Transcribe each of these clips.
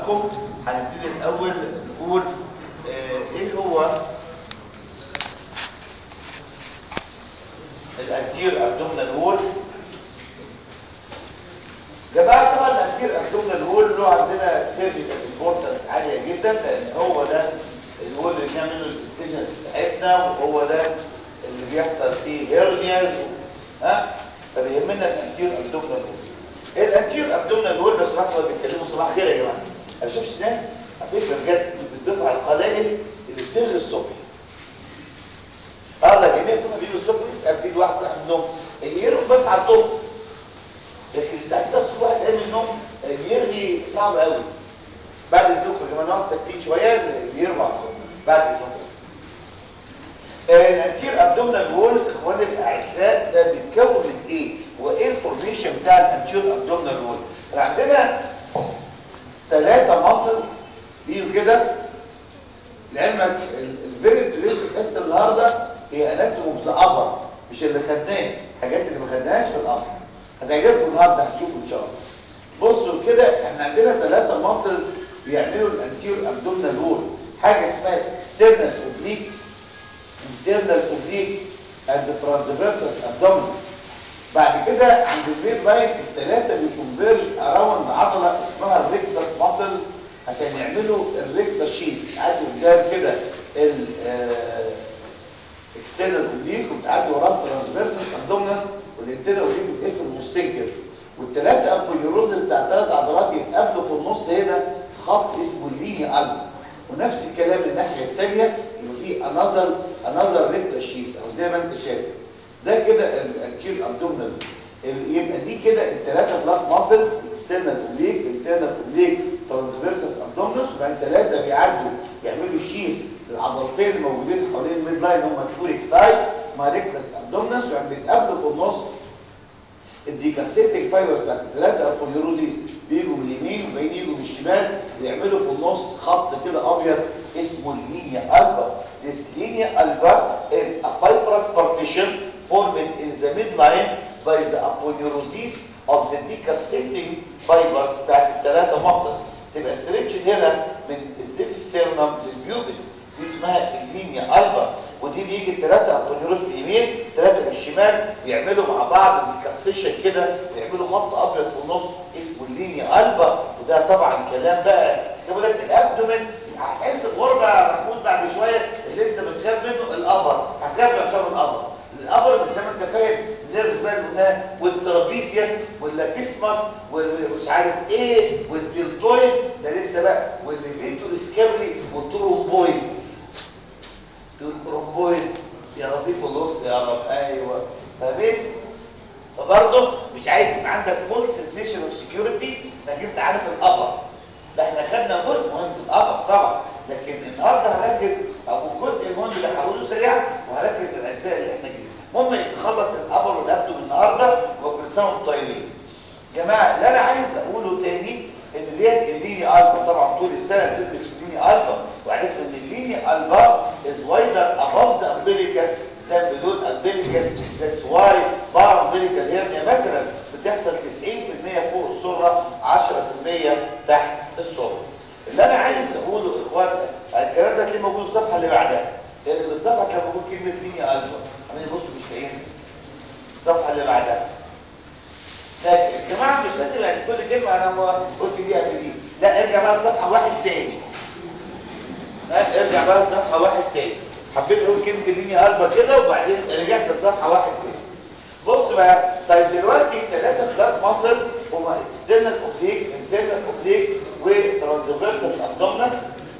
حضراتكم هنبتدي الاول نقول آه ايه هو الانتير ابدومينال وول جماعه طبعا الانتير ابدومينال وول له عندنا سيرجيكال امبورتنس عاليه جدا لان هو ده الوول اللي بنعمل له الانتيجنز بتاعتنا وهو ده اللي بيحصل فيه هيرنياز ها فبيهمنا الانتير ابدومينال وول الانتير ابدومينال وول بس ما بيتكلموا صباح خير يا جماعه انا شفت ناس على فكره بجد بالدفعه القلائل اللي بتلغي الصبح اه ده جميع كنا بيجوا الصبح يسال في واحد صاحب النوم يرقم بس على الظهر لكن الساعه 9 الصبح قام من النوم بيرغي صعب قوي بعد الظهر يا جماعه نقعد ساكتين شويه بيرجع بعد الظهر الانتير ابدومينال وول اخواني الاعزاء ده بيتكون من ايه وايه الفورميشن بتاع الانتير ابدومينال وول عندنا ثلاثه ماسلز بيجوا كده لعلمك الفيري انتريستنج حصه النهارده هي اناتومي ابر مش اللي خدناه الحاجات اللي ما خدناهاش في الامر هتعجبكم النهارده هتشوفوا ان شاء الله بصوا كده احنا عندنا ثلاثه ماسلز بيعملوا الانتير ابدومينال وول حاجه اسمها اكسترنال اوبليك internal oblique and transversus abdominis بعد كده عند الميد لاين الثلاثه بيكونفيرج اراوند عضله اسمها الريكتس ماسل عشان يعملوا الريكتس شيز تعدي قدام كده ال اكسترنال اوبليك وبتعدي وراه ترانسفيرسس ابدومينس والانترنال اوبليك اسمه السنكر والثلاثه ابوليروز بتاع الثلاث عضلات يتقابلوا في النص هنا في خط اسمه الليني الب ونفس الكلام الناحيه الثانيه يبقى في انذر انذر ريكتس شيز او زي ما انت شايف ده كده الكيل ابدومينال يبقى دي كده الثلاثه بلاك ماسلز اكسترنال اوبليك انترنال اوبليك ترانسفيرسس ابدومينس وبعدين ثلاثه بيعدوا يعملوا شيز للعضلتين الموجودين حوالين الميد لاين هم الكوريك تاي اسمها ريكتس ابدومينس وبعدين بيتقابلوا في النص الديكاسيتيك فايبر بتاعت الثلاثه ابوليروديز بيجوا من اليمين وبعدين يجوا من الشمال ويعملوا في النص خط كده ابيض اسمه اللينيا البا This linear alba is a fibrous partition formed in the midline by the aponeurosis of the decasseting fibers بتاعت الثلاثة مفصل تبقى stretched هنا من الزيف ستيرنم للبيوبس دي اسمها اللينيا البا ودي بيجي الثلاثة ابونيروس من اليمين ثلاثة من الشمال بيعملوا مع بعض ديكاسيشن كده ويعملوا خط ابيض في النص اسمه اللينيا البا وده طبعا كلام بقى اسمه لك الابدومين هتحس بغربة يا محمود بعد شوية اللي انت بتخاف منه الابر هتخاف عشان الابر الابر زي ما انت فاهم نيرفز بقى هنا والترابيسيوس واللابيسماس ومش عارف ايه والديلتويد ده لسه بقى والليفيتور سكابري والترومبويد الترومبويد يا لطيف اللطف يا رب ايوه فاهمين فبرضه مش عايز يبقى عندك فول سنسيشن اوف سكيورتي انك انت عارف الابر ده احنا خدنا جزء مهم في الابر طبعا لكن النهارده هركز او الجزء المهم اللي هقوله سريعا وهركز الاجزاء اللي احنا جايين المهم نخلص الابر والابدو النهارده وكل سنه وانتم طيبين جماعه اللي انا عايز اقوله تاني ان ديت الليني الفا طبعا طول السنه بتدرس الليني الفا وعرفت ان الليني الفا از وايدر اباف ذا امبليكس than below umbilicus that's why bar umbilical hernia مثلا بتحصل 90% فوق السرة 10% تحت السرة اللي انا عايز اقوله اخوان الكلام ده تلاقيه موجود الصفحه اللي بعدها لان الصفحه كان موجود كلمه لينيا الفا عمالين بصوا مش لاقيين الصفحه اللي بعدها لكن الجماعه مش لازم يعني كل كلمه انا قلت دي قبل دي لا ارجع بقى لصفحه واحد تاني ها ارجع بقى لصفحه واحد تاني حبيت اقول كلمه اللينيا قلبه كده وبعدين رجعت لصفحه واحد تاني بص بقى طيب دلوقتي الثلاثه كلاس ماسل هما اكسترنال اوبليك انترنال اوبليك وترانسفيرسس ابدومينس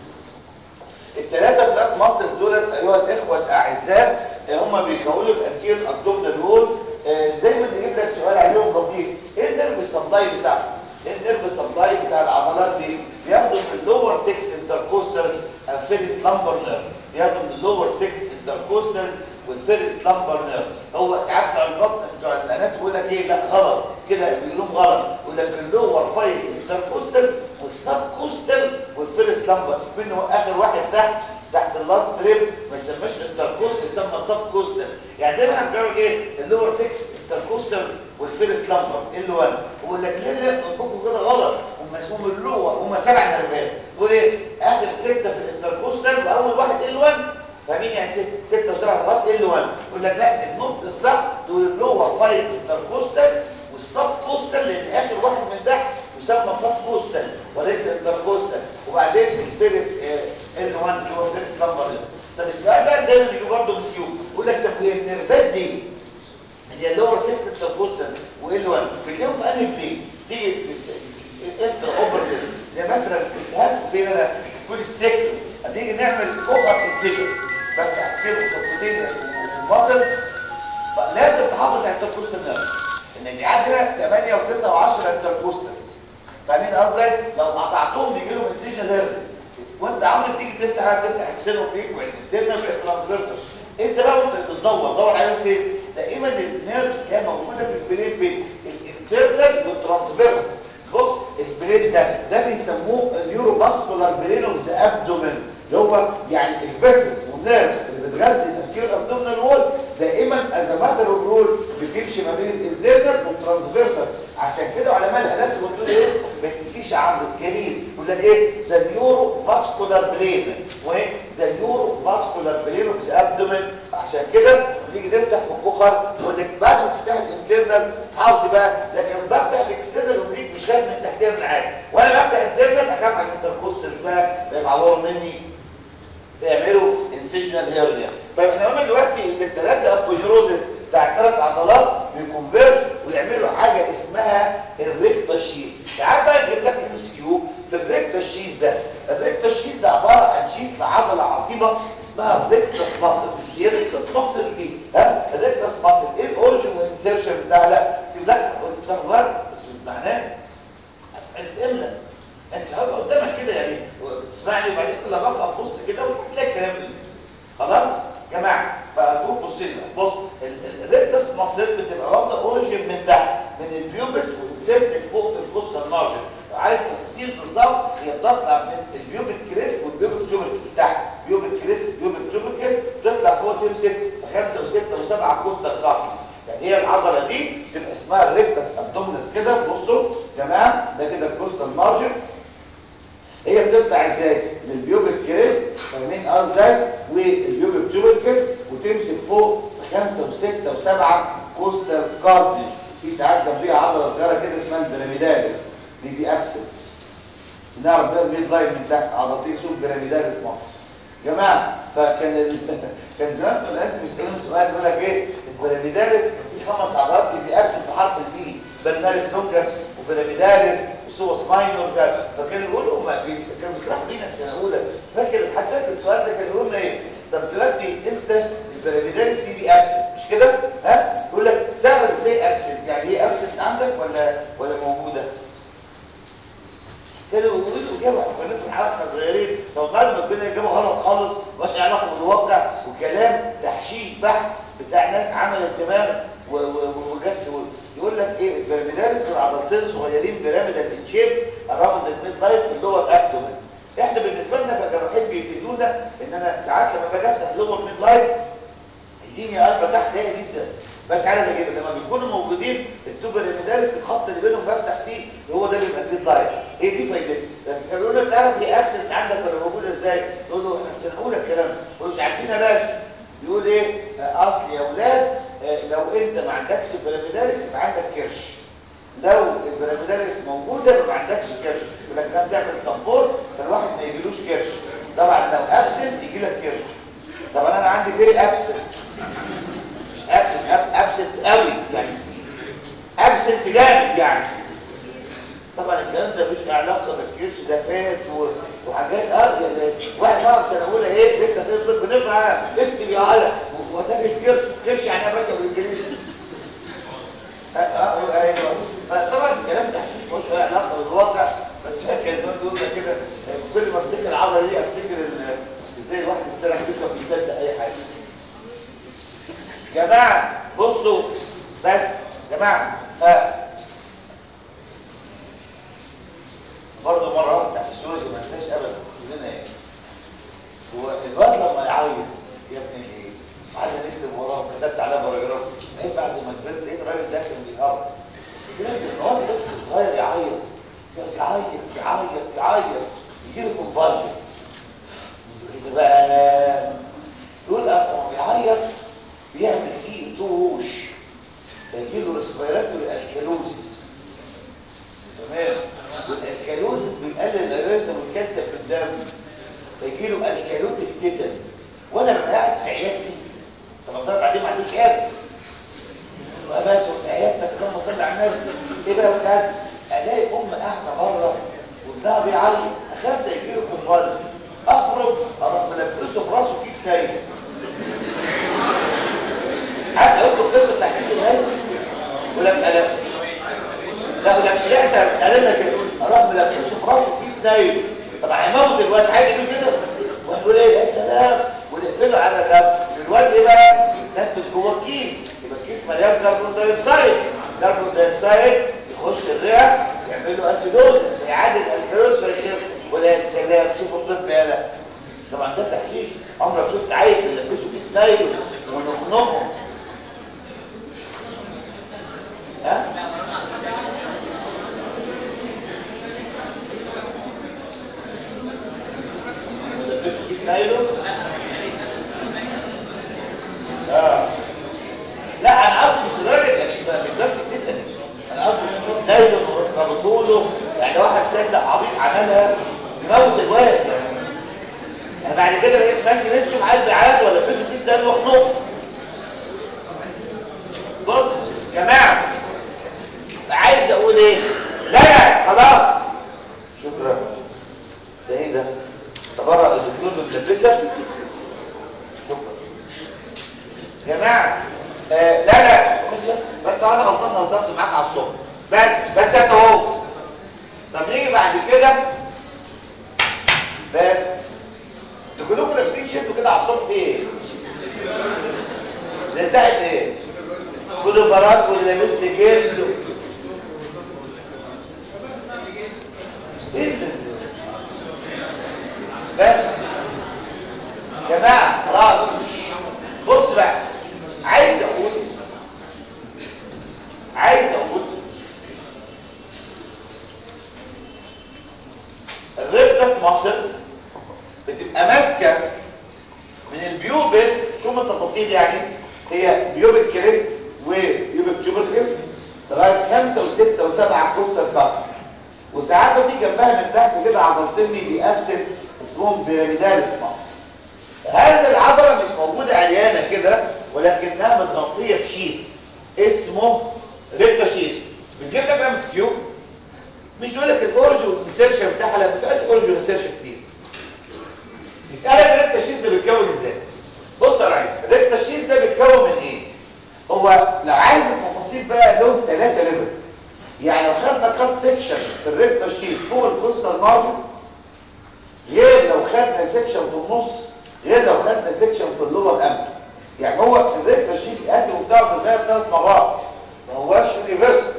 الثلاثه كلاس ماسل دولت ايها الاخوه الاعزاء هما بيكونوا الانتير ابدومينال وول دايما يجيب لك سؤال عليهم لطيف ايه النيرف سبلاي بتاعهم ايه النيرف سبلاي بتاع العضلات دي بياخدوا من اللور 6 انتركوستالز فيرست لامبر نيرف بياخدوا من اللور 6 انتركوستالز والفيرست لامبر نيرف هو ساعات بتوع البطن بتوع الانات يقول لك ايه لا غلط كده بيقولوا غلط يقول لك اللور 5 انتركوستالز والسب كوستال والفيرست لامبر منه اخر واحد تحت تحت اللاست ريب ما يسمىش انتركوست يسمى سب كوستال يعني دايما هنقول ايه اللور 6 انتركوستالز والفيرست لامبر ال 1 يقول لك ليه ليه بتبقوا كده غلط هم اسمهم اللور هم سبع نرفات تقول ايه اخر سته في الانتركوستال واول واحد ال 1 فاهمين يعني ست ستة وسبعة خلاص ال 1 يقول لك لا النطق الصح تقول اللور فايت انتركوستال والسب كوستال لان اخر واحد من تحت يسمى سب كوستال وليس انتركوستال وبعدين الفيرست ال 1 اللي هو فيرست نمبر طب السؤال بقى دايما بيجي برضه مسيو يقول لك طب هي النرفات دي اللي هي اللور 6 انتركوستال وال 1 بتلاقيهم في انهي بلين تيجي انتر اوبرتيف زي مثلا التهاب فين انا كل ستيك هنيجي نعمل اوفر انسيجن بفتح سكيل وسبوتين ومصل لازم تحافظ على الانتركوستال نيرف ان دي عندنا 8 و9 و10 انتركوستالز فاهمين قصدي لو قطعتهم بيجي لهم انسيجن نيرف وانت عمرك تيجي تفتح تفتح اكسنو بيك والانترنال ترانسفيرسال انت بقى وانت بتدور دور عليهم فين دائما النيرفز كان موجوده في البرين بين الانترنال والترانسفيرس بص البرين ده ده بيسموه النيورو ماسكولار برين اوف ذا ابدومين اللي هو يعني الفيسل والنيرفز اللي بتغذي تفكير الابدومينال وول دائما از ماتر اوف رول بتمشي ما بين الانترنال والترانسفيرسال عشان كده علماء الالات بيقولوا ايه ما تنسيش عمرو جميل يقول لك ايه ذا نيورو فاسكولار برين وايه ذا نيورو فاسكولار برين اوف ذا ابدومين عشان كده نيجي نفتح في الكوخر يقول لك بعد ما تفتح الانترنال حافظي بقى لكن بفتح الاكسترنال اوبليك مش خايف من تحتها من عادي وانا بفتح الانترنال اخاف على الانتركوستال بقى بيتعوروا مني فيعملوا انسيشنال هيرنيا طيب احنا قلنا دلوقتي ان الثلاثه ابوجيروزس بتاع الثلاث عضلات بيكونفيرج ويعملوا حاجه اسمها الريكتا شيس ساعات بقى يجيب لك ام اس كيو في الريكتا شيس ده الريكتا شيس ده عباره عن شيس لعضله عظيمه اسمها الريكتاس ماسل هي الريكتاس ماسل دي ها الريكتاس ماسل ايه الاوريجن والانسيرشن بتاعها لا سيب لك افتح ورق بس معناه املا انت هبقى قدامك كده يعني تسمعني وبعدين كل ما ابقى تبص كده وتلاقي الكلام ده خلاص يا جماعه فارجوك بص لنا بص الريكتاس ماسل بتبقى واخده اوريجن من تحت من البيوبس وتسيبك فوق في الكوستال مارجن عايز تفاصيل بالظبط هي بتطلع من البيوبك كريست والبيوبك توبك تحت بيوبك كريست بيوبك توبك تطلع فوق تمسك في خمسه وسته وسبعه كوستال كارتي يعني هي العضله دي تبقى اسمها الريكتاس ابدومينس كده بصوا تمام ده كده الكوستال مارجن هي بتطلع ازاي من البيوبك كريست فاهمين اه ازاي والبيوبك توبك وتمسك فوق خمسه وسته وسبعه كوستال كارتريج في ساعات جنبيها عضله صغيره كده اسمها البيراميداليس دي بي ابسنت نعرف بقى الميد لاين من تحت عضلتين اسمهم بيراميداليس مصر جماعه فكان ال... كان زمان الناس بيسالون سؤال يقول لك ايه البيراميداليس في خمس عضلات بي بي ابسنت في حرف البي بالمارس لونجاس وبيراميداليس وسوس ماينور فكانوا يقولوا ما كانوا بيشرحوا لينا في سنه اولى فاكر حتى فاكر السؤال ده كان يقول لنا ايه طب دلوقتي انت البيراميداليس دي بي ابسنت مش كده ها يقول لك تعرف ازاي ابسنت يعني ايه ابسنت عندك ولا ولا موجوده كانوا يقولوا اجابه كنا في حالنا صغيرين لو بعد ما كنا اجابه غلط خالص مش علاقه بالواقع وكلام تحشيش بحت بتاع ناس عملت دماغ وجت يقول لك ايه البيراميدالز دول عضلتين صغيرين بيراميدال شيب اراوند الميد لايف اللي هو الابدومين احنا بالنسبه لنا كجراحين بيفيدونا ان انا ساعات لما باجي افتح لور ميد لايف يديني قلبه تحت ضيقه جدا مش عارف اجيبها لما بيكونوا موجودين التوبر المدارس الخط اللي بينهم بفتح فيه هو ده بيبقى الميد لايف ايه دي فايدتها كانوا يقولوا لك تعرف هي ابسنت عندك ولا موجوده ازاي تقول له احنا مش هنقول الكلام ده مش عارفين يا باشا بيقول ايه اصل يا اولاد لو انت ما عندكش بيراميداليس يبقى عندك كرش لو البيراميداليس موجوده يبقى ما عندكش كرش يقول لك ده بتعمل سبورت فالواحد ما يجيلوش كرش طبعا لو ابسنت يجي لك كرش طبعا انا عندي فيري ابسنت مش ابسنت قوي يعني ابسنت جامد يعني طبعا الكلام ده مش علاقه بالكرش ده فات وحاجات اه يعني واحد ما سنه اولى ايه لسه تطلب بنقرا اكتب يا على وتاجي كرش كرش يعني يا باشا بالانجليزي اه ايوه طبعا الكلام ده مش له علاقه بالواقع بس فاكر زمان بيقول كده كل ما افتكر العضله دي افتكر ازاي الواحد اتسرح فكره بيصدق اي حاجه جماعه بصوا بس جماعه ف برضه مره واحده في السوري ما انساش ابدا كلنا ايه هو الواد لما يعيط يا ابني ايه قعدنا نكتب وراه كتبت عليها باراجراف ايه بعد ما كبرت لقيت الراجل ده كان بيهرب الواد طفل صغير يعيط يعيط يعيط يعيط يجي له كونفالجنس يبقى بقى يقول اصلا بيعيط بيعمل سي توش فيجي له ريسبيراتوري الكالوزيس تمام والالكالوزيس بيقلل الريزم والكالسيوم في الدم فيجي له الكالوتيك تيتن وانا ببقى قاعد في عيادتي طب ده بعدين ما عندوش عياده واباس في عيادتك اللهم صل على النبي ايه بقى وكذا الاقي ام قاعده بره وابنها بيعيط اخاف ده يجي له كونفالجن اخرج اروح ملبسه في راسه كيس كاين عارف اقول له القصه بتاع كيس الهاي ولم انا لا ولم يحصل قال لنا كده اروح ملبسه في راسه كيس نايم طب هيموت الواد عادي يقول كده ونقول ايه يا سلام ونقفله على الرف الواد ايه بقى يتنفس جوه الكيس يبقى الكيس مليان كربون دايوكسيد كربون دايوكسيد يخش الرئه يعمل له اسيدوزس يعادل الكلوز فيخف ولا سلام شوف الطب يالا طبعا ده تحشيش عمرك شفت عيل يلبسه كيس نايلون ونخنقه ها يلبسه كيس نايلون اه لا انا قصدي مش الراجل يعني مش بيتلف التسن انا قصدي مش نايلون وربطوا له يعني واحد صدق عبيط عملها يموت الواد يعني انا بعد كده بقيت ماشي نفسه معاه بيعيط ولا لبسه كيس ده مخنوق بص يا جماعه عايز اقول ايه لا لا خلاص شكرا ده ايه ده تبرع الدكتور متلبسه شكرا يا جماعه آه لا لا بس بس بس انا غلطان هزرت معاك على الصبح بس بس ده اهو طب نيجي بعد كده بس انتوا كلكم لابسين شيرت كده على الصبح ايه زي ساعه ايه كله فرات واللي لابس لي جلد ايه ده بس يا جماعه خلاص بص بقى عايز اقول عايز اقول الربده في مصر بتبقى ماسكه من البيوبس شو من التفاصيل يعني هي بيوبك كريست وبيوبك تيوبركل لغايه خمسه وسته وسبعه كوستال كارت وساعات في جنبها من تحت كده عضلتين بيأبسل اسمهم بيراميدال اسمها هذه العضله مش موجوده عريانه كده ولكنها متغطيه بشيث اسمه ريكتا شيث بتجيب لك ام اس كيو مش يقول لك الاورج والانسيرشن بتاعها لا ما بيسالش اورج والانسيرشن كتير بيسالك الريكتا شيث ده بيتكون ازاي بص يا ريس الريكتا شيث ده بيتكون من ايه هو لو عايز التفاصيل بقى له ثلاثه ليفل يعني لو خدنا كات سيكشن في الريكتا شيث فوق الكوستال مارجن غير لو خدنا سيكشن في النص غير لو خدنا سيكشن في اللور امبل يعني هو الريكتا شيث قد وبتاعه بيتغير ثلاث مرات ما هواش يونيفرسال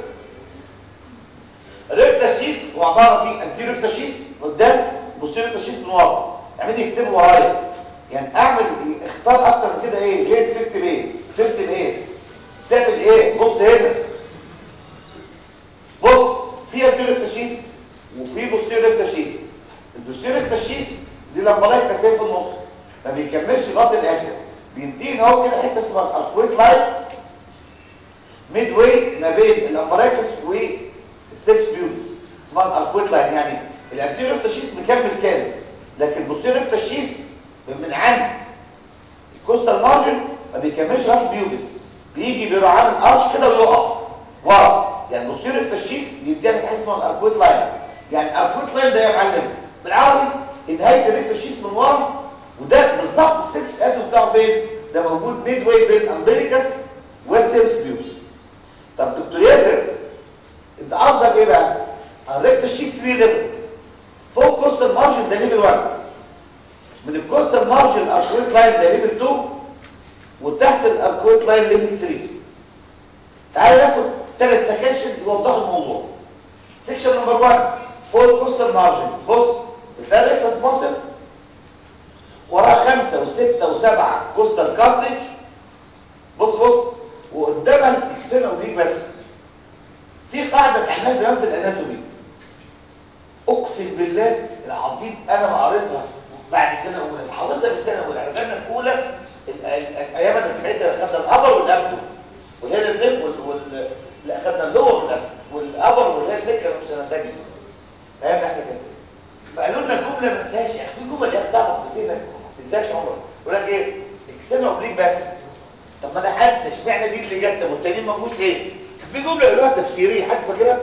الريكتا شيث هو عباره في انتيريور ريكتا شيث قدام بوستيريور ريكتا شيث من ورا اعمل يكتبوا ورايا يعني اعمل اختصار اكتر من كده ايه ليه تكتب ايه ترسم ايه تعمل ايه بص هنا بص في انتيريور ريكتا شيث وفي بوستيريور ريكتا شيث البوستيريور ريكتا شيث دي لما لايك كاسيه في النص ما بيكملش لغايه الاخر بينتهي اهو كده حته اسمها الاركويت لاين ميد واي ما بين الامبراكس والسكس بيوتس اسمها الاركويت لاين يعني الانتيريور تشيس مكمل كامل لكن البوستيريور تشيس من عند الكوستال مارجن ما بيكملش لغايه بيوبس بيجي بيروح عامل ارش كده ويقف ورا يعني البوستيريور تشيس بيديها لك حاجه اسمها الاركويت لاين يعني الاركويت لاين ده يا معلم بالعربي نهايه الريكتوشيس من ورا وده بالظبط السيبس ادو بتاعه فين ده موجود ميد واي بين امبليكس والسيبس بيوس طب دكتور ياسر انت قصدك ايه بقى الريكتوشيس 3 ليفلز فوق كوستال مارجن ده ليفل 1 من الكوستال مارجن الاركويت لاين ده ليفل 2 وتحت الاركويت لاين ليفل 3 تعالوا ناخد ثلاث سكاشن يوضحوا الموضوع سيكشن نمبر 1 فوق كوستال مارجن بص بتلاقي الريكتس ماسل وراه خمسة وستة وسبعة كوستال كارتج بص بص وقدامها الاكسترنال اوبليك بس في قاعدة اتعلمناها زمان في الاناتومي اقسم بالله العظيم انا ما قريتها بعد سنه اولى حافظها من سنه اولى احنا خدنا الاولى ال- ال- الايام اللي بتاعتها خدنا الابر والابدو والهيل النك وال, وال... لا خدنا اللور والابدو والابر والهيل النك كانوا في سنه ثانيه فاهم احنا كده فقالوا لنا الجمله ما تنساش يا اخي في جمل يا اخي تعرف بذهنك ما تنساش عمرك يقول لك ايه اكسنها اوبليك بس طب ما انا هنسى اشمعنى دي اللي جت طب والتانيين ما جوش ليه كان في جمله يقولوها تفسيريه حد فاكرها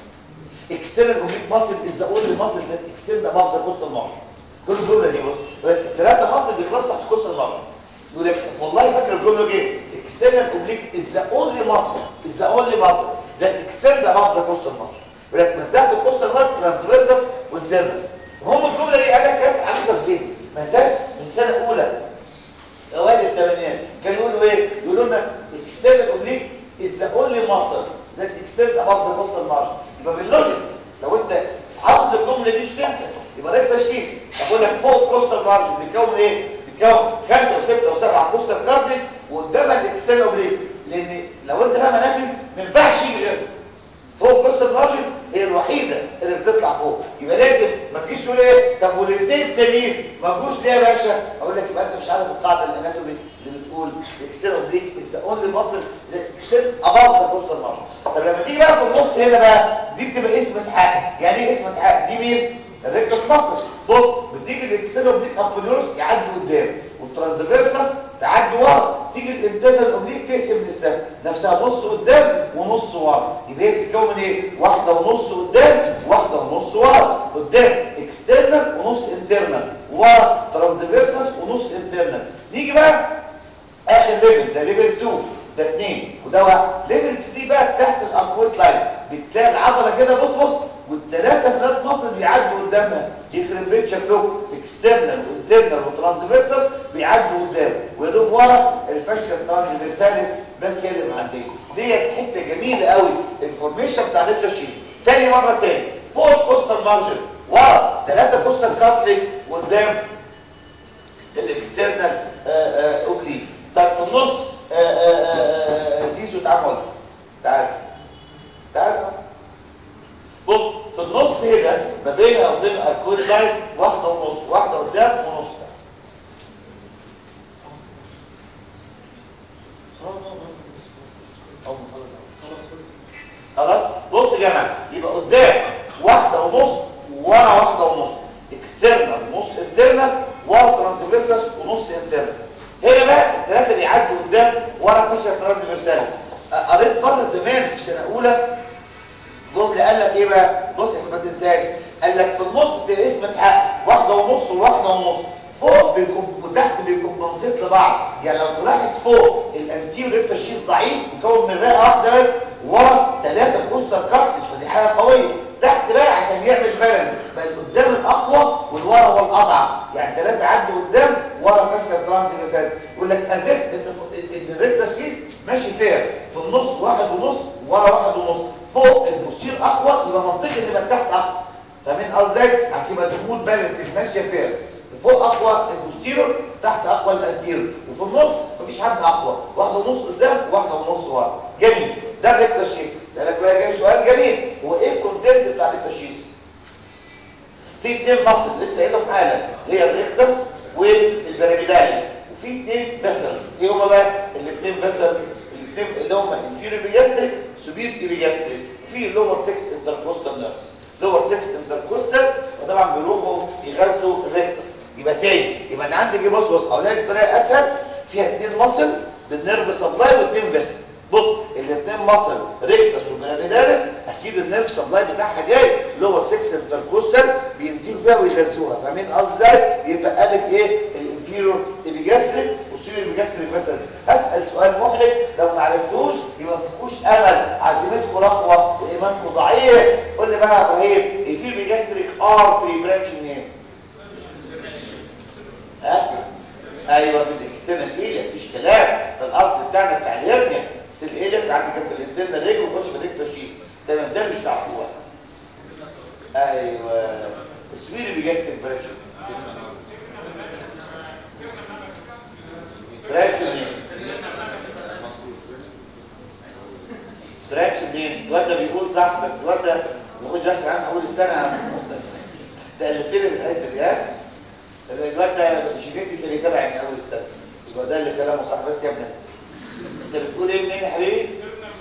external oblique muscle is the only muscle that extend above the coastal margin كل الجمله دي بص الثلاثه مصل بيخلصوا تحت coastal margin يقول لك والله فاكر الجمله دي external oblique is the only muscle is the only muscle that extend above the coastal margin يقول لك من تحت الكوستال مارجن ترانسفيرسس والديرمال هم الجمله دي قال لك يا عايزها في ذهني ما انساش من سنه اولى اوائل الثمانينات كانوا يقولوا ايه يقولوا لنا external oblique is the only muscle that extend above the coastal margin يبقى باللوجيك لو انت حافظ الجمله دي مش تنسى يبقى ده التشخيص اقول لك فوق الكوستال مارجن بيكون ايه بيكون خمسه وسته وسبعه كوستال كارديج وقدامها الاكسترنال اوبليك لان لو انت بقى منامل ما ينفعش يجي غيره فوق الكوستال مارجن هي الوحيده اللي بتطلع فوق يبقى لازم ما تجيش تقول ايه طب والاثنين التانيين ما تجوش ليه يا باشا اقول لك يبقى انت مش عارف القاعده الاناتومي اللي بتقول الاكسترنال اوبليك از ذا اونلي ماسل ذات اكستند اباف ذا كوستال مارجن طب لما تيجي بقى في النص هنا بقى دي بتبقى اسم امتحان يعني ايه اسم امتحان دي مين الريكتس ماسل بص بتيجي الاكسترنال اوبليك ابوليورس يعدي قدام والترانسفيرسس تعدي ورا تيجي الانترنال اوبليك تقسم للسهم نفسها نص قدام ونص ورا يبقى هي بتتكون من ايه واحده ونص قدام واحده ونص ورا قدام اكسترنال ونص انترنال ورا ترانسفيرسس ونص انترنال نيجي بقى اخر ليفل ده ليفل 2 ده 2 وده 1 ليفل 3 بقى تحت الاركويت لاين بتلاقي العضله كده بص بص والثلاثه فلات مصر بيعدوا قدامها يخرب بيت شكلهم اكسترنال وانترنال وترانسفيرسس بيعدوا قدام ويدوب ورا الفاشيا ترانسفيرساليس بس هي اللي معديه ديت حته جميله قوي الفورميشن بتاع التشخيص تاني مره تاني فوق الكوستال مارجن ورا ثلاثه كوستال كاتليك قدام الاكسترنال اوبليك طب في النص آه، آه، آه، زيزو تعال تعال تعال بص في النص هنا ما بينها وبين الكود لاين واحده ونص واحده قدام ونص تحت. خلاص بص يا جماعه يبقى قدام واحده ونص ورا واحده ونص اكسترنال نص انترنال ورا ترانسفيرسس ونص انترنال هنا بقى الثلاثه بيعدوا قدام ورا فيشر ترانسفيرسالس قريت مره زمان في سنه اولى جمله قال لك ايه بقى بص عشان ما تنساش قال لك في النص ده اسم اتحقق واحده ونص وواحده ونص فوق بيكون وتحت بيكون منصيت لبعض يعني لو تلاحظ فوق الانتير ريبتا شيت ضعيف مكون من رئه واحده بس ورا ثلاثه كوستر كارتج فدي حاجه قويه تحت بقى عشان يعمل بالانس بقى قدام الاقوى والورا هو الاضعف يعني ثلاثه عدوا قدام ورا فاشل ترانسفيرسال يقول لك ازف ان ان الريبتا شيت ماشي فيها في النص واحد ونص ورا واحد ونص فوق البوستير اقوى يبقى منطقي ان يبقى تحت اقوى فمن قصدك عشان يبقى تكون بالانس ماشيه فيها فوق اقوى البوستيرور تحت اقوى الانتيرور وفي النص مفيش حد اقوى واحده ونص قدام واحده ونص ورا جميل ده الريكتاشيس سالك بقى جاي سؤال جميل هو ايه الكونتنت بتاع الريكتاشيس في اثنين مصل لسه قايلهم حالا هي الريكتس والبيراميداليس وفي اثنين فيسلز ايه هما بقى الاثنين فيسلز الاثنين اللي هما انفيريور بيجاستريك سوبير بيجاستريك وفي اللور 6 انتركوستال نيرفز لور 6 انتركوستالز وطبعا بيروحوا يغذوا الريكتس يبقى تاني يبقى انا عندي جه بص بص اقول لك بطريقه اسهل فيها اثنين مصل بالنيرف سبلاي واثنين فيسل بص الاثنين مصل ريكتس وبيراميداليس اكيد النيرف سبلاي بتاعها جاي لور 6 انتركوستال بينتجوا فيها ويغذوها فاهمين قصدي يبقى قالك ايه الانفيريور ايبيجاستريك والسوبر ايبيجاستريك فيسل هسال سؤال محرج لو ما عرفتوش يبقى ما فيكوش امل عزيمتكم رخوه وايمانكم ضعيف قول لي بقى يا ابراهيم الفير بيجاستريك ارتري برانش منين ها ايوه بالاكسترنال ايليا مفيش كلام ده الارض بتاعنا بتاع الهرنيا بس الايليا بتاع عندك جنب الانترنال ريجل وخش في الريكتاشيس تمام ده مش تعرفوه ايوه السويري بيجاستريك برانش برانش منين برانش منين الواد ده بيقول صح بس الواد ده ما كنتش عشان عنه اول السنه ده اللي طلع من حته الجهاز الواد ده شديد كان يتابع من اول السنه يبقى ده اللي كلامه صح بس يا ابني انت بتقول ايه منين يا حبيبي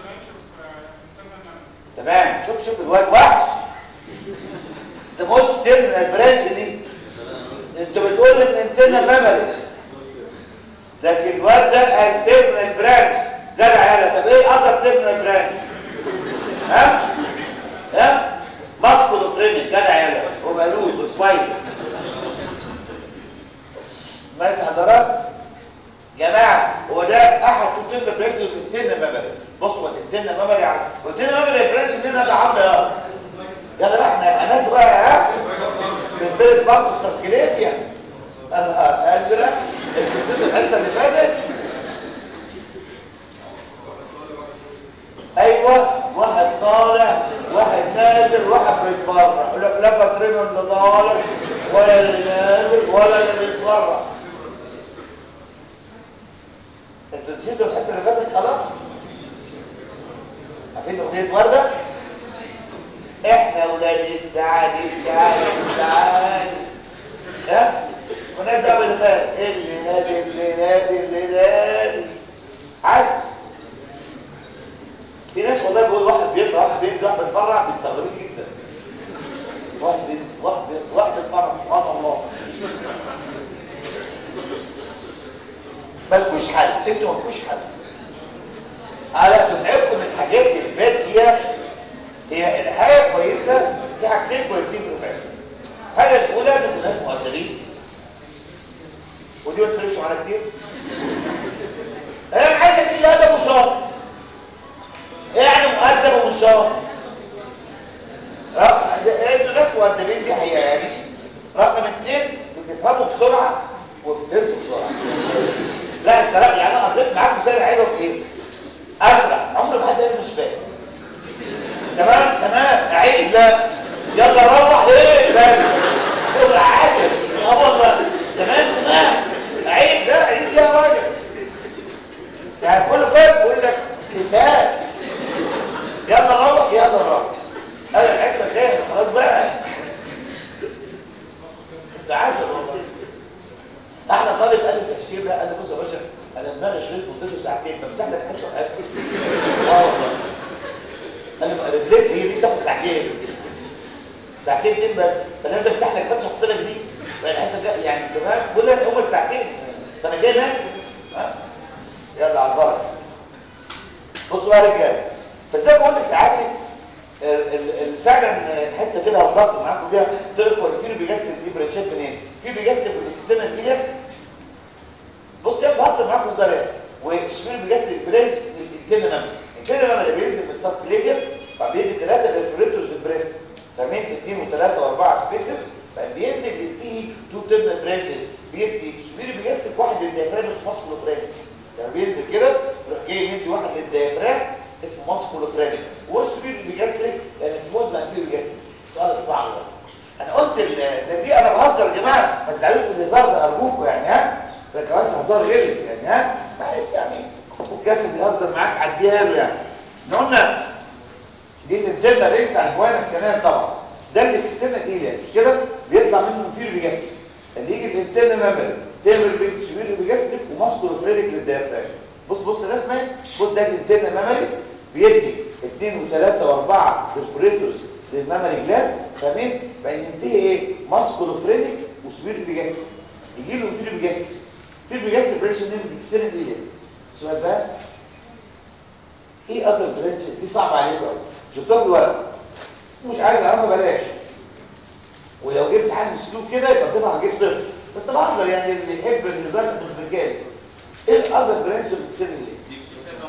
تمام شوف شوف الواد وحش انت ما قلتش ترمينال برانش دي انت بتقول ان انتنا ميموري لكن الواد ده قال ترمينال برانش جدع يالا طب ايه اثر ترمينال برانش ها ها ماسكولو تريننج جدع يالا وبالود وسوايل ماشي حضرات جماعه هو ده احد توتين برانش والانتنا ميموري بصوا الانتنا ميموري على والانتنا ميموري برانش مننا ده عامل ايه يلا بقى احنا هناك بقى ها بنفرس بانكو سيركيليفيا النهار ازرق الكتب الحصه اللي فاتت ايوه واحد طالع واحد نازل واحد بيتفرع يقول لك لا فاكرين اللي طالع ولا اللي نازل ولا اللي بيتفرع انتوا نسيتوا الحصه اللي فاتت خلاص عارفين اغنيه ورده احنا ولاد السعادة السعادة السعادة ها وناس دعوة اللي فات اللي نادي اللي نادي اللي نادي عايز في ناس والله بيقول واحد بيطلع واحد بينزل واحد بيتفرع بيستغربين جدا واحد بينزل واحد بيطلع واحد بيتفرع سبحان الله مالكوش حل انتوا مالكوش حل على دفعتكم الحاجات اللي فات فيها هي الحاجة كويسة في حاجتين كويسين في الفاشن الحاجة الأولى إن الناس مؤدبين ودي ما تفرقش معانا كتير أنا عايزك اللي أدب وشاطر إيه يعني مؤدب ومش شاطر؟ انتوا ناس مؤدبين دي حقيقة يعني رقم اثنين بتفهموا بسرعة وبتفهموا بسرعة لا الصراحة يعني أنا قضيت معاك مثال حلو في إيه؟ أسرع عمر ما حد قال مش فاهم تمام تمام اعيد لا يلا روح ايه بس قول عاشر اه والله تمام تمام اعيد لا اعيد يا راجل يعني كل فرق بيقول لك حساب يلا روح يلا روح انا الحصه الجايه خلاص بقى انت عاشر والله احلى طالب قال لي تفسير ده قال لي بص يا باشا انا دماغي شريط مدته ساعتين بمسح لك حصه وحصه اه والله انا رجليك هي دي تاخد ساعتين ساعتين دي بس فانا انت مسح لك بس احط لك دي فانا حاسس يعني تمام بقول لك هم الساعتين فانا جاي ناس ها يلا على البركه بصوا بقى يا رجاله فازاي بقول لسعادتك فعلا حته كده هضغط معاكم بيها قلت لكم ان في بيجسد دي برانشات منين في بيجسد الاكسترنال ايلك بص يا بهزر معاكم زي وشمال بيجسد البرانش الكلمه نمل الكلمه اللي بينزل من السب كليجر فبيدي ثلاثه ريفريتورز للبريست فمين اثنين وثلاثه واربعه سبيسز فبينزل يديه تو تيرمينال برانشز بيدي شمال بيجسد واحد للديافرام اسمه ماسكولوفرينيك يعني بينزل كده يروح جاي يدي واحد للديافرام اسمه ماسكولوفرينيك والسبيل بيجسد يعني سموث مانفير بيجسد السؤال الصعب ده انا قلت ده دي انا بهزر يا جماعه ما تزعلوش من الهزار ده ارجوكم يعني ها ده كمان هزار غلس يعني ها معلش يعني الكاتب بيهزر معاك عديها له يعني احنا قلنا دي الانترنال ريت بتاع الجوانا الكلام طبعا ده الاكسترنال ايه مش كده بيطلع منه مثير بيجسد اللي يجي الانترنال ميموري تعمل بين شميل بيجسد وماسكولو فرينيك للديافراجم بص بص الرسمه خد ده الانترنال ميموري بيدي 2 و3 و4 برفوريتورز للميموري جلاند تمام بقى ينتهي ايه ماسكولو فرينيك وسبير بيجسد يجي له مثير بيجسد في بيجسد بريشن نيم الاكسترنال ايه السؤال بقى ايه اذر برانشز دي صعبه عليكم قوي شفتوها في الورق مش عايز اعرفها بلاش ولو جبت حل سلوك كده يبقى طبعا هجيب صفر بس بهزر يعني اللي يحب الهزار مش بالجال ايه الاذر برانش بتسمي ليه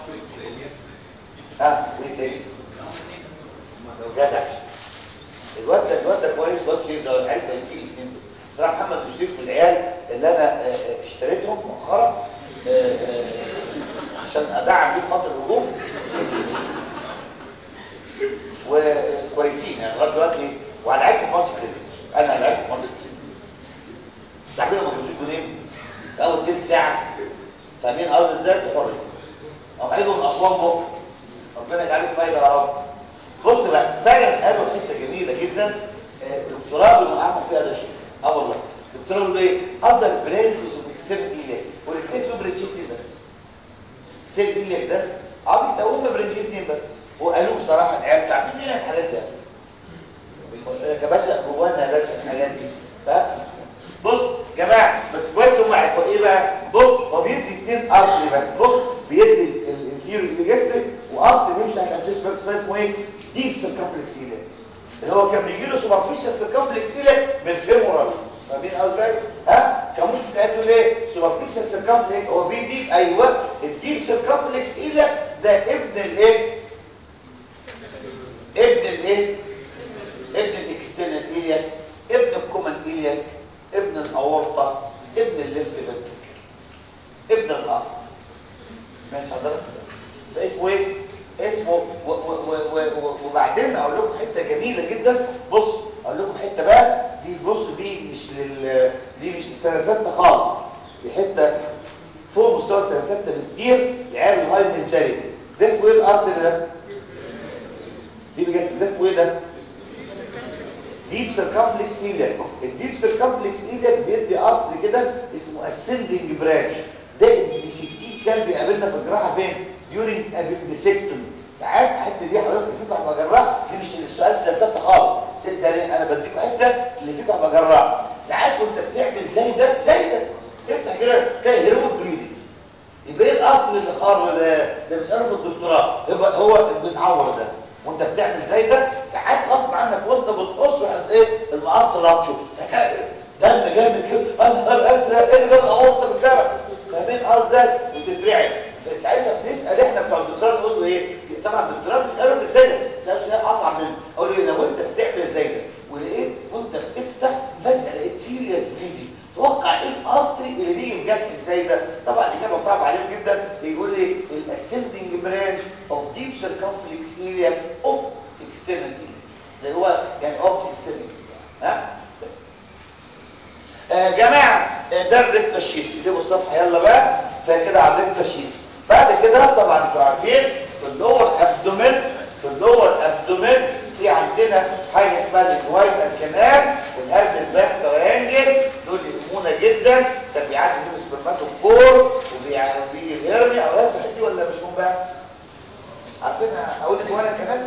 اه وايه تاني جدع الواد ده الواد ده كويس واد شيء ده العيال كويسين الاثنين دول صراحه محمد مشرف من العيال اللي انا اشتريتهم مؤخرا عشان ادعم بيه خط الهجوم وكويسين يعني لغايه دلوقتي وعلى لعبت ماتش كده انا لعبت ماتش كده تعبير ما جبتوش جونين في اول تلت ساعه فاهمين قصدي ازاي تفرج او عايزه من اسوان بكره ربنا يجعله فايده يا رب بص بقى فعلا قالوا حته جميله جدا دكتوراه بنوقعهم فيها ده شيء اه والله دكتوراه بيقول ايه اذر برانشز اوف اكسترنال ايلياك والاكسترنال تو برانشين بس اكسترنال ايلياك ده اه ده هم برانشين بس وقالوا بصراحه العيال بتاع مين هنا الحاجات ده يا باشا جوانا يا باشا الحاجات دي ف بص يا جماعه بس كويس هم عرفوا ايه بقى بص هو بيدي اثنين ارتري بس بص بيدي الانفيريور اللي وارتري بيمشي تحت الانتيس اسمه ايه ديب سيركمفلكس ايلياك اللي هو كان بيجي له سوبرفيشال سيركمفلكس ايليك من فيمورال فاهمين ازاي ها كان ممكن تسالوا ليه سوبرفيشال سيركمفلكس هو بيدي ايوه الديب سيركمفلكس ايليك ده ابن الايه ابن الايه ابن الاكسترنال ايليك ابن الكومن ايليك ابن الاورطه ابن الليفت فنتركل ابن الارض ماشي حضرتك ده اسمه ايه اسمه و و و و وبعدين اقول لكم حته جميله جدا بص اقول لكم حته بقى دي بص دي مش لل دي مش لسنه سته خالص دي حته فوق مستوى سنه سته بكتير لعيال الهاي منتاليتي ده اسمه ايه الارض ده دي بجد ده اسمه ايه ده ديب سيركمفلكس ايليك الديب سيركمفلكس ايليك بيدي ارض كده اسمه اسندنج برانش ده اللي 60 كان بيقابلنا في الجراحه فين ديورنج ابندسكتومي ساعات الحته دي حضرتك اللي فيكم هبقى جراح دي مش السؤال سياسات خالص ده انا بديكم حته اللي فيكم هبقى جراح ساعات وانت بتعمل زي ده زي ده تفتح كده تلاقي هيروت بليدنج يبقى ايه القطر اللي خار ده ده بيساله في الدكتوراه يبقى هو بيتعور ده وانت بتعمل زي ده ساعات غصب عنك وانت بتقص ايه المقص لطشه دم جامد كده انهار ازرق ايه اللي جاب الاورطه بالفعل فاهمين ارض ده وتترعب ساعتها بنسال احنا بتوع الدكتوراه نقول له ايه طبعا الدكتوراه بنساله ازاي ده سالته سؤال اصعب منه اقول له لو انت بتعمل زي ده ولقيت وانت بتفتح فجاه لقيت سيريس بليدنج توقع ايه الارتري اللي بيجي بجد ازاي ده طبعا الاجابه صعبه عليهم جدا بيقول لي الاسندنج برانش اوف ديب سيركمفلكس اريا اوف اكسترنال اللي هو يعني اوف اكسترنال ها آه جماعه ده الريكتا شيس اكتبوا الصفحه يلا بقى فكده على الريكتا شيس بعد كده طبعا انتوا عارفين في اللور ابدومين في اللور ابدومين في عندنا حاجه اسمها الجواينا الكنال والهاز الباك تريانجل دول يهمونا جدا عشان بيعدي فيهم سبرماتوفور وبيجي الهرني او هذا دي ولا مش هم بقى عارفين اقول الجواينا الكنال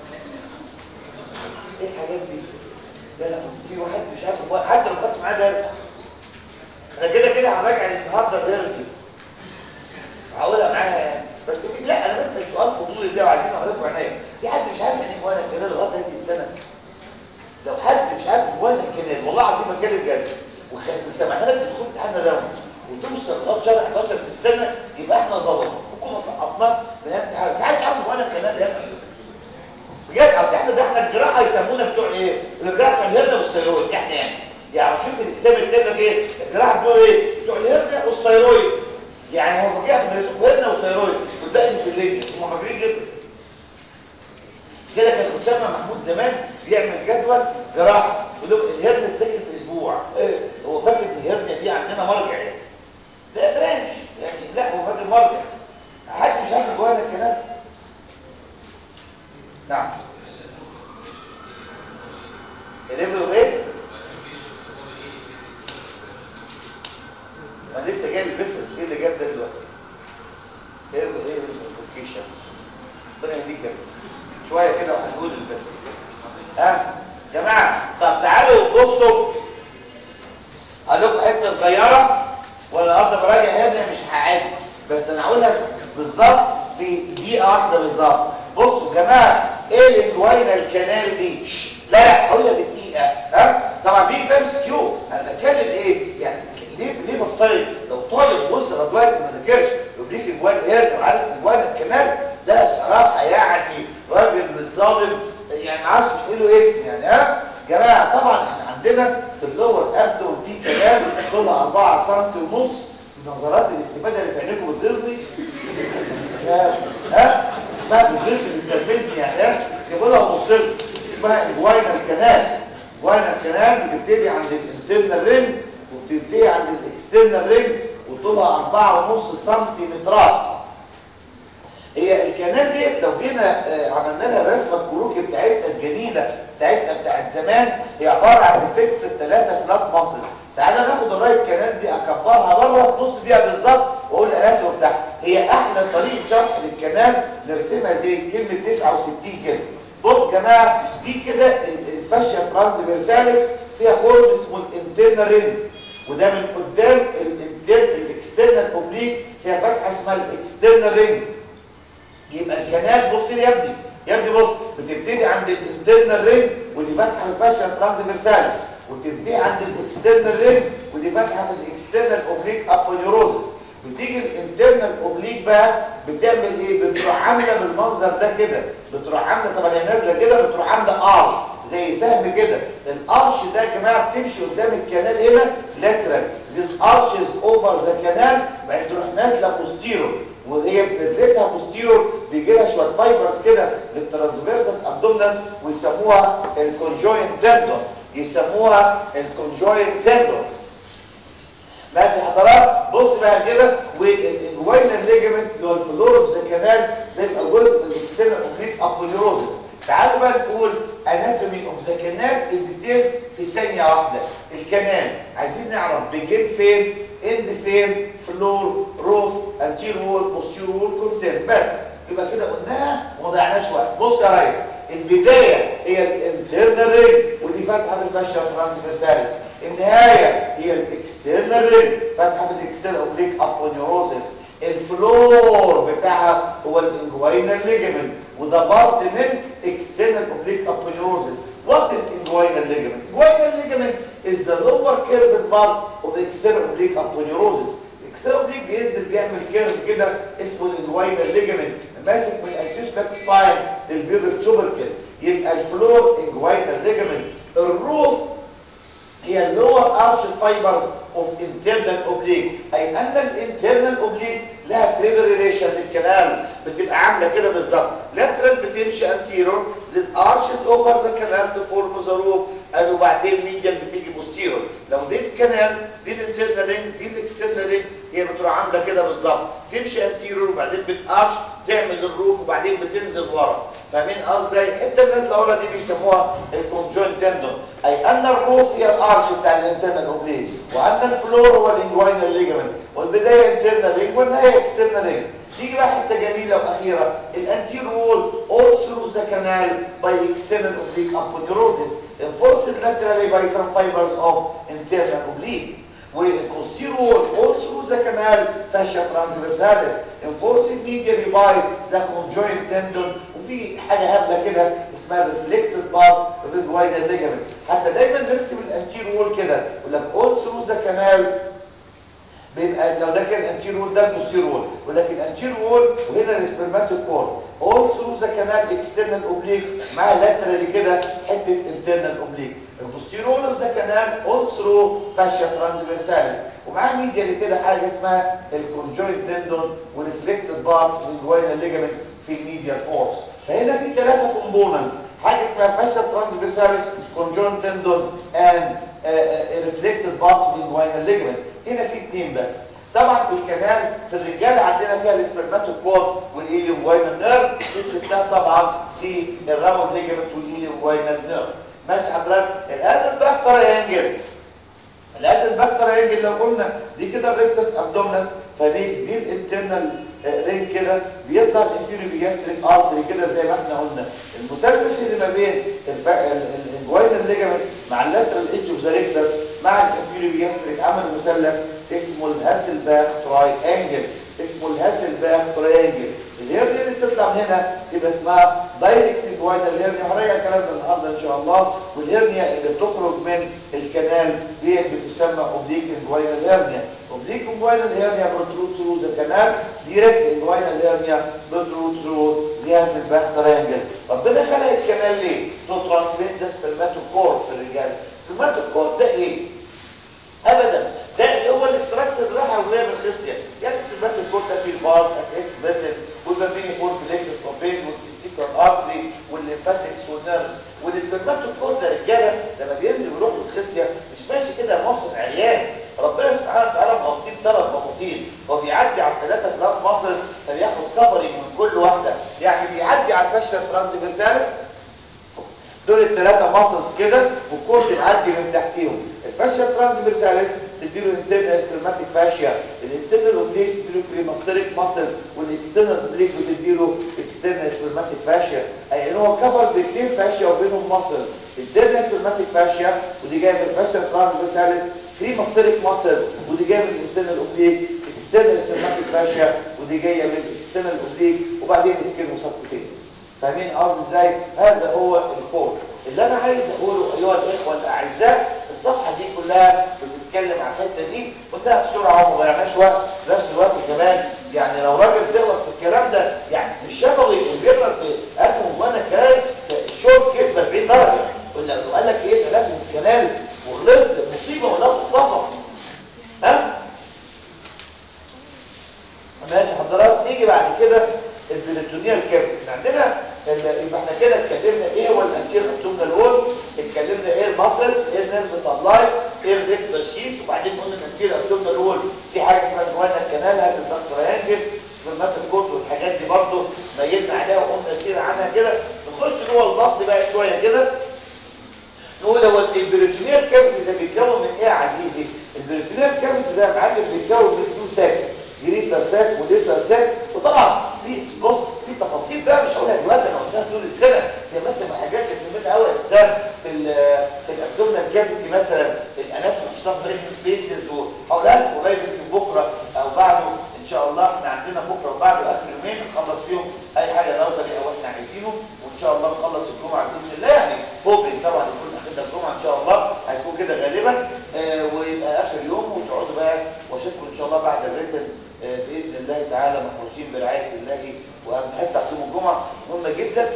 ايه الحاجات دي لا لا في واحد مش عارف حتى لو خدت معاه درس انا كده كده هراجع النهارده الهرني هقولها معاها يعني بس لا انا بس سؤال فضولي ده وعايزين نعرفه عينيا في حد مش عارف يعني ايه جوانا الكنال لغايه هذه السنه لو حد مش عارف جوانا الكنال والله العظيم بتكلم جد وسمعنا لك تدخل امتحان الراوند وتوصل لغايه شهر 11 في السنه يبقى احنا ظلمنا حكومه سقطنا من الامتحان انت عارف تعرف جوانا الكنال يا ابني بجد اصل احنا ده احنا الجراحه يسمونا بتوع ايه الجراحه بتوع الهرنه والثيرويد احنا يعني يعني شوف الكتاب الكلمه لك ايه الجراحه بتوع ايه بتوع الهرنه والثيرويد يعني هو فاكرها من هرنه وثيرويد والباقي مسلين هم فاكرين كده كده كان اسامه محمود زمان بيعمل جدول جراحه يقول لهم الهرنه تسجل في اسبوع ايه هو فاكر ان الهرنه دي عندنا مرجع يعني لا برانش يعني لا هو فاكر مرجع حد مش عارف جوانا الكلام نعم الليفل ايه ما لسه جاي الفيسل ايه اللي جاب ده دلوقتي ايه ايه الفوكيشن ربنا يهديك يا شويه كده وهنقول الفيسل ها جماعه طب تعالوا بصوا هقول لكم حته صغيره وانا النهارده براجع هنا مش هعاد بس انا هقولها بالظبط في دقيقه واحده بالظبط بصوا يا جماعه ايه الانجوينال كانال دي لا لا هقولها بدقيقه ها طبعا بيجي فاهم سكيو انا بتكلم ايه يعني ليه ليه بفترض لو طالب وصل دلوقتي ما ذاكرش يديك انجوان هيرن وعارف انجوان الكنال ده بصراحه يعني راجل مش ظالم يعني ما عادش مش له اسم يعني ها جماعه طبعا احنا عندنا في اللور ابدون في كلام طولها 4 سم ونص نظرات الاستفاده اللي في عينيكم بتغذي ها اسمها بتغذي بتلمسني يعني ها جابوا لها وصلت اسمها انجوينا الكنال انجوينا الكنال بتبتدي عند الانترنال رينج وبتنتهي عند الاكسترنال رينج وطولها 4.5 سنتيمترات هي الكنال ديت لو جينا آه، عملنا لها الرسمه الكروكي بتاعتنا الجميله بتاعتنا بتاعت زمان هي عباره عن ديفكت الثلاثه فلات ماسل تعالى ناخد الرايت كنال دي اكبرها بره تبص فيها بالظبط واقول الات وبتاع هي احلى طريقه شرح للكنال نرسمها زي كلمه 69 كده بص يا جماعه دي كده ال- الفاشيا ترانسفيرساليس فيها خرم اسمه الانترنال رينج وده من قدام الاكسترنال اوبليك فيها فتحه اسمها الاكسترنال رينج يبقى الكنال بص لي يا ابني يا ابني بص بتبتدي عند الانترنال رينج ودي فاتحه الفاشيا ترانسفيرساليس وتبتدي عند الاكسترنال رينج ودي فاتحه في الاكسترنال اوبليك ابونيوروزس بتيجي الانترنال اوبليك بقى بتعمل ايه بتروح عامله بالمنظر ده كده بتروح عامله طبعا هي نازله كده بتروح عامله ارش زي سهم كده الارش ده يا جماعه بتمشي قدام الكنال هنا لاترال this arch is over the canal بعدين تروح نازله بوستيرو وهي نزلتها بوستيرو بيجي لها شويه فايبرز كده للترانسفيرسس ابدومنس ويسموها الكونجوين تندون يسموها الكونجوين تندون ماشي حضرات بص بقى كده والجوينال ليجمنت اللي هو الفلور اوف ذا كانال ده يبقى جزء من الاكسترنال اوبليك ابوليروزس تعالوا بقى نقول اناتومي اوف ذا كانال الديتيلز في ثانيه واحده الكانال عايزين نعرف بيجين فين اند فين فلور روف انتير وول بوستير وول كونتين بس يبقى كده قلناها وما ضيعناش وقت بص يا ريس البدايه هي الانترنال رينج ودي فتحه الفاشيا ترانسفيرساليس النهايه هي الاكسترنال رينج فتحه الاكسترنال اوبليك ابونيوروزس الفلور بتاعها هو الانجوينال ليجمنت وده بارت من external oblique aponeurosis. What is inguinal ligament? Inguinal ligament is the lower curved part of the external oblique aponeurosis. external oblique بينزل بيعمل كيرف كده اسمه الانجوينال ليجمنت ماسك من الانتيوسباك سباين للبيوبك توبركل يبقى الفلور انجوينال ليجمنت الروف هي اللور ارش فايبرز اوف انترنال اوبليك اي ان الانترنال اوبليك لها تريبل ريليشن للكنال بتبقى عامله كده بالظبط لاترال بتمشي انتيرور the arches over the canal to form the roof and وبعدين ميديال بتيجي بوستيرور لو دي الكنال دي الانترنال رينج دي الاكسترنال رينج هي بتروح عامله كده بالظبط تمشي انتيرور وبعدين بتارش تعمل الروف وبعدين بتنزل ورا فاهمين قصدي الحته اللي نازله ورا دي بيسموها الكونجوين تندون اي ان الروف هي الارش بتاع الانترنال اوبليك وان الفلور هو الانجوينال ليجمنت والبدايه انترنال رينج والنهايه اكسترنال رينج تيجي بقى حته جميله واخيره الانتير وول all through the canal by external oblique aponeurosis enforced laterally by some fibers of internal oblique والposterior wall all through the canal fascia transversalis enforced medially by the conjoint tendon وفي حاجه هبله كده اسمها reflected part of the guidal ligament حتى دايما نرسم الانتير وول كده يقول لك all through the canal بيبقى لو ده كان انتير وول ده البوستير وول ولكن الانتير وول وهنا السبرماتيك كور اول ثرو ذا كانال اكسترنال اوبليك مع لاترالي كده حته انترنال اوبليك البوستير وول اوف ذا كانال اول ثرو فاشيا ترانسفيرساليس ومعاه ميديالي كده حاجه اسمها الكونجوينت تندون وريفلكتد بارت والجوينال ليجامنت في الميديال فورس فهنا في ثلاثه كومبوننتس حاجه اسمها فاشيا ترانسفيرساليس كونجوينت تندون اند ريفلكتد بارت والجوينال ليجامنت هنا في اثنين بس طبعا الكنال في الرجال عندنا فيها الاسبرماتوكور والايليوم واينال نيرف في الستات طبعا في الراوند ليجمنت والايليوم واينال نيرف ماشي حضرتك الازل باكتر ينجل الازل باكتر ينجل لو قلنا دي كده الريكتس ابدومنس فدي دي الانترنال رين كده بيطلع الانفيريو بيجاستريك ارتري كده زي ما احنا قلنا المثلث اللي ما بين الجوينال ليجمنت مع اللاترال ايدج اوف ذا ريكتس مع الانفيريو بيجاستريك عمل مثلث اسمه الهاسلباك تراي انجل اسمه الهاسلباك تراي انجل الهيرنيا اللي بتطلع من هنا تبقى اسمها دايركت جوينال هيرنيا هنراجع الكلام ده النهارده ان شاء الله والهيرنيا اللي بتخرج من الكنال دي بتسمى اوبليك جوينال هيرنيا اوبليك جوينال هيرنيا بتروت ثرو ذا كانال دايركت جوينال هيرنيا بتروت ثرو ذا هاسلباك تراي انجل ربنا خلق الكنال ليه؟ تو ترانسميت ذا سبرماتوكور في الرجال السبرماتوكور ده ايه؟ ابدا ده اللي هو الاستراكشر الراحه واللي هي بالخصيه يعني سبات الكورتا في البارت اكس باسل والبابيني فور فليكس الطبيب والتستيكر ارتري والليمفاتكس والنيرفز والسبرماتوكور ده رجاله لما بينزل ويروح للخصيه مش ماشي كده محسن عريان ربنا سبحانه وتعالى مغطيه ثلاث مغطين هو بيعدي على ثلاثه فلات ماسلز فبياخد كفرنج من كل واحد ترانسفيرساليس دول الثلاثه ماسلز كده والكورد معدي من تحتيهم الفاشيا ترانسفيرساليس تديله انترنال سكلماتيك فاشيا الانترنال اوبليك تديله كريماستريك ماسل والاكسترنال اوبليك بتديله اكسترنال سكلماتيك فاشيا اي ان هو كفر باثنين فاشيا وبينهم ماسل انترنال سكلماتيك فاشيا ودي جايه من الفاشيا ترانسفيرساليس كريماستريك ماسل ودي جايه من الانترنال اوبليك اكسترنال سكلماتيك فاشيا ودي جايه من الاكسترنال اوبليك وبعدين سكين وسبكوتينس فاهمين قصدي ازاي هذا هو الكود اللي انا عايز اقوله ايها الاخوه الاعزاء الصفحه دي كلها بتتكلم عن الحته دي قلتها بسرعه وما ضيعناش وقت في نفس الوقت كمان يعني لو راجل تغلط في الكلام ده يعني مش شفوي وبيغلط في قلبه وانا كلام الشورت كيس 40 درجه ولا لو قال لك ايه كلام من الكلام وغلطت مصيبه ولا مصطفى ها ماشي حضرات نيجي بعد كده البريتونيال كابت عندنا يبقى احنا كده اتكلمنا ايه هو الانتير ابدومينال وول اتكلمنا ايه الماسل ايه النيرف سبلاي ايه الريكتال شيس وبعدين قلنا الانتير ابدومينال وول في حاجه اسمها جوانا الكنال هات الباكتريانجل سبرمات الكوت والحاجات دي برضو ميلنا عليها وقلنا سير عنها كده نخش جوه البطن بقى شويه كده نقول هو البريتونيال كابت ده بيتكون من ايه يا عزيزي البريتونيال كابت ده يا معلم بيتكون من تو ساكس جريتر ساك وليتر ساك وطبعا في بص في تفاصيل بقى مش هقولها دلوقتي انا قلتها طول السنه زي مثلا حاجات كانت مهمه قوي يا استاذ في ال في الابدومينال كافيتي مثلا الاناتومي اشتغل بريك سبيسز وهقولها لكم قريب يمكن بكره او بعده ان شاء الله احنا عندنا بكره وبعده اخر يومين نخلص فيهم اي حاجه نظري او احنا عايزينه وان شاء الله نخلص الجمعه باذن الله يعني هوبين طبعا يكون اخرنا الجمعه ان شاء الله هيكون كده غالبا آه ويبقى اخر يوم وتقعدوا بقى واشوفكم ان شاء الله بعد الريتن بإذن الله تعالى محروسين برعاية الله وهنحس يوم الجمعة مهمة جدا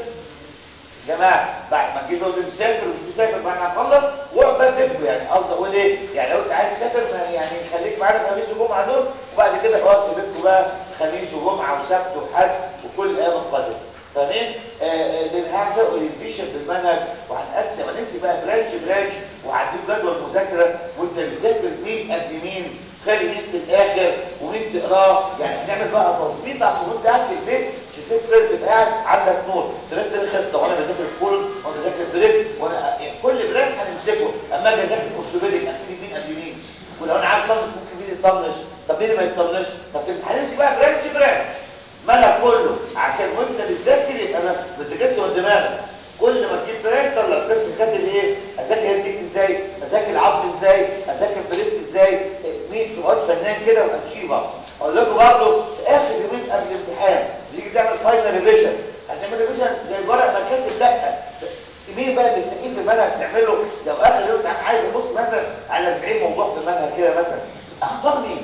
جماعة بعد ما تجيب اللي مسافر ومش مسافر بعد ما نخلص واقعد بقى بيتكم يعني قصدي اقول ايه يعني لو انت عايز تسافر يعني خليك معانا خميس وجمعة دول وبعد كده اقعد في بيتكم بقى خميس وجمعة وسبت وحد وكل الايام القادمة فاهمين؟ لان هعمل اورينتيشن بالمنهج وهنقسم هنمسك بقى برانش برانش وهديك جدول مذاكره وانت بتذاكر مين قد مين خلي مين في الاخر ومين تقراه يعني هنعمل بقى تظبيط عشان وانت قاعد في البيت مش هسيب تبقى قاعد عندك نوت ترتب الخطه وانا بذاكر كولون وانا بذاكر بريف وانا يعني كل برانش هنمسكه اما اجي اذاكر اورثوبيديك ابتدي مين قبل مين ولو انا عايز اطنش ممكن مين يطنش طب مين ما يطنش طب هنمسك بقى برانش برانش منهج كله عشان وانت بتذاكر يبقى ما تذاكرش من دماغك كل ما تجيب برانش طلع القسم كاتب ايه اذاكر هيديك ازاي اذاكر العظم ازاي اذاكر بريست ازاي مين تبقاش فنان كده واتشيفر اقول لكم برضه في اخر يومين قبل الامتحان تيجي تعمل فاينل ريفيجن هتعمل ريفيجن زي الورق ما كاتب لا مين بقى اللي تلاقيه في المنهج تعمله لو اخر يوم عايز ابص مثلا على 40 موضوع في المنهج كده مثلا اختار مين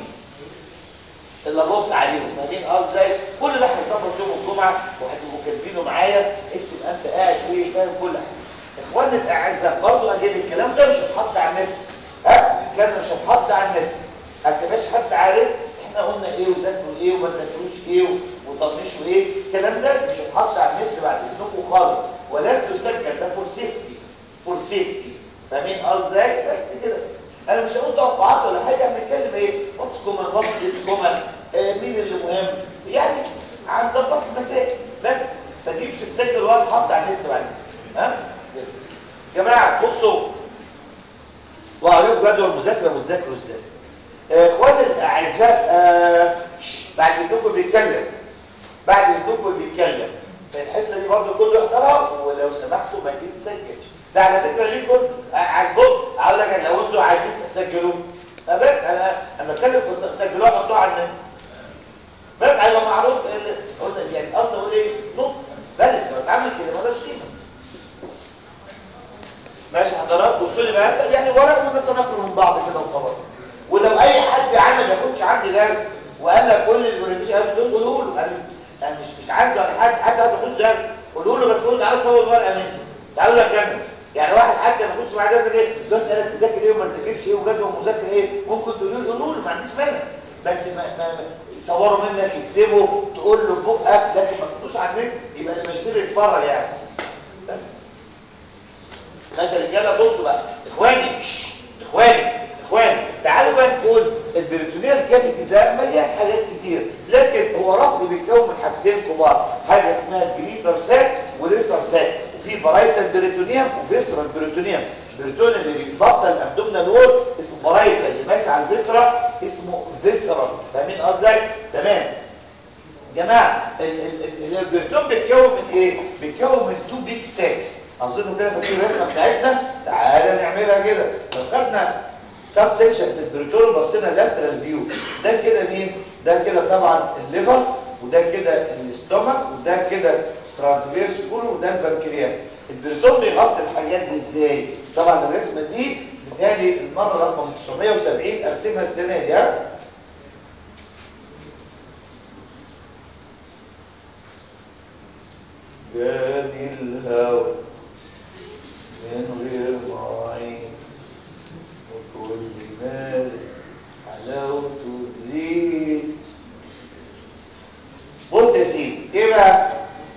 اللي ابص عليهم فاهمين اه ازاي كل ده هيظبط يوم الجمعه وهتبقوا كاتبينه معايا اسم انت قاعد ايه فاهم كل حاجه اخواننا الاعزاء برضه هجيب الكلام ده مش هتحط على النت ها الكلام مش هتحط على النت هسيبهاش حد عارف احنا قلنا ايه وذاكروا ايه وما ذاكروش ايه وطنشوا ايه الكلام ده مش هتحط على النت بعد اذنكم خالص ولن تسجل ده فور سيفتي فور سيفتي فاهمين اه ازاي بس كده انا مش هقول توقعات ولا حاجه بنتكلم ايه واتس كومن واتس ديس كومن مين اللي مهم يعني هنظبط المسائل بس ما تجيبش السجل ولا تحط على النت بعد ها يا جماعه بصوا وهوريكم جدول مذاكره وتذاكروا ازاي اخواني الاعزاء آه بعد اذنكم بيتكلم بعد اذنكم بيتكلم الحصه دي برضه كله يحضرها ولو سمحتوا ما تتسجلش ده على فكره ليكم عجبكم اقول لك لو انتوا عايزين تسجلوه بس انا انا بتكلم في سجلوها حطوها على النت بس هيبقى معروف قلنا يعني اصلا اقول ايه نط بلد لو اتعمل كده مالهاش قيمه ماشي حضرات بصوا لي بقى يعني ورق ونتناقل من بعض كده وخلاص ولو اي حد عمل ما ياخدش عندي درس وقال لك كل البرزنتيشن دول قولوا له انا انا مش مش عايز ولا حد حد ياخد درس قولوا له بس قولوا تعالى صور الورقه مني تعالوا لك انا يعني واحد حتى ما يخش معاه درس كده ده اسالك تذاكر ايه وما تذاكرش ايه وجدول مذاكر ايه ممكن تقولوا له قولوا له ما عنديش مانع بس ما, ما يصوروا منك يكتبوا تقول له بقك لكن ما تحطوش على النت يبقى اللي مشتري يتفرج يعني بس ماشي يا رجاله بصوا بقى اخواني اخواني اخواني تعالوا بقى نقول البريتونيال كافيتي ده مليان حاجات كتير لكن هو رفض بيتكون من حاجتين كبار حاجه اسمها الجريتر ساك وليسر الفيسرا اسمه فيسرا فاهمين قصدي تمام جماعه البرتون بيتكون من ايه بيتكون من تو بيج ساكس اظن كده فاكرين الرسمه بتاعتنا تعالى نعملها كده لو خدنا كاب سيكشن في البريتون بصينا لاترال فيو ده كده مين ده كده طبعا الليفر وده كده الاستومك وده كده ترانسفيرس كله وده البنكرياس البريتون بيغطي الحاجات دي ازاي طبعا الرسمه دي بتهيألي المره رقم 970 ارسمها السنه دي ها جاني الهوى من غير معين وكل مال حلاوته تزيد بص يا سيدي ايه بقى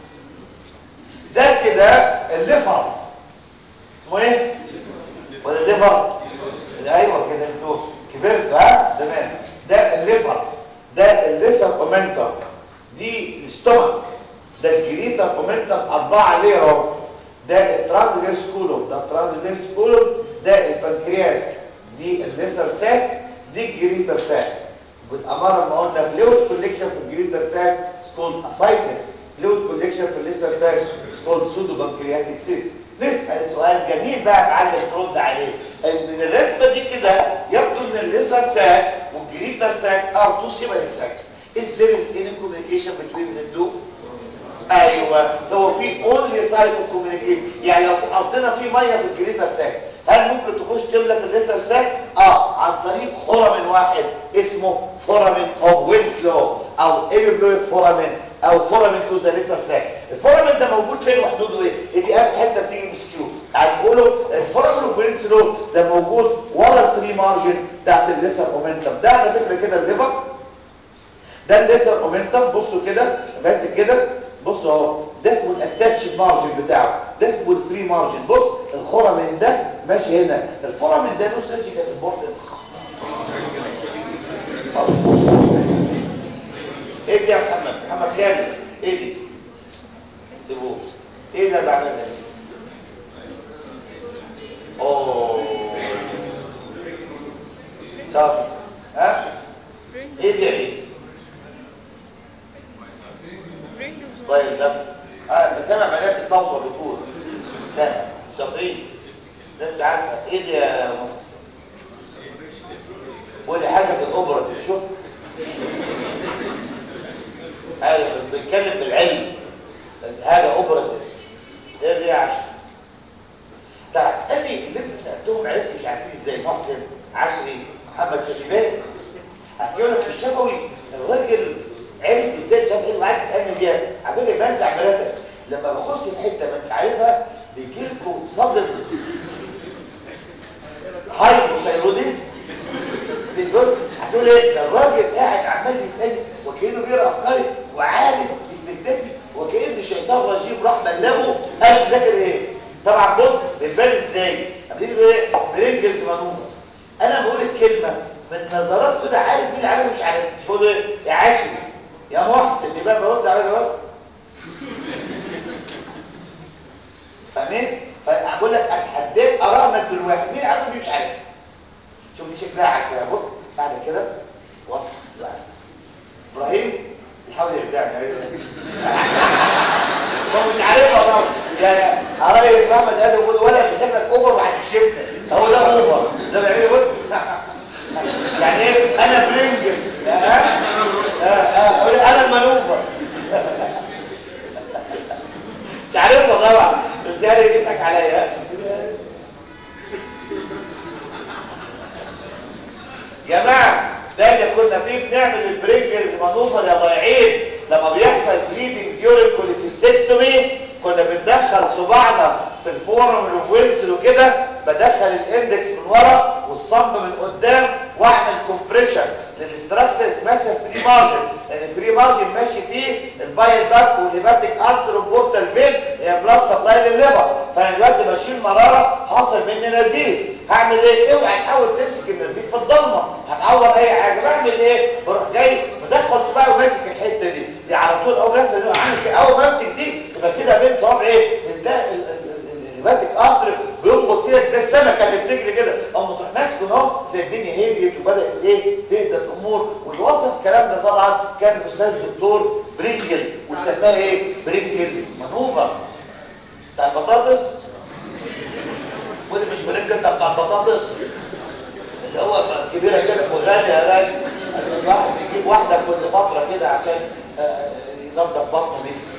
ده كده الليفر اسمه ايه ولا الليفر ايوه كده انتوا كبرت ها تمام ده الليفر ده الليسر اومنتم دي الاستومك ده الجريتر اومنتم اربعه ليه اهو ده الترانسفيرس كولوم ده الترانسفيرس كولوم ده البنكرياس دي الليسر ساك دي الجريتر ساك بالاماره ما قلنا فلويد كوليكشن في الجريتر ساك سكول اسايتس فلويد كوليكشن في الليسر ساك سكول سودو بنكرياتيك سيست نسال سؤال جميل بقى معلم ترد عليه من الرسمه دي كده يبدو ان الليسر ساك والجريتر ساك ار تو سيبريك ساكس is there is any communication between the two ايوه هو في اونلي سايت اوف كوميونيكيشن يعني لو قصدنا في ميه في الجريتر ساك هل ممكن تخش تملى في الليسر ساك اه عن طريق فورامين واحد اسمه فورامين اوف وينسلو او ايربلويد فورامين او فورامين تو ذا ليسر ساك الفورامين ده موجود فين وحدوده ايه دي اهم حته بتيجي مسكيو هنقوله الفورامين اوف وينسلو ده موجود ورا الفري مارجن بتاعت الليسر اومنتم ده على فكره كده الليفر ده الليسر اومنتم بصوا كده ماسك كده بص اهو ده اسمه الاتاتش مارجن بتاعه ده اسمه الفري مارجن بص الخرمين ده ماشي هنا الفرامين ده له سيرجيكال امبورتنس ايه دي يا محمد محمد خالد ايه دي سيبوه ايه اللي بعملها دي اوه طب ها ايه دي يا عيسى طيب ده اه بسامع بنات الصوصه بتقول سامع شاطرين ناس عارفه ايه دي يا مصر قولي حاجه في الاوبرا دي شوف حاجه بنتكلم بالعلم حاجه اوبرا دي ايه دي يا عشر طب هتسالني اللي انت سالتهم عرفت مش عارفين ازاي محسن عشري محمد شبيبان هتقول لك في الشفوي الراجل عرف ازاي مش عارف ايه وقعد تسالني بيها على فكره يبان تعبيراتك لما بخش في حته ما انتش عارفها بيجي لكم صدر هايبوثايروديزم بص هتقول ايه ده الراجل قاعد عمال يسالني وكانه بيقرا افكاري وعارف استنتاجي وكان شيطان رجيم راح بلغه قال ذاكر ايه طبعا بص بتبان ازاي عاملين ايه برينجلز منومه انا بقول الكلمه من نظرات كده عارف مين عارف مش عارف مش بقول ايه يا عاشر يا محسن يبقى برد على جواب فاهمين فاقول لك اتحداك اراء من الواحد مين عارف مين مش عارف شوف دي شكلها عارفها بص بعد كده وصل بقى ابراهيم يحاول يرجعني هو مش عارفها طبعا يعني عربي محمد قال له ولا شكلك اوفر وهتكشفنا هو ده اوفر ده بيعمل ايه يعني ايه انا برينجل ها ها اقول انا المانوفر تعرفها طبعا ازاي جبتك عليا جماعه ده اللي كنا فيه بنعمل البرينجلز مانوفر يا ضايعين لما بيحصل بليدنج ديورنج كوليسيستكتومي كنا بندخل صباعنا في الفورم والويلسل وكده بدخل الاندكس من ورا والصمب من قدام واعمل كومبريشن للاستراكشرز ماشيه فري مارجن لان الفري مارجن ماشي فيه البايل داكت والهيباتيك ارتر بورتال فين هي بلاد سبلاي للليفر فانا دلوقتي بشيل مراره حاصل مني نزيف هعمل ايه اوعى تحاول تمسك النزيف في الضلمه هتعور اي حاجه بعمل ايه بروح جاي مدخل صباعي وماسك الحته دي دي على طول اول ما يحصل عامل كده اول ما امسك دي تبقى كده بين صوابع ايه ده الهيباتيك ارتر بينبض كده زي السمكه اللي بتجري كده او تروح ماسكه اهو تلاقي الدنيا هديت وبدات ايه تهدى الامور واللي وصف الكلام ده طبعا كان الاستاذ الدكتور برينجل وسماه ايه برينجلز مانوفر بتاع البطاطس ودي مش برينجل بتاع البطاطس اللي هو كبيره كده وغاليه يا غالي الواحد بيجيب واحده كل فتره كده عشان ينظف بطنه بيه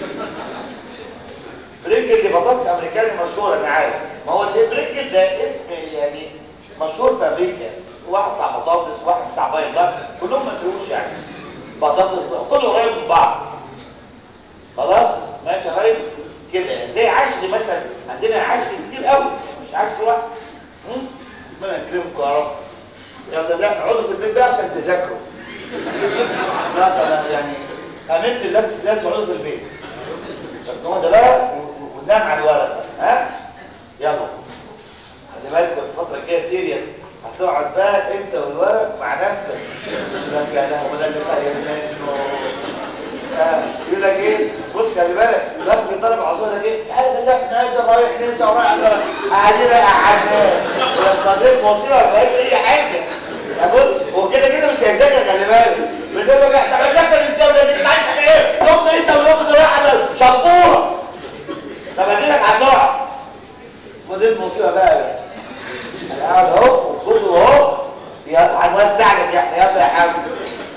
برينجل دي بطاطس امريكاني مشهور انا عارف ما هو البرينجل ده اسم يعني مشهور في امريكا واحد بتاع بطاطس واحد بتاع بايضات كلهم ما فيهوش يعني بطاطس كله قريب من بعض خلاص ماشي يا ريس كده زي عشري مثلا عندنا عشري كتير قوي مش عشري واحد ربنا يكرمكم يا رب يلا لا اقعدوا في البيت بقى عشان تذاكروا خلاص انا يعني امنت اللبس ده اقعدوا في البيت هو ده بقى وننام على الورق ها يلا خلي بالكم الفتره الجايه سيريس هتقعد بقى انت والورق مع نفسك لك يا لهوي ده اللي خير منه يقول لك ايه بص خلي بالك دلوقتي بيطلب عذور لك ايه انا ده احنا عايز رايح ننسى ورايح على قاعدين قعدنا ولما ضيف مصيبه ما فيهاش اي حاجه بص هو كده كده مش هيذاكر خلي بالك بيقول لك طب هيذاكر ازاي ولا دي عارف احنا ايه يوم لسه ويوم ده رايح على شبوره طب اديلك هتقع ودي المصيبه بقى انا قاعد اهو وصوته اهو هنوسع لك احنا يلا يا حبيبي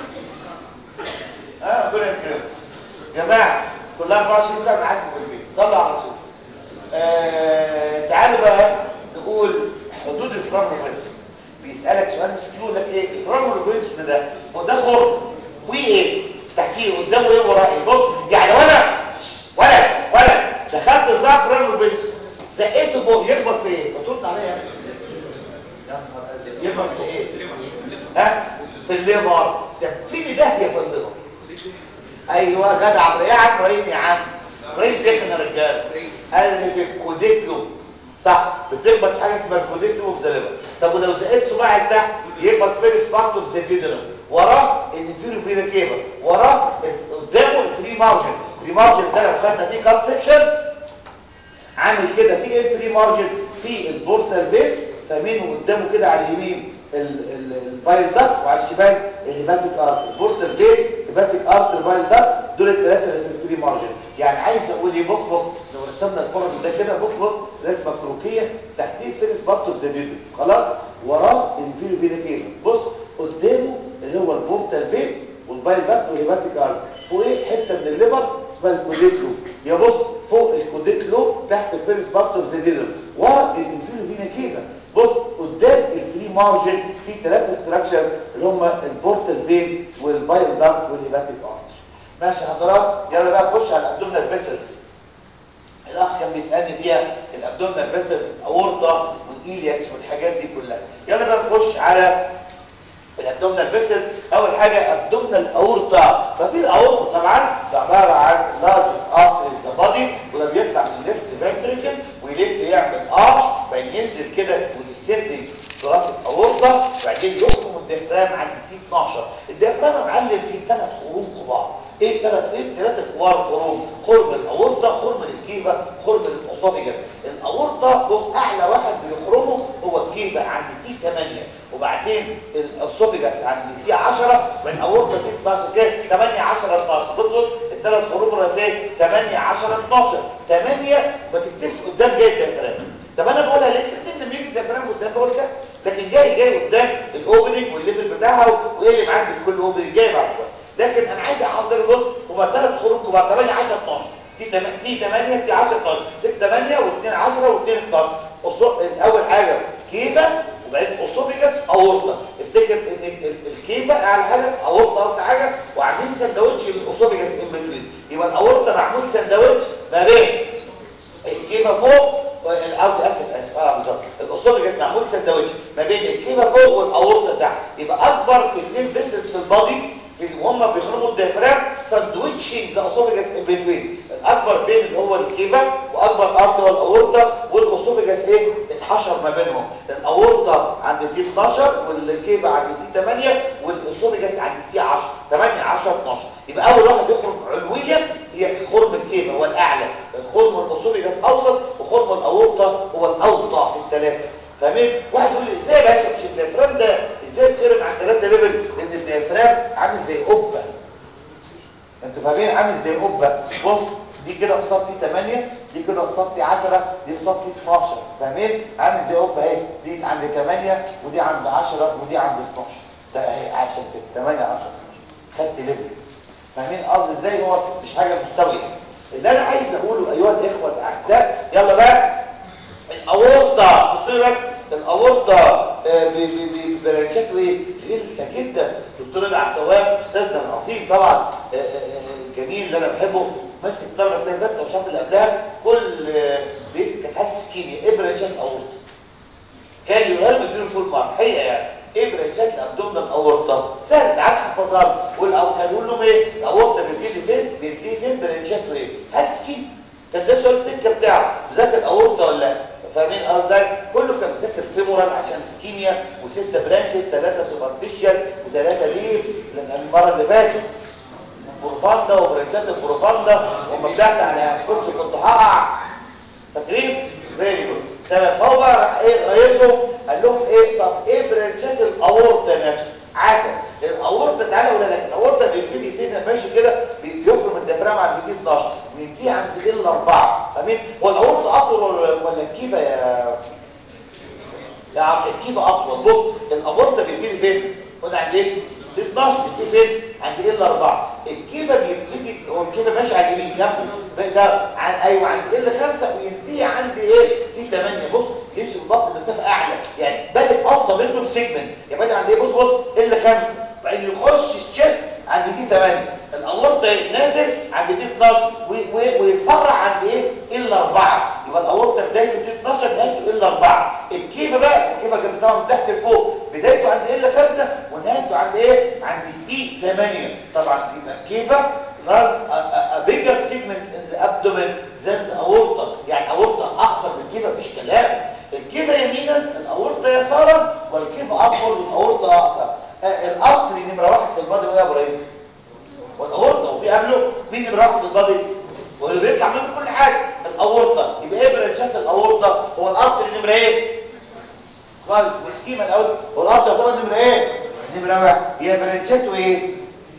اه ربنا يكرمك جماعه كلها 24 ساعه معاكم في البيت صلوا على الرسول آه تعالوا بقى نقول حدود الفرامولوفينس بيسالك سؤال مسكين يقول لك ايه الفرامولوفينس ده وده خرم وايه تحتيه قدامه ايه وراه ايه بص يعني وانا ولا ولا دخلت زراعه فرامولوفينس زقيته فوق يخبط في ايه بترد عليا يا نهار ازرق يخبط في ايه ها في الليفر ده في داهيه في الليفر ايوه جدع يا عم ابراهيم يا عم ابراهيم سخن يا رجاله قال لي في الكوديكلو صح بتخبط في حاجه اسمها الكوديكلو في زلبه طب ولو زقيت صباعك تحت يخبط فيرس بارت اوف ذا ديدرم وراه الانفيرو فينا كيبل وراه قدامه الفري مارجن الفري مارجن ده لو خدنا فيه كات سكشن عامل كده في ايه الفري مارجن في البورتال بيت فمنه قدامه كده على اليمين البايل داكت وعلى الشمال الهيباتيك ارت البورتال بيت هيباتيك ارت البايل داكت دول الثلاثه اللي في الفري مارجن يعني عايز اقول ايه بص بص لو رسمنا الفورم ده كده بص بص رسمه كروكيه تحتيه فيرس بارت اوف ذا بيبي خلاص وراه الانفيريو فينا كيبل بص قدامه اللي هو البورتال بيت والبايل داكت والهيباتيك ارت فوقيه حته من الليفر اسمها الكوديت لوب يا بص فوق الكوديت لوب تحت الفيرس بارت اوف ذا بيبي ورا الانفيريو فينا كيبل بص قدام الفري مارجن في ثلاثه ستراكشر اللي هم البورتال فين والبايل داكت والهيباتيك ارت ماشي حضرات يلا بقى نخش على الابدومينال فيسلز الاخ كان بيسالني فيها الابدومينال فيسلز اورطه والايلياكس والحاجات دي كلها يلا بقى نخش على الابدومينال فيسلز اول حاجه ابدومينال اورطه ففي الاورطه طبعا ده عباره عن لارجست ارتري ان ذا بادي وده بيطلع من الليفت فنتريكل ويلف يعمل ارش بعدين ينزل كده ويسد راس الاورطه بعدين يخرم الديافرام عند تي 12 الديافرام يا معلم فيه ثلاث خروم كبار ايه ثلاث ايه ثلاثه كبار خروم خرم الاورطه خرم الكيفه خرم الاسوفيجاس الاورطه بص اعلى واحد بيخرمه هو الكيفه عند تي 8 وبعدين الاسوفيجاس عند تي 10 من الاورطه تي 12 كده 8 10 12 بص بص الثلاث خروم الرئيسيه 8 10 12 8 ما تكتبش قدام جاي الديافرام طب انا بقولها ليه تكتب لما يجي الديافرام قدام بقول كده لكن جاي جاي قدام الاوبننج والليفل بتاعها وايه اللي معدي في كل اوبننج جاي بعد شويه لكن انا عايز احضر بص هما ثلاث خروج كبار 8 10 12 تي 8 تي 8 تي 10 12 6 8 و2 10 و2 12 الاول حاجه كيفه وبعدين اسوفيجاس اورطه افتكر ان الكيفه اعلى حاجه اورطه اكتر حاجه وعاملين سندوتش للاسوفيجاس ان بتوين يبقى الاورطه معمول سندوتش ما بين الكيفه فوق قصدي اسف اسف اه بالظبط الاسوفيجاس معمول سندوتش ما بين الكيفه فوق والاورطه تحت يبقى اكبر اثنين فيسلز في البادي وهم بيخرموا الديافرام ساندويتشنج ذا اسوفيجاس ان بتوين الاكبر بين اللي هو الكيفه واكبر ارتر الاورطه والاسوفيجاس ايه اتحشر ما بينهم الاورطه عند تي 12 والكيفه عند تي 8 والاسوفيجاس عند تي 10 8 10 12 يبقى اول واحد يخرم علويا هي خرم الكيفه هو الاعلى خرم الاسوفيجاس اوسط وخرم الاورطه هو الاوطى في الثلاثه فاهمين واحد يقول لي ازاي يا باشا مش الديافرام ده ازاي تخرم عن 3 ليفل لان الديافرام عامل زي قبه انتوا فاهمين عامل زي قبه بص دي كده قصادتي 8 دي كده قصادتي 10 دي قصادتي 12 فاهمين عامل زي قبه اهي دي عند 8 ودي عند 10 ودي عند 12 ده اهي عشان كده 8 10 خدت ليفل فاهمين قصدي ازاي هو مش حاجه مستويه اللي انا عايز اقوله ايها الاخوه الاعزاء يلا بقى الاورطه بصوا لي بس الاورطه برانشاته ايه غلسه جدا دكتور العفواف استاذنا العظيم طبعا جميل اللي انا بحبه ماسك الطلبه السنه اللي فاتت والشهر اللي قبلها كل بيس كانت حاله سكيميا ايه برانشات الاورطه كان يقول بيديله فول مارك حقيقه يعني ايه برانشات الابدومينال اورطه سهل تعال حفظها والاول كان يقول لهم ايه الاورطه بيبتدي فين بيبتدي فين برانشاته ايه حاله سكيميا كان ده سؤال التكه بتاعه ذاكر الاورطه ولا لا فاهمين قصدي كله كان مذاكر فيمورال عشان سكيميا وستة برانشز ثلاثة سوبرفيشال وثلاثة ليف المرة اللي فاتت بروفاندا وبرانشات البروفاندا وما طلعت على كنت كنت هقع فاكرين فيري جود تمام فهو بقى ايه غيرهم قال لهم ايه طب ايه برانشات الاورطه نفسه عسل الاورطه تعالى اقول لك الاورطه بيبتدي فين ماشي كده بيخرم الديافرام عند دي 12 وينتهي عند دي الاربعه فاهمين هو الاورطه اطول ولا الكيفه يا يا عم الكيفه اطول بص الاورطه بيبتدي فين قلنا عند ايه دي 12 بيبتدي فين عند ايه الاربعه الكيفه بيبتدي هو الكيفه ماشي على اليمين خمسه ده عن ايوه عند ال 5 وينتهي عند ايه دي 8 بص يمشي ببطء مسافه اعلى يعني بادئ افضل منه بسيجمنت يعني بادئ عند ايه بص بص ال 5 بعدين يخش الشيست عند دي 8 الاورطه نازل عند دي 12 ويتفرع عند ايه ال 4 يبقى الاورطه بدايته دي 12 نهايته ال 4 الكيفه بقى الكيفه جبتها من تحت لفوق بدايته عند ال 5 ونهايته عند ايه عند دي 8 طبعا يبقى الكيفه runs a, a, a bigger segment in the abdomen than the aorta يعني aorta اقصر من الكيفه مفيش كلام الكيفه يمينا الاورطه يسارا والكيفه اطول والاورطه اقصر الارتري نمره واحد في البادي ويا ابراهيم والاورطه وفي قبله مين نمره واحد في البادي واللي بيطلع منه كل حاجه الاورطه يبقى ايه برانشات الاورطه هو الارتري نمره ايه اسمها السكيما الاول هو الارتري طبعا نمره ايه نمره واحد هي برانشاته ايه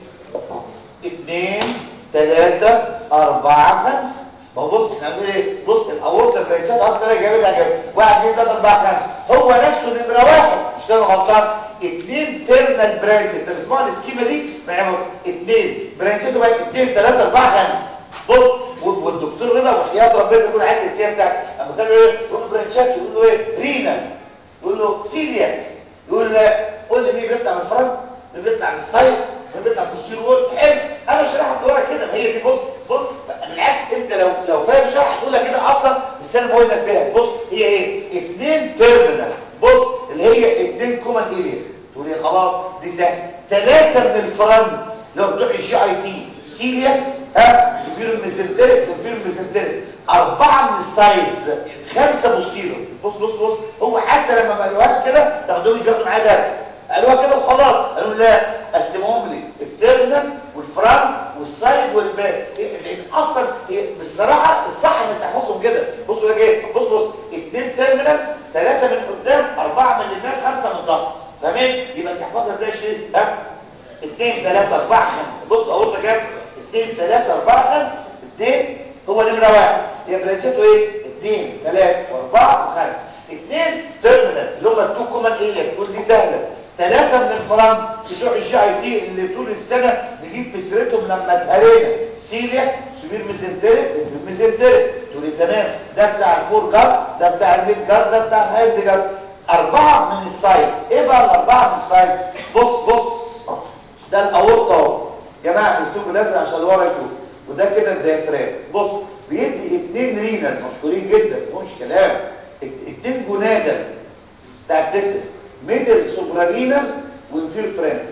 اثنين ثلاثة أربعة خمسة ما هو بص احنا بنقول ايه بص الاورطه برانشات اكتر جابتها جابت واحد اثنين ثلاثة أربعة خمسة هو نفسه نمرة واحد مش كده غلطان اثنين تيرنال برانش انت بتسمع السكيما دي معايا بص اثنين برانشات بقى اثنين ثلاثة أربعة خمسة بص والدكتور رضا وحياة ربنا يكون عايز الاتيان بتاعك اما كانوا ايه يقول له برانشات يقول له ايه رينا يقول له سيليا يقول له قول لي مين بيطلع من الفرنك مين بيطلع من الصيف مين بيطلع من السير وول حلو انا شرحت لورا كده ما هي دي بص بص بالعكس انت لو لو فاهم شرح تقولها كده اصلا مستني ما هو ينبهك بص هي ايه اثنين تيرمينال بص اللي هي اثنين كومن اريا تقول لي خلاص دي سهل ثلاثه من الفرنت لو بتوع الجي اي تي سيليا ها سوبيرو ميزنتريك وفيرو ميزنتريك اربعه من السايدز خمسه بوستيرو بص بص بص هو حتى لما ما قالوهاش كده تاخدوه مش بياخدوا معايا درس قالوها كده وخلاص قالوا لا قسموهم لي التيرمينال والفرنت والسايد والباك لان اصلا بصراحه الصح انك تحفظهم كده بصوا ده ايه بص بص اثنين تيرمينال ثلاثه من قدام اربعه من اليمين خمسه من ظهر تمام يبقى تحفظها ازاي الشيء ها اثنين ثلاثه اربعه خمسه بص اقول لك كام اثنين ثلاثه اربعه خمسه اثنين هو نمره واحد هي برانشاته ايه اثنين ثلاثه واربعه وخمسه اثنين تيرمينال اللي هم التو كومان اريا تقول دي سهله ثلاثة من الفرنك بتوع الجي اي تي اللي طول السنة نجيب في سيرتهم لما اتهرينا سيليا سمير ميزنتريك ميزنتريك تقول لي تمام ده بتاع الفور جارد ده بتاع الميد جارد ده بتاع الهايد جارد أربعة من السايدز ايه بقى الأربعة من السايدز بص بص ده الأورطة اهو جماعة السوق الأزرق عشان اللي ورا يشوف وده كده الديافرام بص بيدي اتنين رينال مشهورين جدا مش كلام اتنين جنادا بتاع التستس ميدل سوبرارينال وانفير فرينال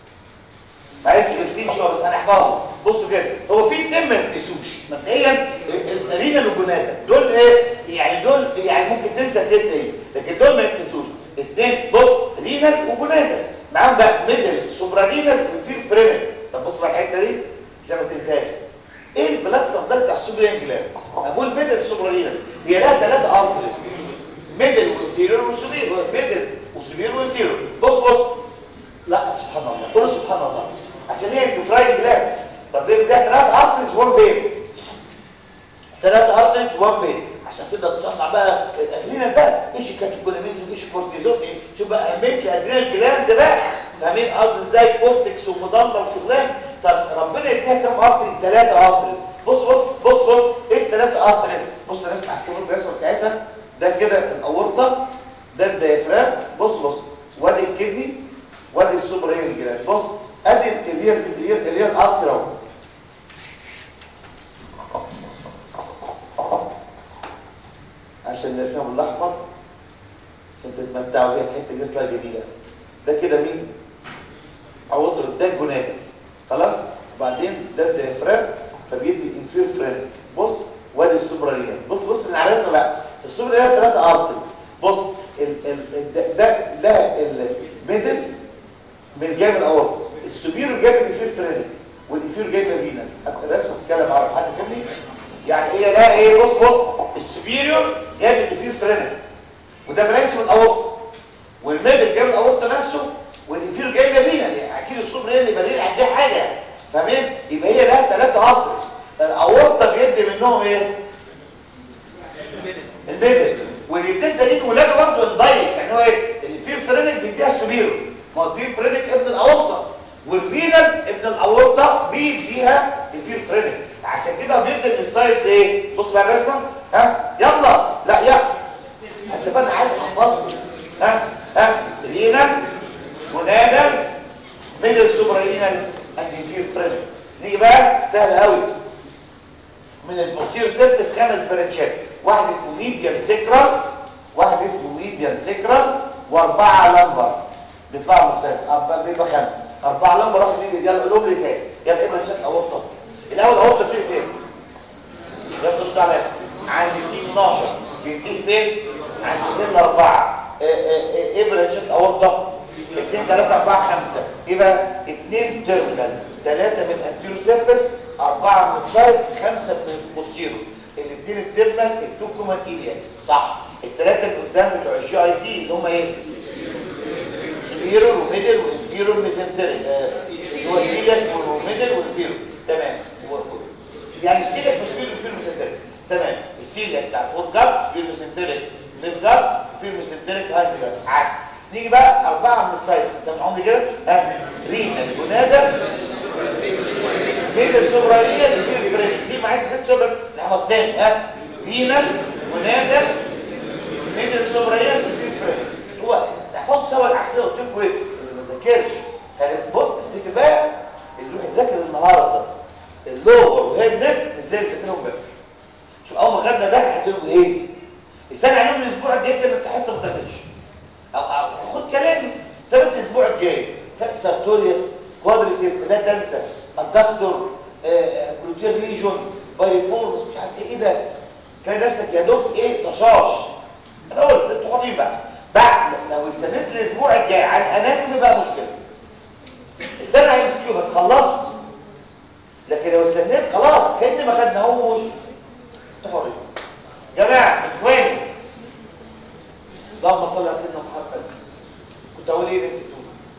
ما قالتش بنزين شويه بس هنحفظهم بصوا كده هو في اتنين ما يتنسوش مبدئيا الرينال وجنادا دول ايه يعني دول يعني ممكن تنسى اتنين ايه لكن دول ما يتنسوش اتنين بص رينال وجنادا معاهم بقى ميدل سوبرارينال وانفير فرينال طب بص بقى الحته دي عشان ما تنساش ايه البلاد سبلاي بتاع السوبرين جلاند ابو الميدل سوبرارينال هي لها ثلاثه ارترز ميدل وانفيريور وسوبيريور ميدل وسوبيريور وانفيريور بص بص لا سبحان الله قول سبحان الله عشان هي الفرايد جلاند طب ده ثلاث ارتريز وان فين ثلاث ارتريز وان فين عشان تقدر تصنع بقى الادرينال بقى ايش كاتيكولامينز وايش كورتيزون ايه شوف بقى اهميه الادرينال جلاند بقى فاهمين قصدي ازاي كورتكس ومضله وشغلان طب ربنا يديها كام ارتريز ثلاثه ارتريز بص بص بص بص ايه الثلاثه ارتريز بص الرسمه احسبوا الرسمه بتاعتها ده كده الاورطه ده الديافرام بص بص وادي الكدني وادي السوبرين جلاند بص ادي اللي هي اللي هي الارتر اهو عشان نرسمه بالاحمر عشان تتمتعوا بيها الحته دي اصلها جميله ده كده مين اورطه ده الجناد خلاص وبعدين ده الديافرام فبيدي انفير فرين بص وادي السوبرين بص بص من على الرسمه بقى السوبرين ثلاثه ارتر بص ال ال ده ده, ده الميدل من جانب الاورط السوبيرو جايب الانفير فرينك والانفير جايب الفينا الرسمه بتتكلم عربي حد فهمني يعني ايه لا ايه بص بص السوبيريور جايب الانفير فرينك وده برانش من الاورط والميدل جايب الاورط نفسه والانفير جايب الفينا يعني اكيد السوبر اللي بديل عندها حاجه فاهمين يبقى هي لها ثلاثه ارتر الاورطه بيدي منهم ايه الميدل والاثنين تانيين ولاده برضه اندايركت يعني هو ايه الانفير فرينك بيديها السوبيرو ما هو الفير فرينك ابن الاورطه والفينال ابن الاورطه بيديها الفير فرينك عشان كده بيدي من السايد ايه بص بقى الرسمه ها يلا لا يا انت بقى عايز احفظه ها ها رينال ونادر ميدل سوبرينال اند الفير فرينك نيجي بقى سهل قوي من البوستير سيرفيس خمس برانشات واحد اسمه ميديان سيكرال واحد اسمه ميديان سيكرال واربعه لمبر بيطلعوا من السادس أربعة بيبقى خمسة أربعة لمبة راح يجي يلا قولهم لي تاني يلا إيه برانشات الأورطة الأول أورطة بتيجي فين؟ يلا بصوا عليها عند دي 12 بيديه فين؟ عند اثنين أربعة إيه برانشات الأورطة؟ اثنين ثلاثة أربعة خمسة يبقى اثنين تيرمينال ثلاثة من الانتيرو سيرفيس أربعة من السايد خمسة من البوستيرو الاثنين التيرمينال التو كومان ايلياكس صح الثلاثة اللي قدام بتوع الجي اي تي اللي هم ايه؟ سوبيرور وميدل وانفيرور ميزنتريك هو السيلك والميدل والانفيرور تمام يعني السيلك وسوبيرور وانفيرور ميزنتريك تمام السيلك بتاع فور جارد سوبيرور ميزنتريك ميد جارد انفيرور ميزنتريك هاند جارد عسل نيجي بقى أربعة من السايدز سمعهم لي كده ها رينا جنادا ميدل سوبرانية الفير فريك دي معايا ست بس نحفظ تاني ها رينا جنادا ميدل سوبرانية الفير فريك هو تحفظوا سوا العكسيه قلت لكم ايه اللي ما ذاكرش يعني بص تفتكر بقى اللي يروح يذاكر النهارده اللور وهي النت ازاي يذاكرهم بقى شوف اول ما خدنا ده هتقول هيزي السنه عليهم الاسبوع الجاي كده انت حاسه ما تاخدش او او خد كلامي ده بس الاسبوع الجاي سارتوريوس كوادريسيف لا تنسى الدكتور كلوتير ريجون بايفورس مش عارف ايه ده تلاقي نفسك يا دوب ايه طشاش انا قلت انتوا حاطين بقى بعد لو استنيت الاسبوع الجاي عن اناتومي بقى مشكله استنى على الاسكيو بس خلصت لكن لو استنيت خلاص كأن ما خدناهوش حريه جماعه اخواني اللهم صل على سيدنا محمد كنت اقول ايه نسيتوه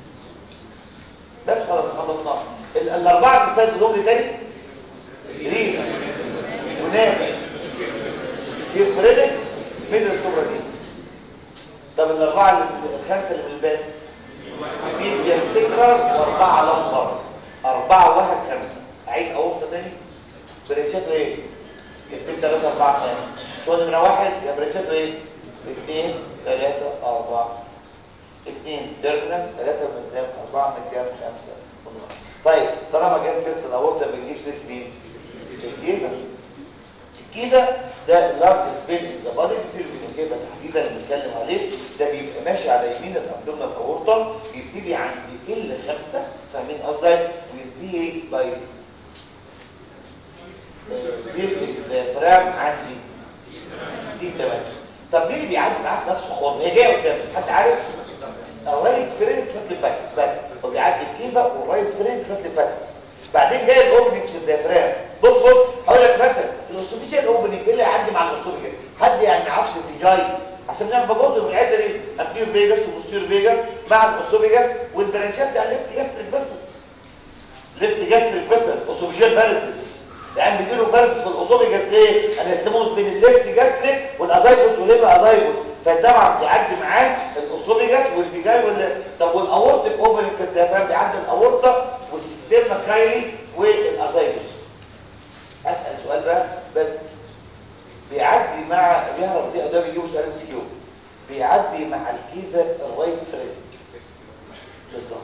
بس خلاص خلصناه الاربعه مثال بدهم لي تاني رينا ونام في فريدك ميدل سوبرانيز طب الاربعه اللي الخمسه اللي من الباقي ميديان سكرر واربعه لمبر اربعه واحد خمسه اعيد اورطه تاني بريتشاته ايه اثنين ثلاثه اربعه خمسه شو نمره واحد يا بريتشاته ايه اثنين ثلاثه اربعه اثنين تيرمينال ثلاثه من قدام اربعه من قدام خمسه طيب طالما جت سيره الاورطه بنجيب سيره مين الكيفه الكيفه ده اللارج سبين ان ذا بادي بيصير في الكيفه تحديدا اللي بنتكلم عليه ده بيبقى ماشي على يمين الابدومينال اورطه يبتدي عند ال خمسة فاهمين قصدي وينتهي باي بيرسك ديافرام عندي دي تمام طب مين اللي بيعدي معاه في نفس الخرم هي جايه قدام بس حد عارف الرايت فريم شوت باكس بس هو بيعدي الكيفه والرايت فريم شوت باكس بعدين جاي الاوبننجز في الديافرام بص بص هقول لك مثلا الاوستوفيشال اوبننج ايه اللي هيعدي مع الاوستوفيشال حد يعني ما يعرفش الاتجاه عشان نعرف شد على الليفت جاستريك فيسلز ليفت جاستريك فيسل اسوفيجيال فارسز يعني بيجيله فارسز في الاسوفيجاس ليه انا يسموه بين الليفت جاستريك والازايبوس والليفر ازايبوس فطبعا بيعدي معاه الاسوفيجاس والفيجاي وال طب والاورتيك اوبننج في الديافرام بيعدي الاورطه والسيستم كايلي والازايبوس اسال سؤال بقى بس بيعدي مع يهرب دي ده بيجيبوا سؤال مسكيو بيعدي مع الكيفر الرايت فريم بالظبط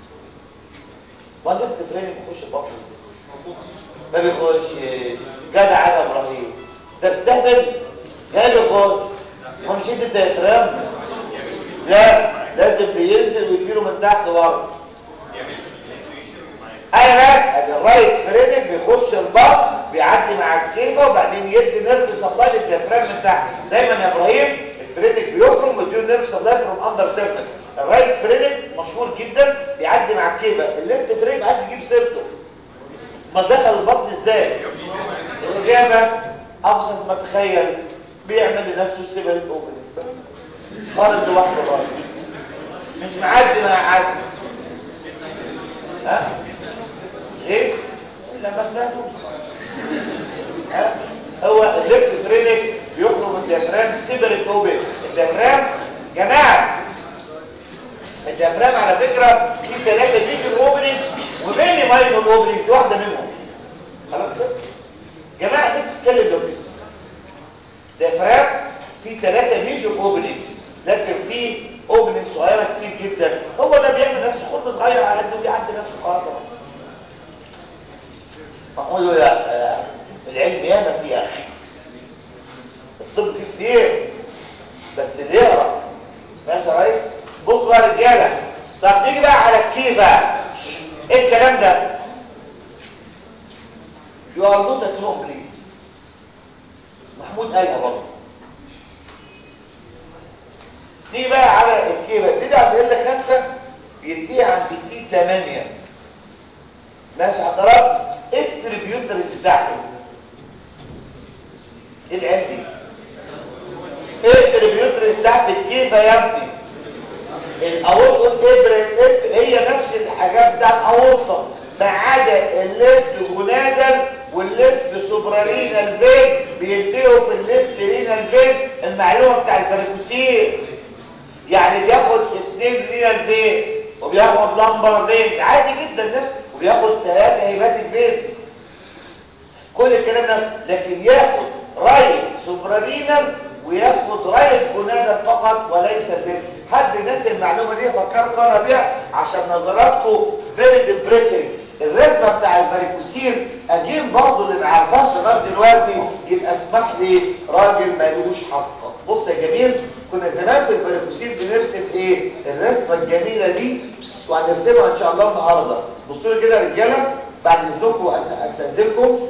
ما الليفت فريم بيخش البطن ما بيخش جدع يا ابراهيم ده بتسهل جاي بيخش ما مش انت تترم لا لازم بينزل ويجيله من تحت ورا انا بس الرايت فرينك بيخش البطن بيعدي مع الكيفه وبعدين يدي نيرف سبلاي للديافرام من تحت دايما يا ابراهيم الفرينك بيخرج ويديله نيرف سبلاي فروم اندر سيرفيس الرايت فرينك مشهور جدا بيعدي مع الكيفه الليفت فرينك عادي يجيب سيرته ما دخل البطن ازاي الاجابه ابسط ما تخيل بيعمل لنفسه سيبريت اوبننج خارج لوحده الراجل مش معدي مع حد ها ايه لما سمعته ها هو الليفت فرينك بيخرج من الديافرام سيبريت اوبن الديافرام جماعه الديافرام على فكره في ثلاثه فيجن اوبننجز وميني ماينور اوبننجز واحده منهم خلاص كده جماعه الناس بتتكلم لو تسمع ديافرام في ثلاثه ميجر اوبننجز لكن في اوبننج صغيره كتير جدا هو ده بيعمل نفسه خرم صغير على قد بيعدي نفسه خلاص فقول له يا العلم ياما فيه يا اخي الطب فيه كتير بس اللي يقرا ماشي يا ريس بصوا بقى رجاله طب نيجي بقى على الكيفه ايه الكلام ده You are not at home please محمود قالها برضه نيجي بقى على الكيفه ابتدي عند ال 5 بينتهي عند تي 8 ماشي حضرتك التريبيوترز بتاعته ايه العلم دي ايه التريبيوترز بتاعت الكيفه يا ابني الاورطه الابره هي نفس الحاجات بتاع الاورطه ما عدا الليفت جونادال والليفت سوبرارينال فين بينتهوا في الليفت رينال فين المعلومه بتاع الفاريكوسير يعني بياخد اثنين رينال فين وبياخد لمبر فين عادي جدا ده وبياخد ثلاثه هيباتيك فين كل الكلام ده لكن ياخد رايت سوبرارينال وياخد رايت جونادال فقط وليس الليفت حد الناس المعلومه دي فكرت انا بيها عشان نظراتكم فيري ديبريسنج الرسمه بتاع الفاريكوسير اجيب برضه اللي ما عرفهاش لغايه دلوقتي يبقى اسمح لي راجل مالوش حق بص يا جميل كنا زمان في الفاريكوسير بنرسم ايه الرسمه الجميله دي وهنرسمها ان شاء الله النهارده بصوا لي كده يا رجاله بعد اذنكم استاذنكم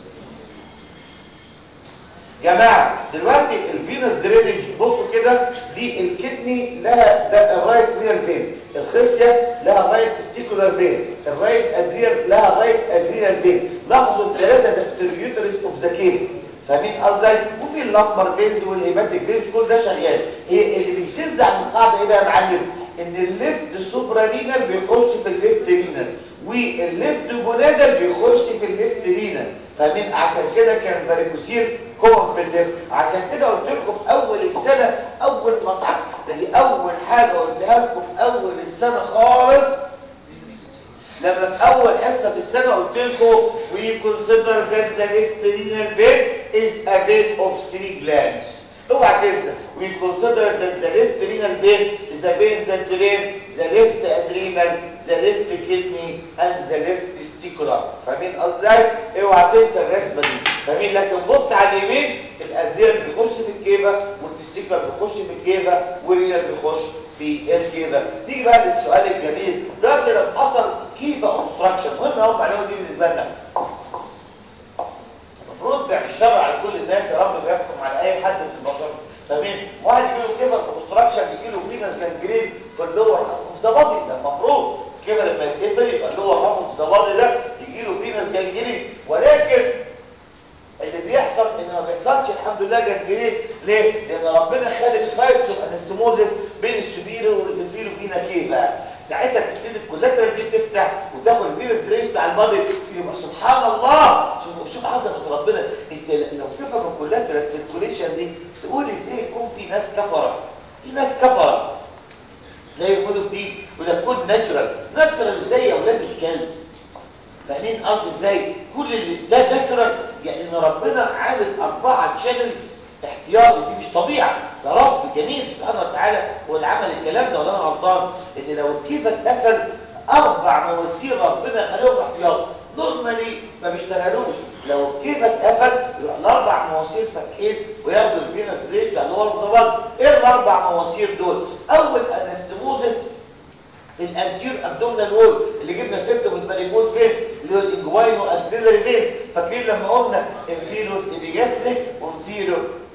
جماعه دلوقتي الفينس درينج بصوا كده دي الكدني لها ده الرايت ريال فين الخصيه لها الرايت ستيكولار فين الرايت ادريال لها الرايت ادريال فين لاحظوا الثلاثه ديستريبيوتورز اوف ذا كيف فاهمين قصدي وفي اللمبر فينز والهيباتيك فينز كل ده شغال ايه اللي بيشذ عن القاعده ايه بقى يا معلم ان الليفت سوبرالينال بيخش في الليفت رينال والليفت جونادال بيخش في الليفت رينال فاهمين عشان كده كان فاريكوسير كوم في الليفت عشان كده قلت لكم في اول السنه اول مطعم ده دي اول حاجه قلتها لكم في اول السنه خالص لما في اول حصه في السنه قلت لكم we consider that the left renal vein is a vein of three glands اوعى تنسى we consider that the left renal vein is a vein that drain the left adrenal the left kidney and the left testicular فاهمين قصدي اوعى تنسى الرسمه دي فاهمين لكن بص على اليمين الادرينال بيخش في الكيفه والتستيكولار بيخش في الكيفه والرينال بيخش في الكيفه نيجي بقى للسؤال الجميل دلوقتي لو حصل كيفه اوبستراكشن مهم قوي المعلومه دي بالنسبه لنا المفروض بعد الشر على كل الناس يا رب بيحكم على اي حد من البشر فاهمين واحد يجي له كيفه اوبستراكشن يجي له فينس جانجرين في اللور اوف ذا بادي ده المفروض كده لما يتقفل يبقى اللور هاف اوف ذا بادي ده يجي له فينس جانجرين ولكن اللي بيحصل ان ما بيحصلش الحمد لله جانجرين ليه؟ لان ربنا خالق سايتس اوف انستموزس بين السبيرو والانفيرو فينا كيفه ساعتها بتبتدي تفتح وتاخد الفيروس دريس بتاع البادي يبقى سبحان الله شوف شوف عظمه ربنا انت لو تفهم الكولاترال سيركوليشن دي تقول ازاي يكون في ناس كفره في ناس كفره لا يقولوا جديد ولا تكون ناتشرال ناتشرال ازاي يا اولاد الكلب فاهمين قصدي ازاي كل اللي ده ناتشرال يعني ان ربنا عامل اربعه تشانلز احتياطي دي مش طبيعه ده رب جميل سبحانه وتعالى هو اللي عمل الكلام ده ولا انا غلطان ان لو الكيف اتقفل اربع مواسير ربنا خليهم احتياطي نورمالي ما بيشتغلوش لو الكيف اتقفل يروح الاربع مواسير فاتحين وياخدوا الفينس ريت اللي هو الضبط ايه الاربع مواسير دول اول انستموزس في الانتير ابدومينال وول اللي جبنا سيرته من باليموز فين اللي هو الانجواينو اكسيلري فين فاكرين لما قلنا انفيرو ايبيجاستريك وانفيرو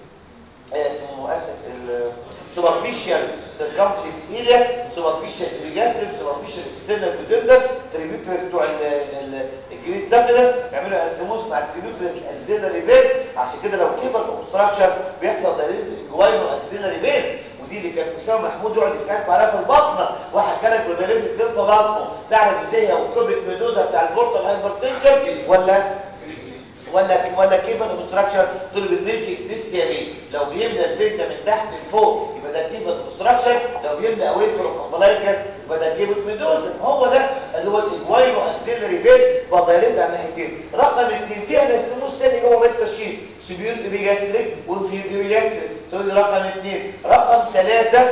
اسمه اسف السوبرفيشال سيركمفلكس اريا سوبرفيشال ايبيجاستريك سوبرفيشال اكسترنال كودندر تريبيوتريس بتوع الجريد زابيلس يعملوا اسموس مع التريبيوتريس الاكسيلري فين عشان كده لو كبر اوبستراكشن بيحصل دليل الانجواينو اكسيلري فين ودي اللي كانت اسامه محمود يقعد يساعد عليها في البطنه واحد كانت بغلبه الجلطه بطنه تعرف ازاي هي وكبت ميدوزا بتاع البورتال هايبرتنشن ولا ولا ولا كيف الاوبستراكشن دول بالملك ديستيامين لو بيملى الفين من تحت لفوق يبقى ده كيف الاوبستراكشن لو بيملى اواي فروم امبلايكس يبقى ده كيف ميدوزا هو ده اللي هو الاجواينو اكسيلري فين بضايلت على ناحيتين رقم اثنين فيها الاستموس تاني جوه ريكتا شيس سبيور ايبيجاستريك وانفير ايبيجاستريك تقول لي رقم اثنين رقم ثلاثة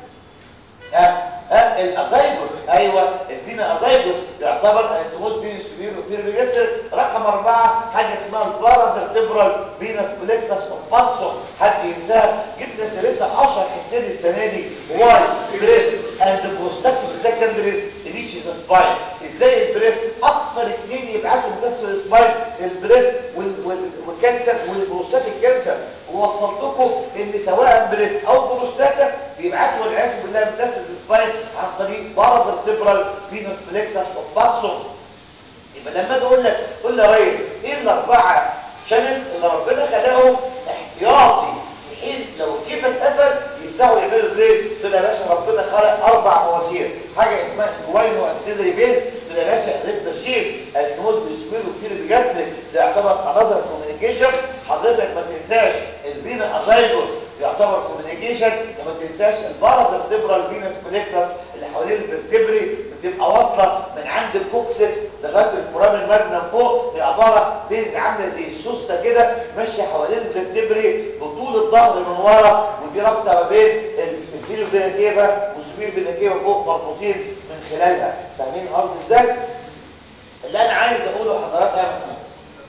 ها ها الازايجوس ايوه الفينا ازايجوس يعتبر اسموس بين السبير وفير بيجستر رقم أربعة حاجه اسمها البارافيرتبرال فينس بلكسس اوف باتسون حد ينساها جبنا سيرتها 10 حتتين السنه دي واي بريست اند بروستاتيك سكندريز ريتشز سباين ازاي البريست اكثر اثنين يبعتوا مكسر السباين البريست والكانسر والبروستاتيك كانسر ووصلتكم ان سواء بريست او بروستاتا بيبعتوا والعياذ بالله مكسر السباين عن طريق بارافيرتبرال فينس بلكسس اوف باتسون يبقى لما اجي اقول لك قول لي يا ريس ايه الاربعه شانلز اللي ربنا خلقهم احتياطي في حين لو كيف اتقفل يفتحوا يعملوا بريد تقول يا باشا ربنا خلق اربع مواسير حاجه اسمها جواينو اكسيلري بيز تقول يا باشا ريد شيف السموث بالسكوير وكتير بجسر ده يعتبر انذر كوميونيكيشن حضرتك ما تنساش الفينا ازايجوس يعتبر كوميونيكيشن وما تنساش البارافيرتبرال فينس كوليكسس اللي حوالين الفرتبري بتبقى واصله من عند الكوكسكس لغايه الفرام المجنم فوق هي عباره فيز عامله زي السوسته كده ماشيه حوالين الفرتبري بطول الظهر من ورا ودي رابطه ما بين الفيلو فيناكيفا والسبيل فيناكيفا فوق مربوطين من خلالها فاهمين الارض ازاي اللي انا عايز اقوله لحضراتكم يا محمود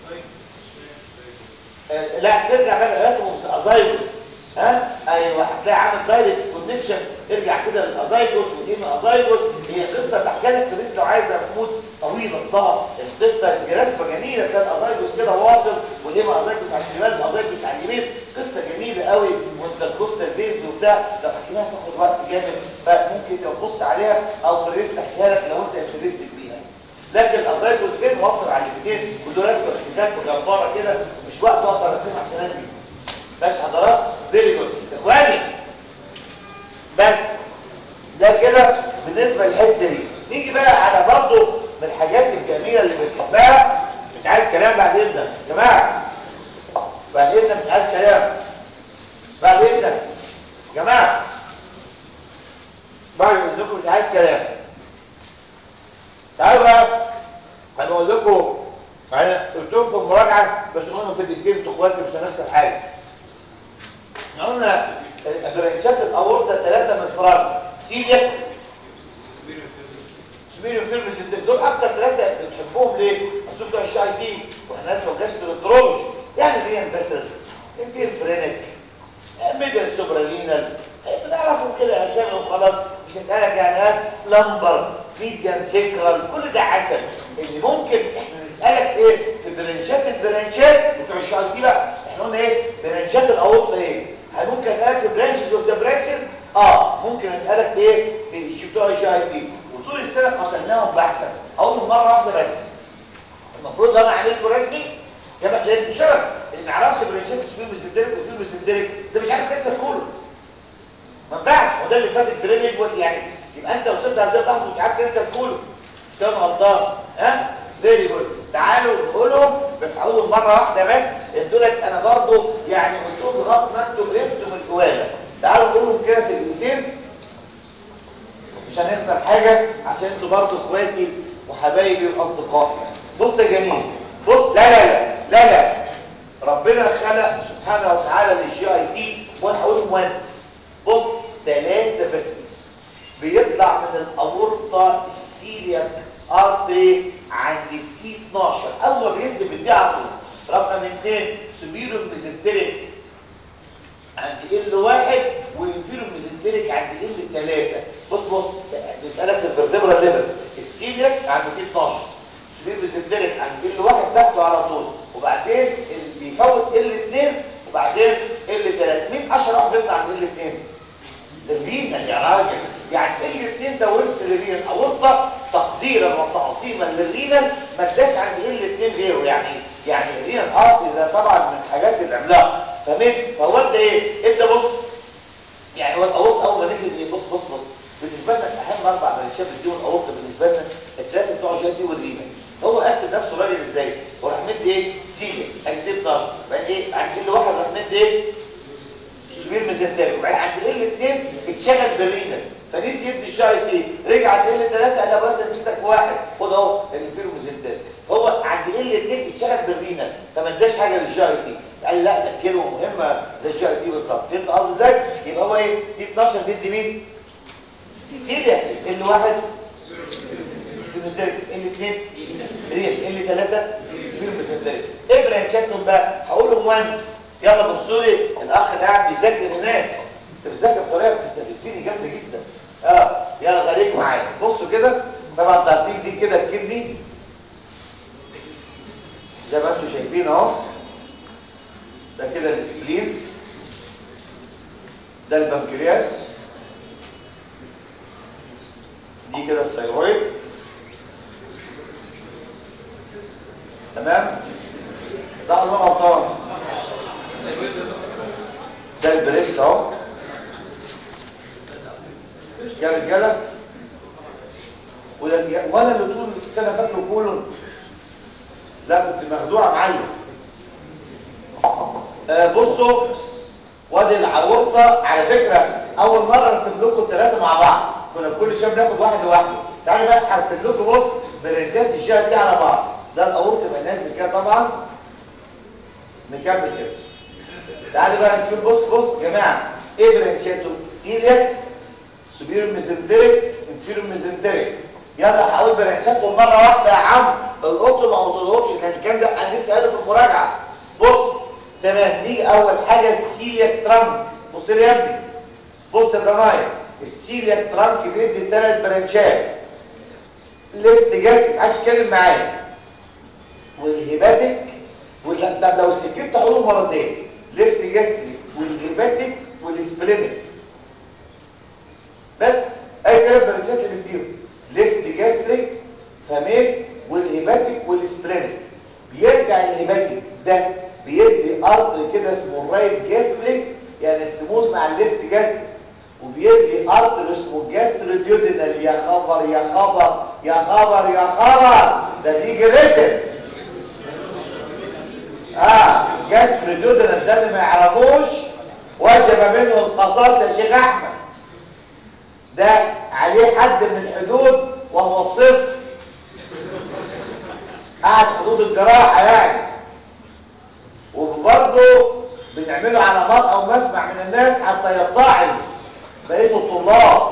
آه لا ترجع بقى لغايه ازايروس ها ايوه هتلاقي عامل دايركت كونكشن ارجع كده للازايجوس وديما ازايجوس هي قصه بحكي لك في لو عايز محمود طويله اصلها القصه الجراسبه جميله كان ازايجوس كده واصل وديما ازايجوس على الشمال وازايجوس على اليمين قصه جميله قوي وانت الكوستال بينز وبتاع لو حكيناها تاخد وقت جامد فممكن تبص عليها او تريست احكيها لك لو انت انترستد بيها لكن الازايجوس فين واصل على الاثنين ودول رسمه كتاب جباره كده مش وقت اقدر ارسمها عشان انجز ماشي حضرات فيري جود اخواني بس ده كده بالنسبه للحته دي نيجي بقى على برضه من الحاجات الجميله اللي بنحبها مش عايز كلام بعد اذنك يا جماعه بعد اذنك مش عايز كلام بعد اذنك يا جماعه بعد اذنكم مش عايز كلام تعالوا بقى انا اقول لكم انا قلت لكم في المراجعه بس قلنا في الدقيقتين انتوا اخواتي مش هنسال حاجه قلنا برانشات الاورطه ثلاثه من الفرامل سيليا سبيريو فيرمس دول اكتر ثلاثه بنحبهم ليه اصل بتوع الشاي دي واحنا ناس جاستروترومش يعني ريان فيسلز انفير فرينك ميدل سوبرالينال بنعرفهم كده اسامي وخلاص مش هسالك يعني ها لمبر ميديان سيكرال كل ده عسل اللي ممكن احنا نسالك ايه في برانشات البرانشات بتوع الشاي دي بقى احنا قلنا ايه برانشات الاورطه ايه هل ممكن اسالك في برانشز اوف ذا برانشز اه ممكن اسالك في ايه في بتوع الشاي دي وطول السنه قتلناهم بحثا اقول مره واحده بس المفروض لو انا عملت رسمي يبقى لان بسبب اللي ما يعرفش برانشات سفير ميزنتريك وفير ميزنتريك ده مش عارف كسر كله ما ينفعش هو ده اللي فات الدرينج يعني يبقى انت وصلت هذه اللحظه مش عارف كنسر كله مش كده غلطان ها فيري جود تعالوا نقولهم بس هقولهم مره واحده بس دولت انا برضو يعني قلتهم لغايه ما انتوا عرفتوا من الجواله تعالوا نقولهم كده في الاثنين مش هنخسر حاجه عشان انتوا برضو اخواتي وحبايبي واصدقائي بص يا جميل بص لا لا لا لا لا ربنا خلق سبحانه وتعالى للجي اي تي وانا هقول وانس بص ثلاثه فاسيلز بيطلع من الاورطه السيلياك ارتري عند التي 12 اول ما بينزل بالدي على طول رقم اثنين سبيرو ميزنتريك عند ال واحد والانفيرو ميزنتريك عند ال 3 بص بص بيسالك في الفرتبرال ليفل السيلياك عند التي 12 سبيرو ميزنتريك عند ال واحد تحته على طول وبعدين اللي بيفوت ال 2 وبعدين ال 3 مين اشهر واحد بيطلع عند ال 2 الرينال يا راجل يعني الاثنين ده ورث للرينال اورطه تقديرا وتعظيما للرينال ما اداش عند الاثنين غيره يعني يعني الرينال ارت ده طبعا من الحاجات العملاقه تمام فهو انت ايه انت بص يعني هو الاورطه اول ما نزل ايه بص بص بص بالنسبه لنا اهم اربع برانشات دي والاورطه بالنسبه لنا الثلاثه بتوع جاتي والرينال هو قسم نفسه راجل ازاي هو راح مد ايه سيليا عند 12 بعدين ايه عند كل واحد راح مد ايه سبير ميزنتري وبعدين عند ال 2 اتشغل بالرينال فنسي يدي الشاي ايه رجع عند ال 3 قال له بس نسيتك واحد خد اهو الانفيرو ميزنتري هو عند ال 2 اتشغل بالرينال فما اداش حاجه للجاي تي قال لا ده كلمه مهمه زي الجاي تي بالظبط فهمت قصدي ازاي يبقى هو ايه تي 12 بيدي مين سيريس ال واحد ميزنتري ال 2 ريال ال 3 انفيرو ميزنتري ايه برانشاتهم بقى هقولهم وانس يلا بصوا لي الاخ ده قاعد بيذاكر هناك انت بتذاكر بطريقه بتستفزني جامده جدا اه يلا خليك معايا بصوا كده طبعا انتوا عارفين دي كده الكبدي زي ما انتم شايفين اهو ده كده السبلين ده البنكرياس دي كده الثيرويد تمام ده الله غلطان ده البريست اهو يا رجاله وانا اللي طول السنه فاكره كولون لا كنت مخدوع معلم آه بصوا وادي العورطه على فكره اول مره ارسم لكم الثلاثه مع بعض كنا كل شويه بناخد واحد لوحده تعالى بقى هرسم لكم بص برنجات الجهه دي على بعض ده الاورطه يبقى نازل كده طبعا نكمل كده تعالوا بقى نشوف بص بص يا جماعه ايه برانشاته سيلياك سوبير ميزنتريك انفيرو ميزنتريك يلا هقول برانشاتهم مره واحده يا عم القطه ما قلتلهمش كان الكلام ده انا لسه قايله في المراجعه بص تمام دي اول حاجه السيلياك ترانك بص لي يا ابني بص يا ضنايا السيلياك ترانك بيدي ثلاث برانشات ليفت جاست عايز تتكلم معايا والهيباتيك طب لو سكت هقوله مرتين ليفت جاستريك والهيباتيك والسبلينيك بس اي كلام برنسات اللي بيديهم ليفت جاستريك فمين والهيباتيك والسبلينيك بيرجع الهيباتيك ده بيدي ارض كده اسمه الرايت جاستريك يعني استموز مع الليفت جاستريك وبيدي ارض اسمه الجاستروديودينال يا خبر يا خبر يا خبر يا خبر ده بيجي ريتم اه جسر جدنا ده اللي ما يعرفوش وجب منه القصاص يا شيخ احمد ده عليه حد من الحدود وهو صفر قاعد حدود الجراحة يعني وبرضه بنعمله علامات او مسمع من الناس حتى يتعظ بقية الطلاب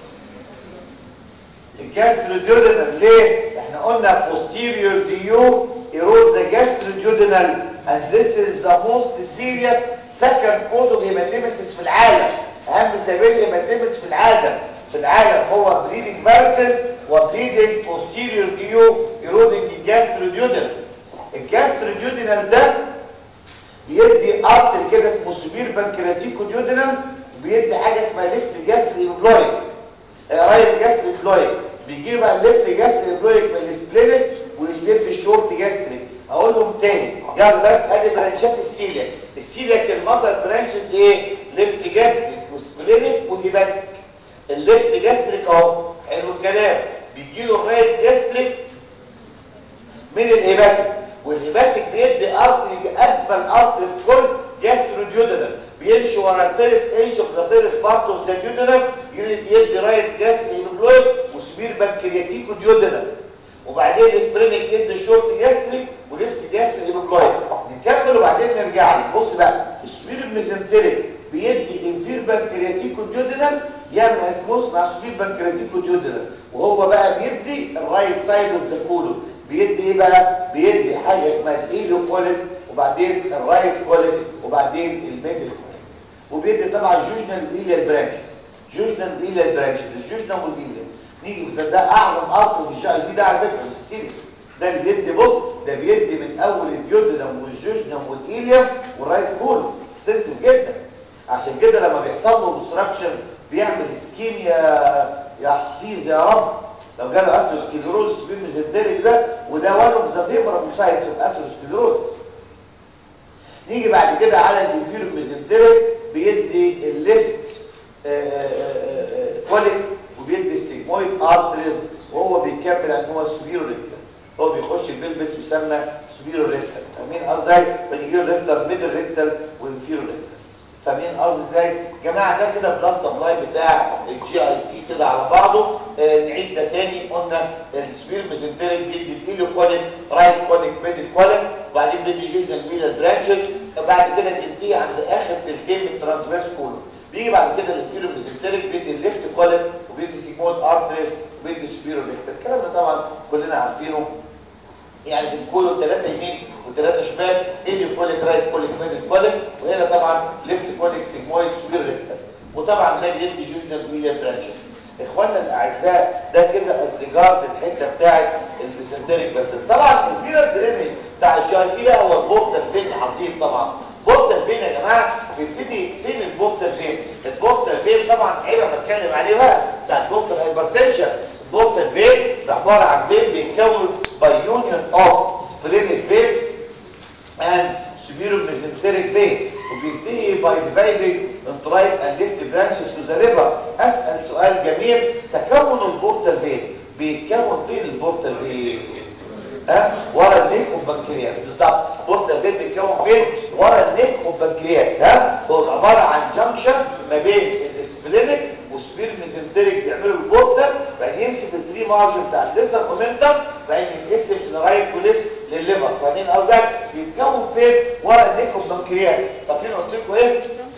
الجاستروديودينال ليه؟ احنا قلنا posterior due erode the gastroduodenal and this is the most serious second cause of hematemesis في العالم اهم سبيل هيماتيمس في العالم في العالم هو bleeding varices و bleeding posterior due eroding the gastroduodenal الجاستروديودينال ده بيدي ارتر كده اسمه سوبير بانكرياتيكو ديودينال وبيدي حاجه اسمها ليفت جاستري بلويد رايت جاستري بلويد بيجي بقى الليفت جاستري بلويد من السبلينت ويجيب الشورت جاستري اقول لهم تاني يلا بس ادي برانشات السيليا السيليا المصدر برانشز ايه ليفت جاستريك وسبلينيك وهيباتيك الليفت جاستريك اهو حلو الكلام بيجي له الرايت جاستريك من الهيباتيك والهيباتيك بيدي ارتري اجمل ارتري في كل جاستروديودنم بيمشي ورا الفيرست انش اوف ذا فيرست بارت اوف ذا ديودنم يدي رايت جاستريك بلويد وسبير بانكرياتيكو ديودنم وبعدين السبرينج يدي شورت جاستريك وليفت جاستريك بلويد نكمل وبعدين نرجع له بص بقى السبير الميزنتريك بيدي انفير بانكرياتيكو ديودنم يعمل اسموس مع السبير بانكرياتيكو ديودنم وهو بقى بيدي الرايت سايد اوف ذا كولون بيدي ايه بقى بيدي حاجه اسمها الايلوفوليك وبعدين الرايت كوليك وبعدين الميدل كوليك وبيدي طبعا جوجنال وايليال برانشز جوجنال وايليال برانشز الجوجنال والايليال نيجي ده, ده اعظم ارض في الجي دي ده على فكره مش سيريس ده اللي بيدي بص ده بيدي من اول الديودنم والجوجنم والايليوم والرايت كولون سنسيف جدا عشان كده لما بيحصل له اوبستراكشن بيعمل اسكيميا يا حفيظ يا رب لو جاله اثيروسكليروز في الميزنتريك ده وده وان اوف ذا فيفرال سايتس اوف اثيروسكليروز نيجي بعد كده على الانفيرو ميزنتريك بيدي الليفت كوليك وبيدي السيجمويد ارتريز وهو بيكمل ان هو السوبيرو ريكتر هو بيخش البلبس يسمى سوبيرو ريكتر فاهمين ازاي بيجي له ريكتر ميدل ريكتر وانفيرو ريكتر فاهمين قصدي ازاي جماعه ده كده بلس سبلاي بتاع الجي اي تي كده على بعضه آه نعيد ده تاني قلنا السبير ميزنتريك بيدي الايلو كوليك رايت كوليك ميدل كوليك وبعدين بيدي جوجنال ميدل برانشز بعد كده تنتهي عند اخر تلتين من الترانسفيرس كولو بيجي بعد كده الانفيرو ميزنتريك بيدي الليفت كوليك وبيدي سيجمويد ارتريز وبيدي سبيرو ريكتر الكلام ده طبعا كلنا عارفينه يعني في الكولون ثلاثة يمين وثلاثة شمال ايدي كوليك رايت كوليك ميدل كوليك وهنا طبعا ليفت كوليك سيجمويد سوير ريكتر وطبعا ده بيدي جوجنال ميليا برانشز اخواننا الاعزاء ده كده از ريجارد الحته بتاعت البيسنتريك بس طبعا الفيرال درينج بتاع الجي تي ده هو البورتال فين عظيم طبعا بورتال فين يا جماعه بيبتدي فين البورتال فين البورتال فين طبعا عيب ما اتكلم عليه بقى بتاع البورتال هايبرتنشن البورتال فين ده عباره عن فين بيتكون by union of splenic vein and superior mesenteric vein وبينتهي by dividing into right and left branches to the liver اسال سؤال جميل تكون البورتال فين بيتكون فين البورتال فين ها ورا النيك والبنكرياس بالظبط البورتال فين بيتكون فين ورا النيك والبنكرياس ها هو عباره عن جنكشن ما بين السبلينيك والسبير ميزنتريك بيعملوا البورتال بعدين يمسك الفري مارجن بتاع الليزر مومنتم بعدين ينقسم لرايت وليفت للليفر فاهمين قصدك بيتكون فين ورا النيك والبنكرياس فاكرين قلت لكم ايه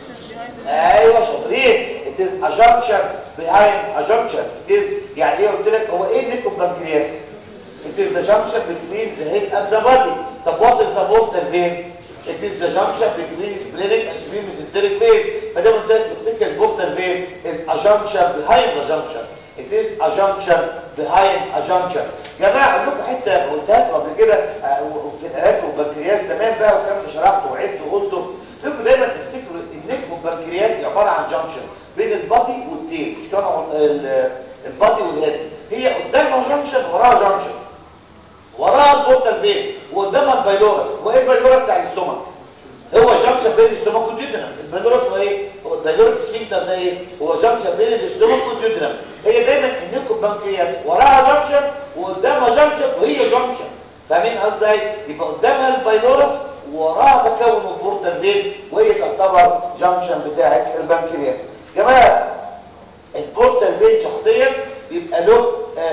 ايوه شاطرين it is a junction behind a junction it is يعني ايه قلت لك هو ايه النيك والبنكرياس it is the junction between the head and the body طب what is the portal vein it is the junction between splenic and mesenteric vein فده قلت لك افتكر البورتال vein is a junction behind the junction it is a junction behind a junction جماعه اقول لكم حته قلتها لكم قبل كده في الالات والبنكرياس زمان بقى وكان شرحته وعدت وقلته لكم دايما تفتكروا النك والبنكرياس دي عباره عن جانكشن بين البادي والتيل مش كانوا البادي والهيد هي قدامها جانكشن وراها جانكشن وراها البورتال فين وقدامها البايلورس وايه البايلورس بتاع الاستومك هو جانكشن بين الاستومك والجدرم البايلورس هو ايه هو البايلورس سفنكتر ده ايه هو جانكشن بين الاستومك والجدرم هي دايما النيكو بانكرياس وراها جانكشن وقدامها جانكشن وهي جانكشن فاهمين ازاي يبقى قدامها البايلورس وراها تكون البورتال فين وهي تعتبر جانكشن بتاعه البنكرياس جماعه البورتال فين شخصيا بيبقى له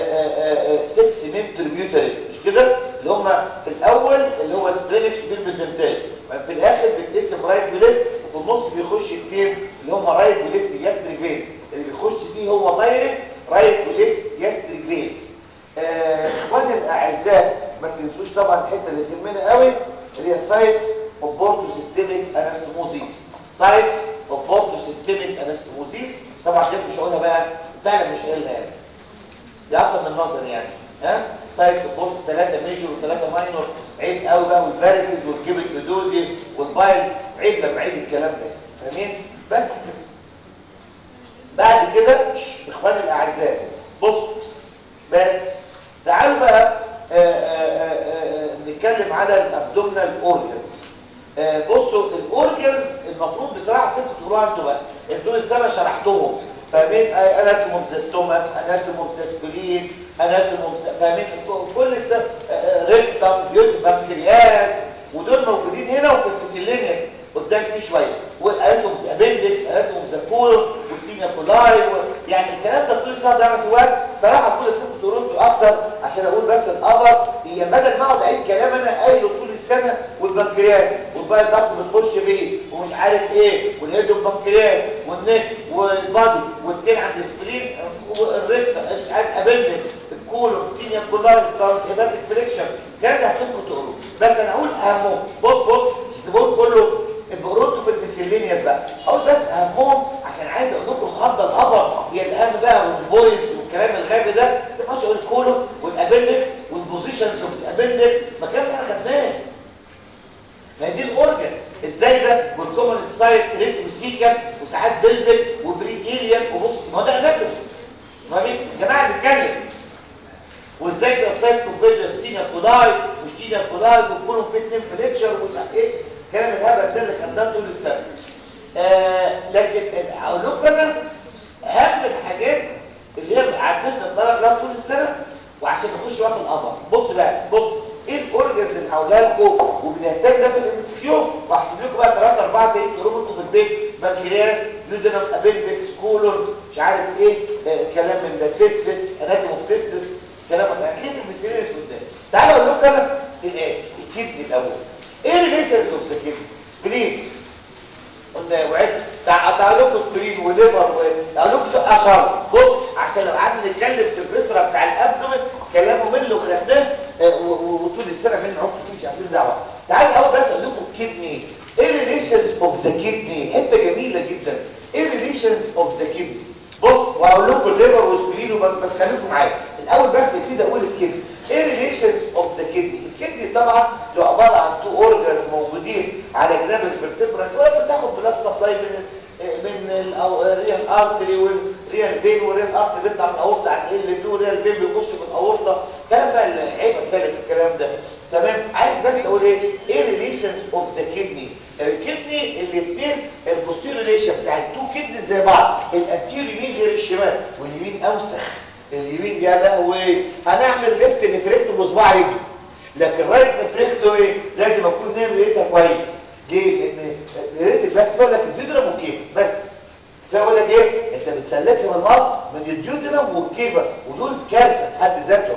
6 مين تريبيوتريز مش كده اللي هم في الاول اللي هو سبرينكس بالميزنتال في الاخر بيتقسم رايت وليفت وفي النص بيخش اثنين اللي هم رايت وليفت جاستريك فيز اللي بيخش فيه هو دايركت رايت وليفت جاستريك فيز اخواني الاعزاء ما تنسوش طبعا الحته اللي تهمنا قوي اللي هي سايتس اوف بورتو سيستميك انستموزيس سايتس اوف بورتو سيستميك انستموزيس طبعا دي مش هقولها بقى فعلا مش قايلها يعني دي اصلا من النظر يعني ها سايتس اوف بورتو ثلاثه ميجور وثلاثه ماينور عيب قوي بقى والفارسز والكيبك ميدوزي والبايلز عيب لما عيب الكلام ده فاهمين بس كده بعد كده اخواني الاعزاء بصوا بس تعالوا بقى آآ آآ آآ نتكلم على الابدومينال اورجنز بصوا الاورجنز المفروض بصراحه ست تقولوها انتوا بقى دول السنه شرحتهم فاهمين اناتوم اوف ذا ستومك اناتوم اوف ذا سبلين اناتوم فاهمين كل السبب ريكتم بنكرياس ودول موجودين هنا وفي الميسيلينيوس قدام فيه شويه وقالتهم ابندكس قالتهم زكول والتينيا كولاي و... يعني الكلام ده طول السنه ده في وقت صراحه كل الست تورنتو اكتر عشان اقول بس القبر هي بدل ما اقعد اعيد كلام انا قايله طول السنه والبنكرياس والباقي الضغط بتخش بيه ومش عارف ايه والهيد والبنكرياس والنك والبادي والتين عند السبلين والريكتا مش عارف ابندكس الكولون التينيا كولاي هيباتيك فريكشن الكلام ده هسيبكم تقولوا بس انا اقول اهمهم بص بص الزبون كله البقروتو في الميسيلينيوس بقى اقول بس اهمهم عشان عايز اقول لكم النهارده الخبر هي الاهم بقى والبوينتس والكلام الغبي ده ما اقول الكولو والابندكس والبوزيشنز اوف الابندكس ما كان احنا خدناه ما هي دي الاورجن ازاي ده والكومن سايت ريت وسيكا وساعات بلفيك وبريديليان وبص ما هو ده اناتومي فاهمين يا جماعه بنتكلم وازاي ده السايت كومبيل تينا كوداي مش تينا كوداي وكلهم في اتنين فليكشر ومش عارف ايه كلام الهبل ده اللي خدناه طول السنه آه لكن اقول لكم انا اهم الحاجات اللي هي عدناش نتطرق لها طول السنه وعشان نخش بقى في القمر بص بقى بص ايه الاورجنز اللي هقولها لكم وبنهتم ده في الام اس كيو وهحسب لكم بقى 3 4 تاني تضربوا انتوا في البيت بنكرياس يودنم ابندكس كولون مش عارف ايه آه كلام من ده تيستس اناتوم اوف تيستس كلام هتلاقيه في الميسيريس قدام تعالوا اقول لكم انا الاتي الكدني الاول ايه ريليشن اوف ذا كدني سبلين قلنا وعد تعالوا لكم سبرين وليفر وقالوا لكم اشهر بص عشان لو قعدنا نتكلم في البسره بتاع الابدومن كلامه منه وخدناه وطول السنه من عمق فيه مش عايزين دعوه تعالوا الاول بس اقول لكم الكدني ايه ريليشنز اوف ذا كدني حته جميله جدا ايه ريليشنز اوف ذا كدني بص وهقول لكم الليفر والسبرين بس خليكم معايا الاول بس كده اقول الكدني ايه ريليشنز اوف ذا كدني الكدني طبعا له عباره عن تو اورجانز موجودين على جناب الفرتبرات وهي بتاخد بلاد سبلاي من من الريال ارتري والريال فين والريال ارتري بيطلع من الاورطه عن ال 2 والريال فين بيخش في الاورطه كلام بقى العيب اتكلم في الكلام ده تمام عايز بس اقول ايه ايه ريليشنز اوف ذا كدني الكدني الاثنين البوستير ريليشن بتاع التو كدني زي بعض الانتيريور يمين غير الشمال واليمين اوسخ اليمين يا لهوي هنعمل ليفت نفركته بصباع رجلي لكن رايت نفركته ايه لازم اكون نايم لقيتها كويس ليه لان ريت بس تقول لك الديودرم والكيف بس فاقول لك ايه انت بتسلك من النص من الديودرم والكيفر ودول كارثه في حد ذاتهم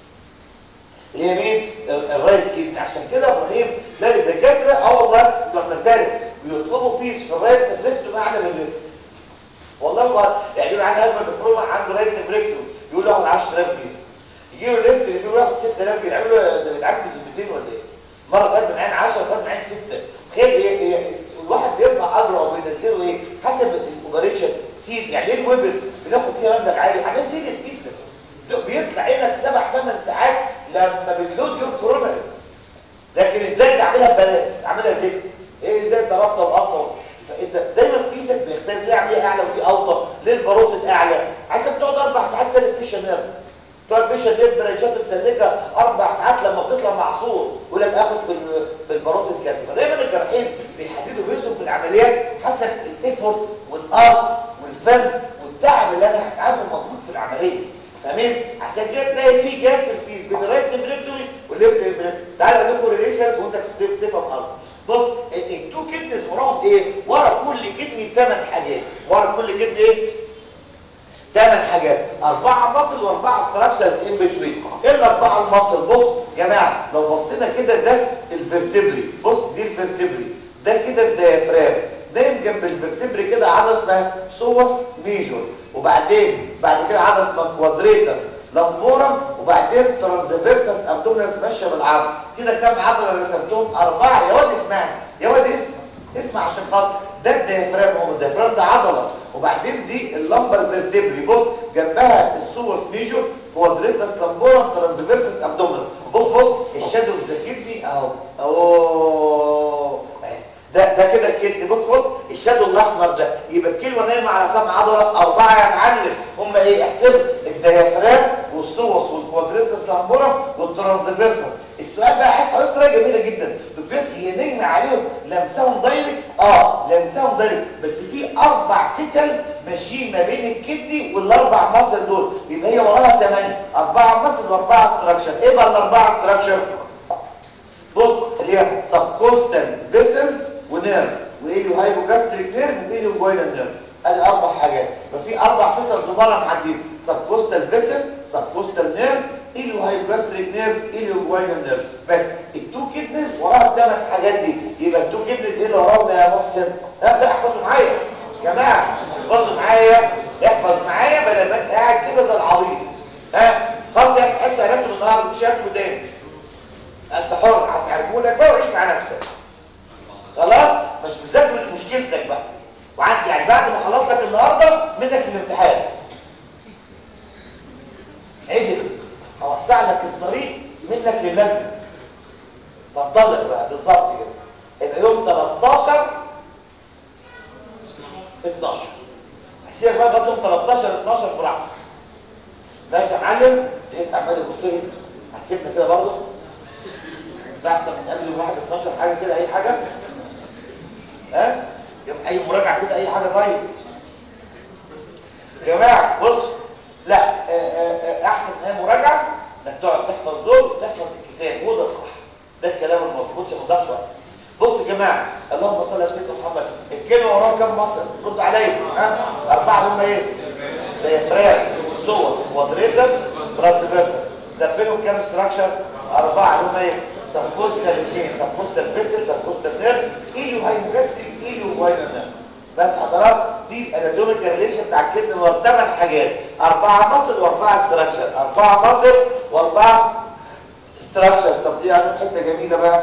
اليمين الرايت كيف عشان كده ابراهيم تلاقي الدكاتره اه والله بتوع مسالك بيطلبوا فيس في الرايت نفركته اعلى من الليفت والله ما يعني يقول عنده هجمه دكتور عنده رايت نفركته يقول له 10000 جنيه يجيله ليفت يقول له 6000 جنيه يعملوا ده بيتعامل بذمتين ولا ايه مره خد من عين 10 خد من عين 6 تخيل ايه ايه الواحد بيرفع اجره او بينزله ايه حسب الاوبريشن سيد يعني ايه الويبل بناخد فيها مبلغ عالي حاجه سيريس جدا بيطلع عينك سبع ثمان ساعات لما بتلود يور كورونرز لكن ازاي تعملها ببلاش تعملها ازاي ايه ازاي ضربتها وقصر فانت دايما فيسك بيختلف ليه عمليه اعلى ودي اوطى ليه الباروت اعلى عايزك تقعد اربع ساعات سالك فيشن نيرف تقعد فيشن نيرف برانشات متسلكه اربع ساعات لما بتطلع معصور يقول لك اخد في في الباروت الكذا فدايما الجراحين بيحددوا فيزهم في العمليات حسب الايفورت والارت والفن والتعب اللي انا هتعبه موجود في العمليه تمام عشان كده تلاقي في جاب في الفيز بين الرايت نفريكتوري والليفت نفريكتوري تعال اقول لكم ريليشنز وانت تفهم قصدي بص التو كدنز وراهم ايه ورا كل كدني ثمان حاجات ورا كل كدني ايه ثمان حاجات اربعه مصل واربعه ستراكشرز ان بتوين ايه الاربعه المصل بص يا جماعه لو بصينا كده ده الفرتبري بص دي الفرتبري ده كده الديافرام نايم جنب الفرتبري كده عضله اسمها سوس ميجور وبعدين بعد كده عضله اسمها كوادريتس لامبورم وبعدين ترانزفيرتس ابدومينس ماشيه بالعرض كده كام عضله رسمتهم اربعه يا واد اسمعني يا واد اسمع اسمع عشان خاطر ده الديافرام هو الديافرام ده عضله وبعدين دي اللمبر فيرتبري بص جنبها السوس ميجور كوادريتس لامبورم ترانزفيرتس ابدومينس بص بص الشادو ذاكرني اهو اهو ده ده كده الكدني بص بص الشادو الاحمر ده يبقى الكلمه نايمه على كام عضله اربعه يا معلم هم ايه احسب الديافرام والسوس والكوادريتس لامبورم والترانزفيرسس السؤال بقى عايز حضرتك طريقه جميله جدا دكتور هي نجمه عليهم لمسهم دايركت اه لمسهم دايركت بس في اربع فتل ماشيين ما بين الكدني والاربع مصل دول يبقى هي وراها ثمانيه اربعه مصل واربعه ستراكشر ايه بقى الاربعه ستراكشر بص اللي هي سبكوستال فيسلز ونيرف وايليو هايبوجاستريك نيرف وايليو جوينال نيرف ادي اربع حاجات يبقى في اربع فتل دوباره معديين سبكوستال فيسل سبكوستال نيرف ايليو هايبوجاستريك نيرف ايليو جوينال نيرف بس التو كيدنز وراها الثمان حاجات دي يبقى التو كيدنز ايه اللي وراهم يا محسن ابدا احفظوا معايا يا جماعه احفظوا معايا احفظ معايا بدل ما انت قاعد كده زي العبيط ها خلاص يا اخي حس هنكتب النهارده مش هكتبه تاني انت حر هساعدهولك بقى وعيش مع نفسك خلاص مش مذاكر مشكلتك بقى وعندي يعني بعد ما خلص لك النهارده منك الامتحان عدل اوسع لك الطريق منك للمجد فانطلق بقى بالظبط كده يبقى يوم 13 12 هسيبك بقى لغايه يوم 13 12 براحتك ماشي يا معلم تحس عمال يبص لي هتسيبنا كده برضه احسن من قبل واحد 12 حاجه كده اي حاجه ها يبقى اي مراجعه كده اي حاجه طيب يا جماعه بص لا آآ آآ احسن من هي مراجعه انك تقعد تحفظ دول وتحفظ الكتاب وده الصح ده الكلام المظبوط عشان ما تضيعش وقت بص يا جماعه اللهم صل على سيدنا محمد الكلمه وراها كام مصر رد عليا ها اربعه هم ايه ديافراغ سوس كوادريتس ترانسفيرس ده بينهم كام ستراكشر اربعه هم ايه سبوستال اثنين سبوستال فيسس سبوستال نيرف ايليو هايموجاستريك ايليو جوينال نيرف بس حضرات دي الاناتوميكال ريليشن بتاع الكدن هو ثمان حاجات اربعه مصل واربعه ستراكشر اربعه مصل واربعه ستراكشر طب دي عامل حته جميله بقى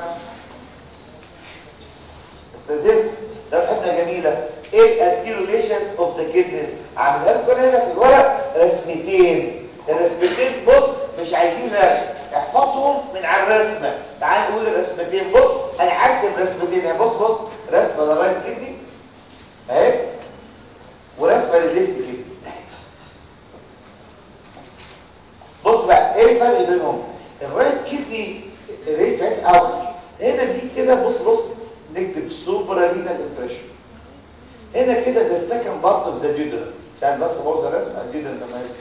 استاذن ده حته جميله ايه الانتيروليشن اوف ذا كيدنز عاملها لكم هنا في الورق رسمتين الرسمتين بص مش عايزين رسم احفظهم من على الرسمه تعال نقول الرسمتين بص انا هرسم رسمتين يعني بص بص رسمه للرايت كدني اهي ورسمه للليفت كدني بص بقى ايه الفرق بينهم الرايت كدني الريت هيد اوت هنا دي كده بص بص نكتب سوبرا رينال امبريشن هنا كده ده السكند بارت اوف ذا ديودرم عشان بس بوظ الرسم الديودرم لما يجي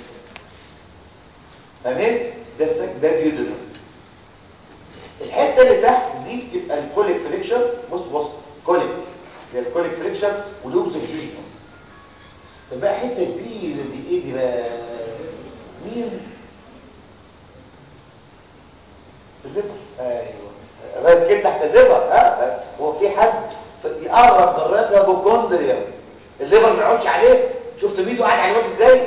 تمام ده السك ده ديودرم الحته اللي تحت دي بتبقى الكوليك فليكشن بص بص كوليك ده الكوليك فليكشن ولوبس الجوجنال طب بقى حته كبيره دي ايه دي بقى مين الليفر ايوه الرايت كده تحت الليفر ها هو في حد يقرب من الرايت هيبوكوندريا الليفر ما يقعدش عليه شفت بيده قاعد على الواد ازاي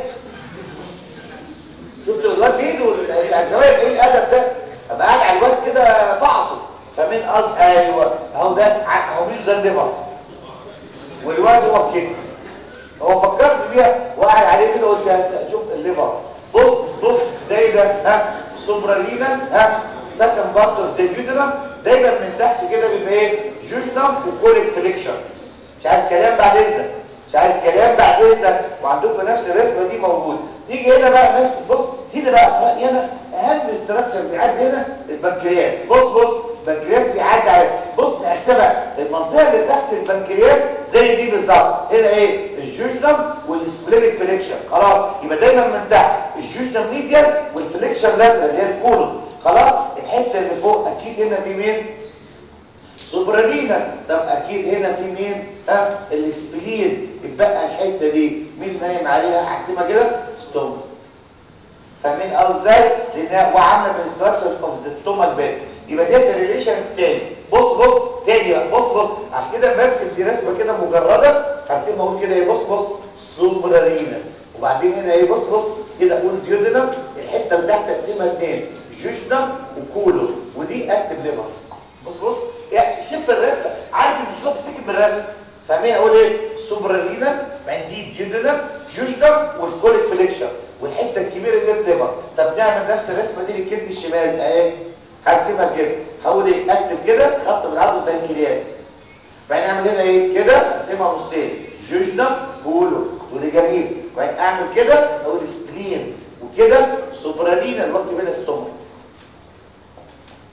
شفت الواد بيده الزوايا ايه الادب ده ابقى قاعد على الواد كده فعصه فمن قصد ايوه اهو ده اهو بيده ده الليفر والواد هو كده هو فكرت بيها وقاعد عليه كده قلت شوف الليفر بص بص ده ايه ده ها سوبرالينا ها سكن بارت اوف ذا جيودرم دايما من تحت كده بيبقى ايه جوجنم وكوليك فليكشن مش عايز كلام بعد اذنك مش عايز كلام بعد اذنك وعندكم نفس الرسمه دي موجود نيجي هنا بقى نفس بص هنا بقى هنا اهم استراكشر بيعدي هنا البنكرياس بص بص البنكرياس بيعدي على بص نقسمها المنطقه اللي تحت البنكرياس زي دي بالظبط هنا ايه الجوجنم والسبلينيك فليكشن خلاص يبقى دايما من تحت الجوجنم ميديال والفليكشن لاترال اللي هي الكولون خلاص الحته اللي فوق اكيد هنا في مين سوبرالينا طب اكيد هنا في مين ها السبلين اتبقى الحته دي مين نايم عليها هحسبها كده ستوم فاهمين قصدي ازاي لانها وعامله من ستراكشر اوف ذا ستومك باك يبقى دي الريليشنز تاني بص بص تاني بقى بص بص عشان كده برسم دي رسمه كده مجرده هرسمها اقول كده ايه بص بص سوبرالينا وبعدين هنا ايه بص بص كده اقول ديودنم الحته اللي تحت اقسمها اثنين جوجنم وكولو ودي اكتب ليفر بص بص يعني شوف الرسمه عارف مش هتفتكر بالرسم فاهمين اقول ايه سوبرالينا عندي ديودنم جوجنم والكوليك فليكشن والحته الكبيره دي الليفر طب نعمل نفس الرسمه دي للكدني الشمال اهي هرسمها كده هقول ايه اكتب كده خط بالعرض البنكرياس بعدين اعمل هنا ايه كده اقسمها نصين جوجنم كولو ودي جميل وبعدين اعمل كده اقول سبلين وكده سوبرالينا الوقت بين الستومك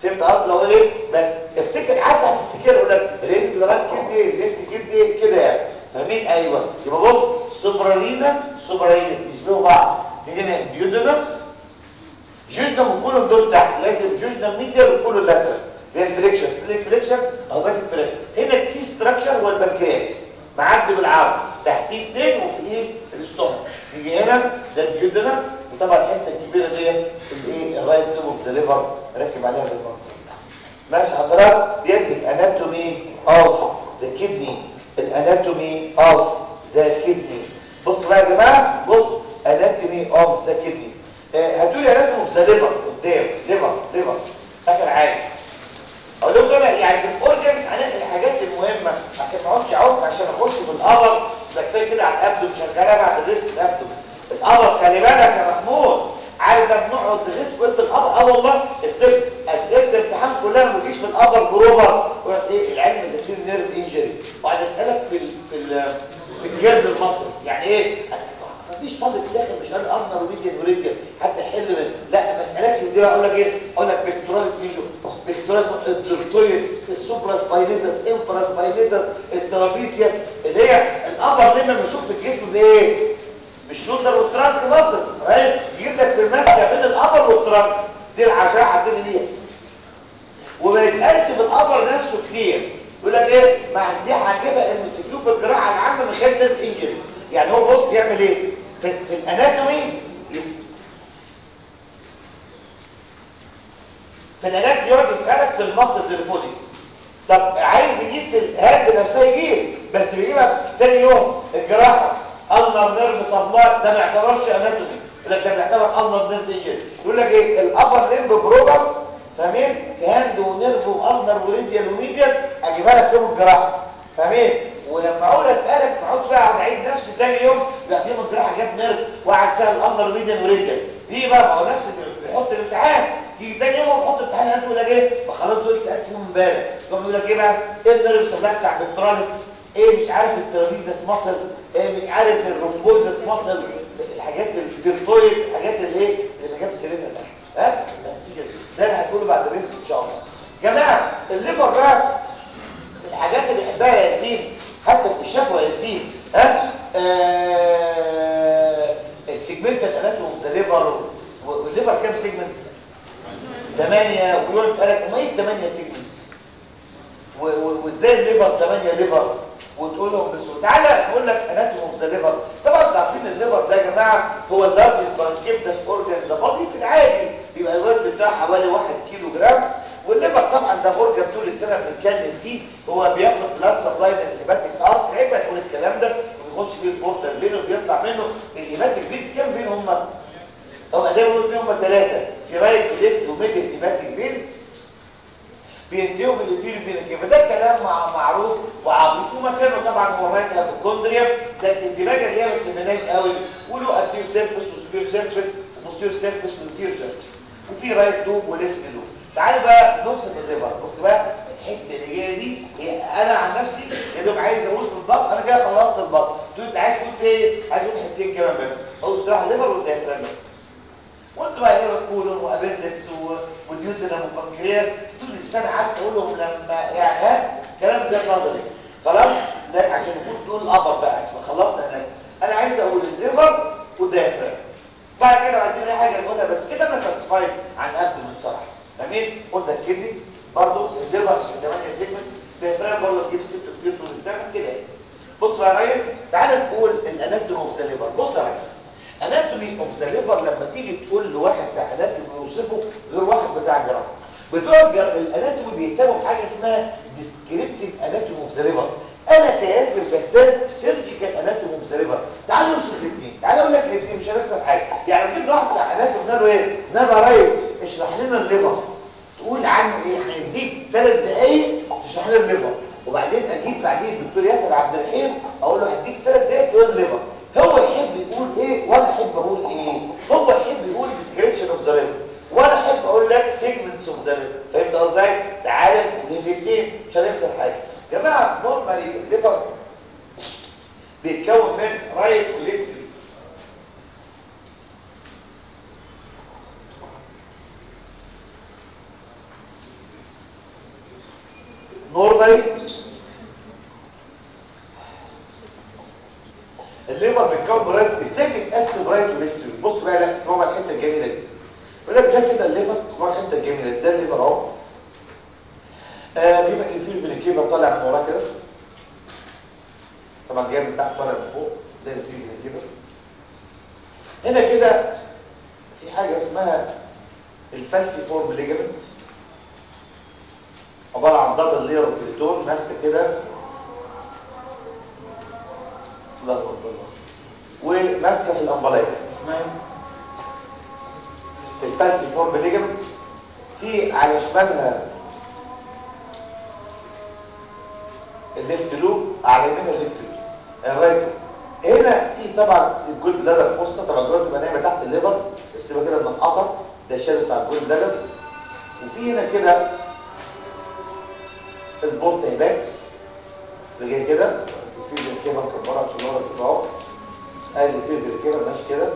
فهمت قصدي اقول ايه بس افتكر حتى هتفتكر اقول لك ريت لغايه كده ليفت كده كده يعني فاهمين ايوه يبقى بص سوبرالينا سوبرالينا بيشبهوا بعض هنا ديودنا جوجنم وكلهم دول تحت لازم جوجنم ميديال وكله لاترال ده الفليكشن سبليك فليكشن او باك فليكشن هنا الكي ستراكشر هو البنكرياس معدي بالعرض تحتيه اثنين وفي ايه الاستومك نيجي هنا ده الديودنا وطبعا الحته الكبيره ديت الايه الرايت توب اوف ذا ليفر ركب عليها بالمنظر ماشي حضرتك ديت الاناتومي اوف ذا كدني الاناتومي اوف ذا كدني بص بقى يا جماعه بص اناتومي اوف ذا كدني هاتوا لي اناتومي اوف ذا ليفر قدام ليفر ليفر اخر حاجه اقول لكم انا يعني في الاورجنز هناخد الحاجات المهمه عشان ما اقعدش اعوق عشان اخش في القبر بس كفايه كده على الابدو شغاله بعد الريست الابدو القبر خلي بالك يا محمود عارف ده بنقعد نغيظ قلت القبر اه والله افتكر اسئله الامتحان كلها ما بتجيش في القبر بروفر يقول لك ايه العلم ذاتير نيرف انجري وقعد اسالك في ال في ال في الجلد المصري يعني ايه مفيش طالب داخل مش قال ارنر وميديان وريديان حتى يحل من لا ما اسالكش دي بقى اقول لك ايه اقول لك بكتوراليس ميجو بكتوراليس الدرتويد السوبرا سباينيتس انفرا سباينيتس الترابيسياس اللي هي الابر لما بنشوف في الجسم بايه بالشولدر والترانك مصر اهي يجيب لك في المسكه بين الابر والترانك دي العشاء حاطين ليها وما يسالش في الابر نفسه كتير يقول لك ايه ما دي هجيبها ام سي كيو في الجراحه العامه من خلال نيرف انجري يعني هو بص بيعمل ايه في, في الاناتومي في الاناتومي يقعد يسالك في المصل اللي فوق دي طب عايز يجيب في الهاند نفسها يجيب بس بيجيبها في تاني يوم الجراحه النر نيرف سبلاي ده ما يعتبرش اناتومي يقول لك ده بيعتبر النر نيرف انجري يقول لك ايه الابر ليمب بروبر فاهمين هاند ونيرف والنر وريديال وميديال اجيبها لك يوم الجراحه فاهمين ولما اقول اسالك ما اقعدش بقى اقعد اعيد نفسي ثاني يوم يبقى في يوم الجراحه جاب نيرف وقعد سال النر وميديال وريديال دي بقى ما هو نفس بيحط الامتحان يجي تاني يوم بيحط امتحان انت تقول لك ايه ما خلاص دول سالت فيهم امبارح يقوم يقول لك ايه بقى ايه النيرف سبلاي بتاع البتراليس ايه مش عارف الترابيزس مصل ايه مش عارف الرومبويدس مصل الحاجات الديرتويد الحاجات اللي ايه اللي جاب سيرتها تحت ها ده اللي هتقوله بعد الريست ان شاء الله جماعه الليفر بقى الحاجات اللي بيحبها يا ياسين حتى في الشفوى يا ياسين ها آه السيجمنت الاناتوم اوف ذا ليفر والليفر كام سيجمنت 8 ويقول لك ما ايه 8 سيجمنتس وازاي الليفر 8 ليفر وتقول لهم بس تعالى نقول لك اناتوم اوف ذا ليفر طبعا انتوا عارفين الليفر ده يا جماعه هو اللارجست بانكيبدس اورجان ذا بادي في العادي بيبقى الوزن بتاعه حوالي 1 كيلو جرام والليفر طبعا ده اورجان طول السنه بنتكلم فيه هو بياخد بلاد سبلاي من الهيباتيك ارت عيب نقول الكلام ده ويخش فيه البورتال بينه وبيطلع منه الهيباتيك بيتس كام فين هم هم دايما بيقولوا فيهم ثلاثه في رايت وليفت وميدل هيباتيك بينز بينتهوا بالانفيريو فينيك فده كلام مع معروف وعبيط ومكانه طبعا هو الرايت هيبوكوندريا ده الدماغ اللي هي ما بتهمناش قوي وله انتير سيرفيس وسوبير سيرفيس وبوستير سيرفيس وانتير سيرفيس وفي رايت لوب وليفت لوب تعالوا بقى نوصف الليفر بص بقى الحته اللي جايه دي هي انا عن نفسي يا دوب عايز اقول في البطن انا كده خلصت البطن تقول انت عايز تقول في ايه عايز اقول حتتين كمان بس اقول بصراحه الليفر والديافرام بس وانت بقى ايه كولون وابندكس وديوتنم وبنكرياس طول السنه قعدت اقولهم لما يعني ها كلام زي نظري خلاص ده عشان نفوت نقول الابر بقى عشان خلصنا هناك انا عايز اقول الليفر والديافرام بعد كده عايزين اي حاجه نقولها بس كده انا ساتسفايد عن قبل من بصراحه تمام قلنا الكدني برضه الليفر 8 سيجمنتس الديافرام برضه تجيب 6 سبير طول السنه كده بص بقى يا ريس تعالى نقول الاناتومي اوف ذا ليفر بص يا ريس اناتومي اوف ذا ليفر لما تيجي تقول لواحد بتاع اناتومي يوصفه غير واحد بتاع جراحه بتوع الاناتومي بيهتموا بحاجه اسمها ديسكريبتيف اناتومي اوف ذا ليفر انا كياسر بهتم سيرجيكال اناتومي اوف ذا ليفر تعالوا نوصف الاثنين تعالوا اقول لك الاثنين مش هنخسر حاجه يعني جبنا واحد بتاع اناتومي قلنا له ايه نبا ريس اشرح لنا الليفر تقول عنه ايه هنديك ثلاث دقايق تشرح لنا الليفر وبعدين اجيب بعدين الدكتور ياسر عبد الرحيم اقول له هديك ثلاث دقايق تقول الليفر هو يحب يقول ايه وانا احب اقول ايه هو يحب يقول description of the liver وانا احب اقول لك segments of the liver فهمت ازاي تعالى نقول الاثنين مش هنخسر حاجه يا جماعه نورمالي الليفر بيتكون من رايت وليفت نورمالي الليفر بيتكون رايت ازاي بيتقسم رايت وليفت بص بقى لا اسمعوا بقى الحته الجميله دي يقول لك ده كده الليفر اسمعوا الحته الجميله دي ده الليفر اهو آه بيبقى الفيل بالكيبه طالع من وراه كده طبعا جاي من تحت طالع من فوق ده الفيل بالكيبه هنا كده في حاجه اسمها الفالسي فورم ليجمنت عباره عن دبل لير اوف ماسكه كده الله اكبر وماسكه في الامبلايك اسمها الفالسي فورم ليجمنت في على شمالها الليفت لوب على يمينها الليفت لوب الرايت لوب هنا في طبعا الجول بلادر فصه طبعا الجول تبقى نايمه تحت الليفر بس تبقى كده منقطه ده الشادو بتاع الجول بلادر وفي هنا كده البورت ايباكس اللي جاي كده في الكيبه مكبره عشان ورا كده اهو ادي في الكيبه ماشي كده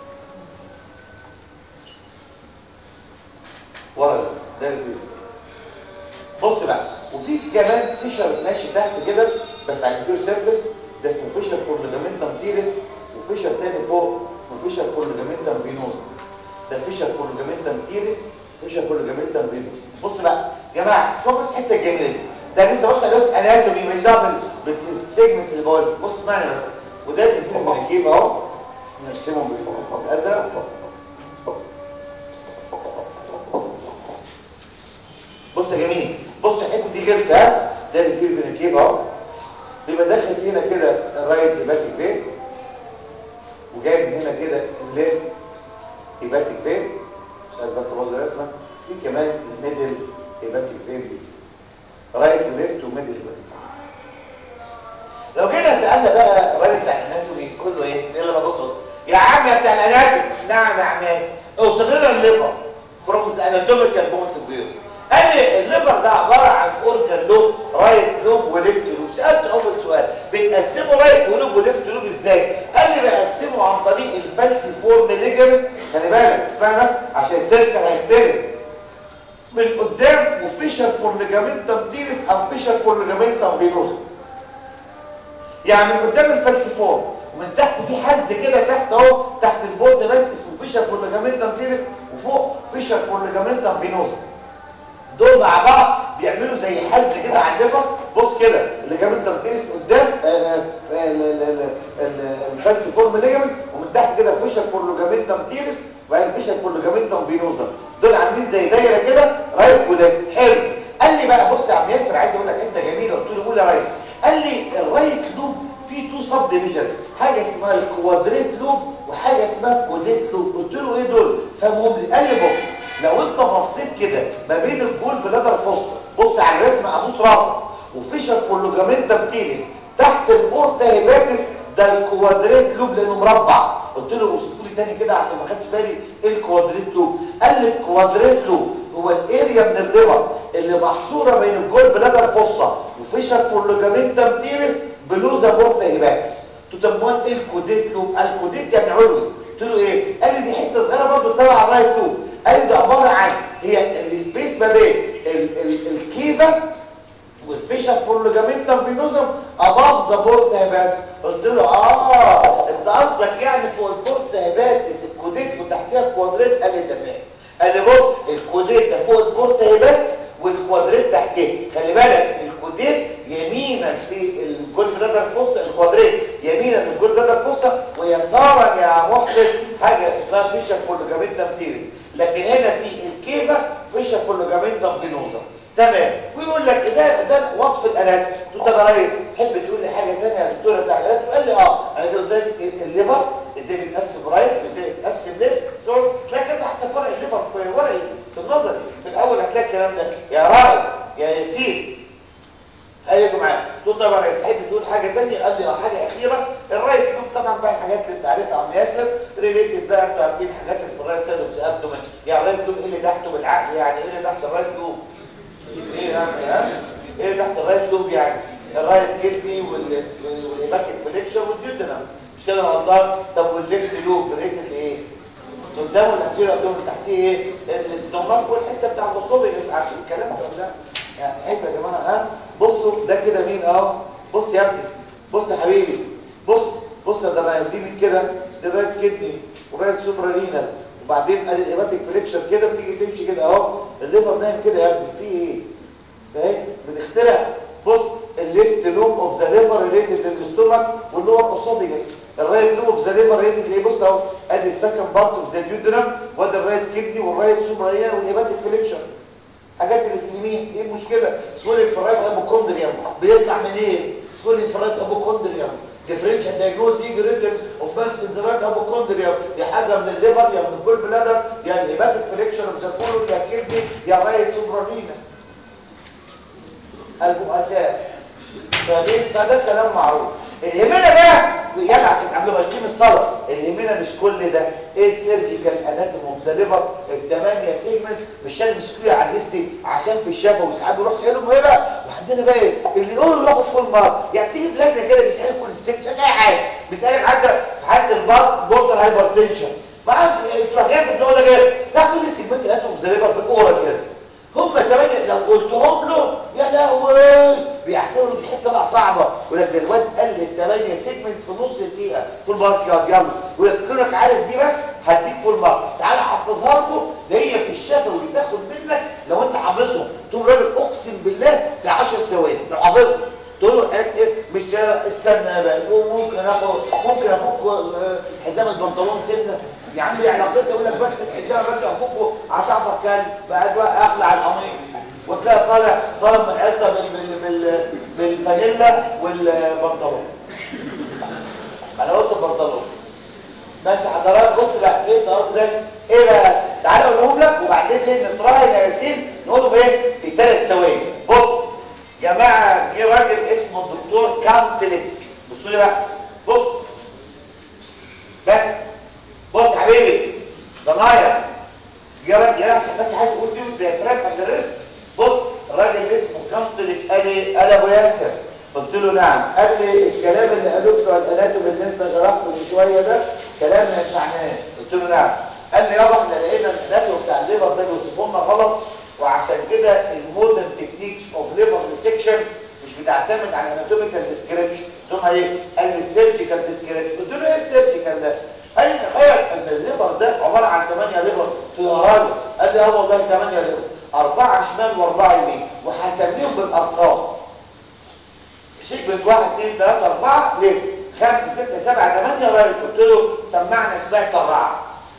ورا ده الفيل بص بقى وفي كمان فيشر ماشي تحت كده بس على الفير سيرفيس ده اسمه فيشر فور ليجامنتم تيرس وفيشر تاني فوق اسمه فيشر فور ليجامنتم فينوس ده فيشر فور ليجامنتم تيرس فيشر فور ليجامنتم فينوس بص بقى يا جماعه اسمعوا بس الحته الجميله دي ده لسه بص على اناتومي مش دعوه بالسيجمنتس اللي بقول بص اسمعني بس وده اللي فيه الكيب اهو نرسمهم بالازرق بص يا جميل بص الحته دي غلسه ها ده اللي فيه الكيب اهو بيبقى داخل هنا كده الرايت هيباتيك فين وجاي من هنا كده الليفت هيباتيك فين مش عارف بس بص رسمه في كمان الميدل هيباتيك فين دي رايت وليفت وميدل هيباتيك لو جينا سالنا بقى الراجل بتاع الاناتومي كله ايه يلا بص بص يا عم يا بتاع الاناتومي نعم يا عماد اوصف لنا الليفر فروم ذا اناتوميكال بوينت اوف فيو قال لي الليفر ده عباره عن اورجان لوب رايت لوب وليفت لوب سالت اول سؤال بتقسموا رايت ولوب وليفت لوب ازاي قال لي بقسمه عن طريق الفالسي فورم ليجمنت خلي بالك اسمعني بس عشان السيركل هيختلف من قدام وفيشر فور ليجامنتم تيرس او فيشر فور ليجامنتم فينوس يعني من قدام الفالسي فورم ومن تحت في حز كده تحت اهو تحت البورد بس اسمه فيشر فور ليجامنتم تيرس وفوق فيشر فور ليجامنتم فينوس دول مع بعض بيعملوا زي حز كده على الليفر بص كده الليجامنتم تيرس قدام الفالسي فورم ليجامنت ومن تحت كده فيشر فور ليجامنتم تيرس وبعدين فيشر فور ليجامنتم فينوزا دول عاملين زي دايره كده رايت وليفت حلو قال لي بقى بص يا عم ياسر عايز اقول لك حته جميله قلت له قول يا ريس قال لي الرايت لوب فيه تو سب ديفيجن حاجه اسمها الكوادريت لوب وحاجه اسمها الكوديت لوب قلت له ايه دول فهمهم لي قال لي بص لو انت بصيت كده ما بين الجول بلادر فص بص على الرسم ابوس راسك وفيشر فولوجامنتم تيرس تحت البورتا هيباتس ده الكوادريت لوب لانه مربع قلت له اوصفوا لي تاني كده عشان ما خدتش بالي ايه الكوادريت لوب قال لي الكوادريت لوب هو الاريا من الليفر اللي محصوره بين الجول بلادر فصه وفيشر فولوجامنتم تيرس بلوزا بورتا هيباتس تسموها ايه الكوديت لوب الكوديت يعني علوي قلت له ايه قال لي دي حته صغيره برضه تبع الرايت لوب قال لي ده عباره عن هي السبيس ما بين الكيفه والفيشر فولوجامنتم فينوزم اباف ذا بورت هيباتس قلت له اه انت قصدك يعني فوق البورت هيباتس الكوديت وتحتيها الكوادريت قال لي تمام قال لي بص الكوديت ده فوق البورت هيباتس والكوادريت تحتيه خلي بالك الكوديت يمينا في الجول بلادر فوسا الكوادريت يمينا في الجول بلادر فوسا ويسارا يا محسن حاجه اسمها فيشر فولوجامنتم تيرس لكن هنا في الكيفه فيشر فولوجامنتم فينوزا تمام ويقول لك ده ده وصف الالات قلت له يا ريس تحب تقول لي حاجه ثانيه يا دكتوره بتاع الالات قال لي اه انا قلت لك الليفر ازاي بيتقسم رايت وازاي بيتقسم ليفت سورس تلاقي كده حتى فرق الليفر في ورقي في النظري في الاول هتلاقي الكلام ده يا رائد يا ياسين قال لي معايا قلت له طبعا يا تحب تقول حاجه ثانيه قال لي اه حاجه اخيره الرايت لوب طبعا بقى الحاجات اللي انت عارفها عم ياسر ريليتد بقى انتوا عارفين الحاجات اللي في الرايت سايد اوف ابدومن يعني الرايت لوب ايه اللي تحته بالعقل يعني ايه اللي تحت الرايت لوب ايه يعني ها ايه تحت الرايت لوب يعني الرايت كدني والهيباتيك فليكشن والديودنم مش كده غلطان طب والليفت لوب ريتد ايه قدامه تحتيه قدامه تحتيه ايه الاستوماك والحته بتاع الصوبي بس عارفين الكلام ده ولا يعني حلو يا جماعه ها كده مين اهو بص يا ابني بص يا حبيبي بص بص ده انا دي مين كده دي رايت كدني ورايت سوبرالينال وبعدين ادي الايباتيك فريكشر كده بتيجي تمشي كده اهو الليفر نايم كده يا ابني في ايه فاهم بنخترع بص الليفت لوب اوف ذا ليفر ريليتد للاستومك واللور اسوفيجس الرايت لوب اوف ذا ليفر ريليتد لايه بص اهو ادي السكند بارت اوف ذا ديودرم وادي الرايت كدني والرايت سوبرالينال والايباتيك فريكشر حاجات اللي في اليمين ايه المشكله سكول الفرايت هايبوكوندريوم بيطلع منين سكول الفرايت هايبوكوندريوم ديفرنشال دايجنوز دي ريتم اوف بس انزرايت هايبوكوندريوم يا حاجه من الليفر يا من الجول بلادر يا الهيباتيك فريكشن اوف ذا كولون يا كدني يا رايت سوبرالينا البؤساء فدي فده كلام معروف الهمنا بقى يلا عشان قبل ما نقيم الصلاه الهمنا مش كل ده ايه السيرجيكال اناتوم اوف ذا ليفر الثمانيه سيجمنت مش انا مسكوه يا عزيزتي عشان في الشفا وساعات بيروح سحيلهم ايه بقى وعندنا بقى ايه اللي يقول له ياخد فول مارك يعني تيجي في لجنه كده بيسالك كل الست مش اي حاجه بيسالك حاجه حد البار بورتال هايبرتنشن ما عارف تروح جاي تقول لك ايه تاخد كل السيجمنت اناتوم اوف ذا ليفر في الاورا كده هم ثمانية لو قلتهم له يا لهوي بيعتبروا دي حته بقى صعبه ولك الواد قال لي الثمانية سيجمنت في نص دقيقه فول مارك يا يلا ويفكرك عارف دي بس هديك فول مارك تعالى حفظها لكم ده هي في الشفا وتاخد منك لو انت حافظهم تقوم راجل اقسم بالله في 10 ثواني لو حافظهم تقول له ايه مش استنى بقى ممكن اخد ممكن افك حزام البنطلون سنه يا عم علاقتها يقول لك بس الحزام بس افكه عشان كان بعد بقى اخلع القميص وتلاقي طالع ضرب من حته بال بال بالفانيلا والبنطلون انا قلت البنطلون ماشي حضرات بص بقى ايه النهارده ده ايه بقى تعالى اقولهم لك وبعدين ايه نطرح يا ياسين نقولهم ايه في ثلاث ثواني بص جماعه في راجل اسمه الدكتور كامتلك بصوا لي بقى بص بس بص يا حبيبي ضنايا يا راجل يا بس عايز اقول دي الديافراجم قبل الرزق بص الراجل اللي اسمه كامتلك قال لي قال ابو ياسر قلت له نعم قال لي الكلام اللي قالوه بتوع الاناتوم اللي انت شرحته من شويه ده كلام ما ينفعناش قلت له نعم قال لي يابا احنا لقينا الاناتوم بتاع الليفر ده بيوصفوا لنا غلط وعشان كده المودرن تكنيكس اوف ليفر ريسكشن مش بتعتمد على اناتوميكال ديسكريبشن قلت له ايه قال لي سيرجيكال ديسكريبشن قلت له ايه السيرجيكال ده قال لي تخيل ان الليفر ده عباره عن 8 ليفر قلت له يا راجل قال لي اه والله 8 ليفر أربعة شمال وأربعة يمين وهسميهم بالأرقام سيجمنت 1 2 3 4 ليه 5 6 7 8 رايت قلت له سمعنا سمعت الرعد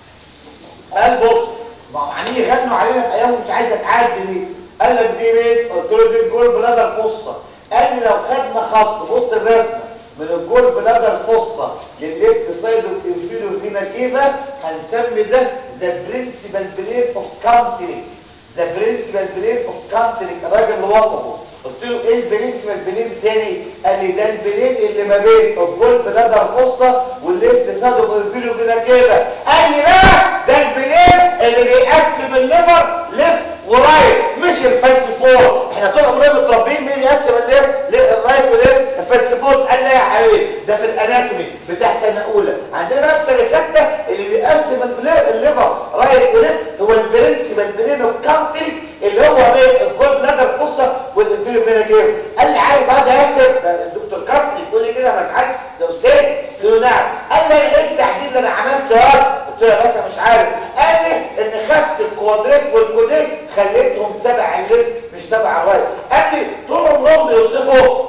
قال بص ما هو عمالين يغنوا علينا في ايام مش عايزه تعدي ليه قال لك دي مين قلت له دي الجول بلادر فصه قال لي لو خدنا خط بص الرسمه من الجول بلادر فصه للليفت سايد والانفيريور فينا كيفا هنسمي ده ذا برنسبل بلين اوف كاونترينج ذا برنسبل بلين اوف كاونترينج الراجل اللي وصفه قلت له ايه البرنسبل بلين تاني قال لي ده البلين اللي ما بين الجول بلادر فصه والليفت سايد والانفيريور فينا كيفا قال لي بقى ده البلين اللي بيقسم الليفر ليفت ورايت مش الفانسي فور احنا طول عمرنا متربيين مين يقسم الليفت الرايت وليفت الفانسي فور قال لا يا حبيبي ده في الاناتومي بتاع سنه اولى عندنا بقى في سنه سته اللي بيقسم الليفر رايت وليفت هو البرنسبل بلين اوف كاونتري اللي هو بين الجول بلادر فصه والانفيريور فينا جيم قال لي عارف عايز احسب الدكتور كابتن يقول لي كده ما تعرفش ده استاذ قلت له نعم قال لي ايه التحديد اللي انا عملته ده قلت له يا باشا مش عارف قال لي ان خدت الكوادريت والكوديت خليتهم تبع الليفت مش تبع الرايت قال لي طول عمرهم بيوصفوا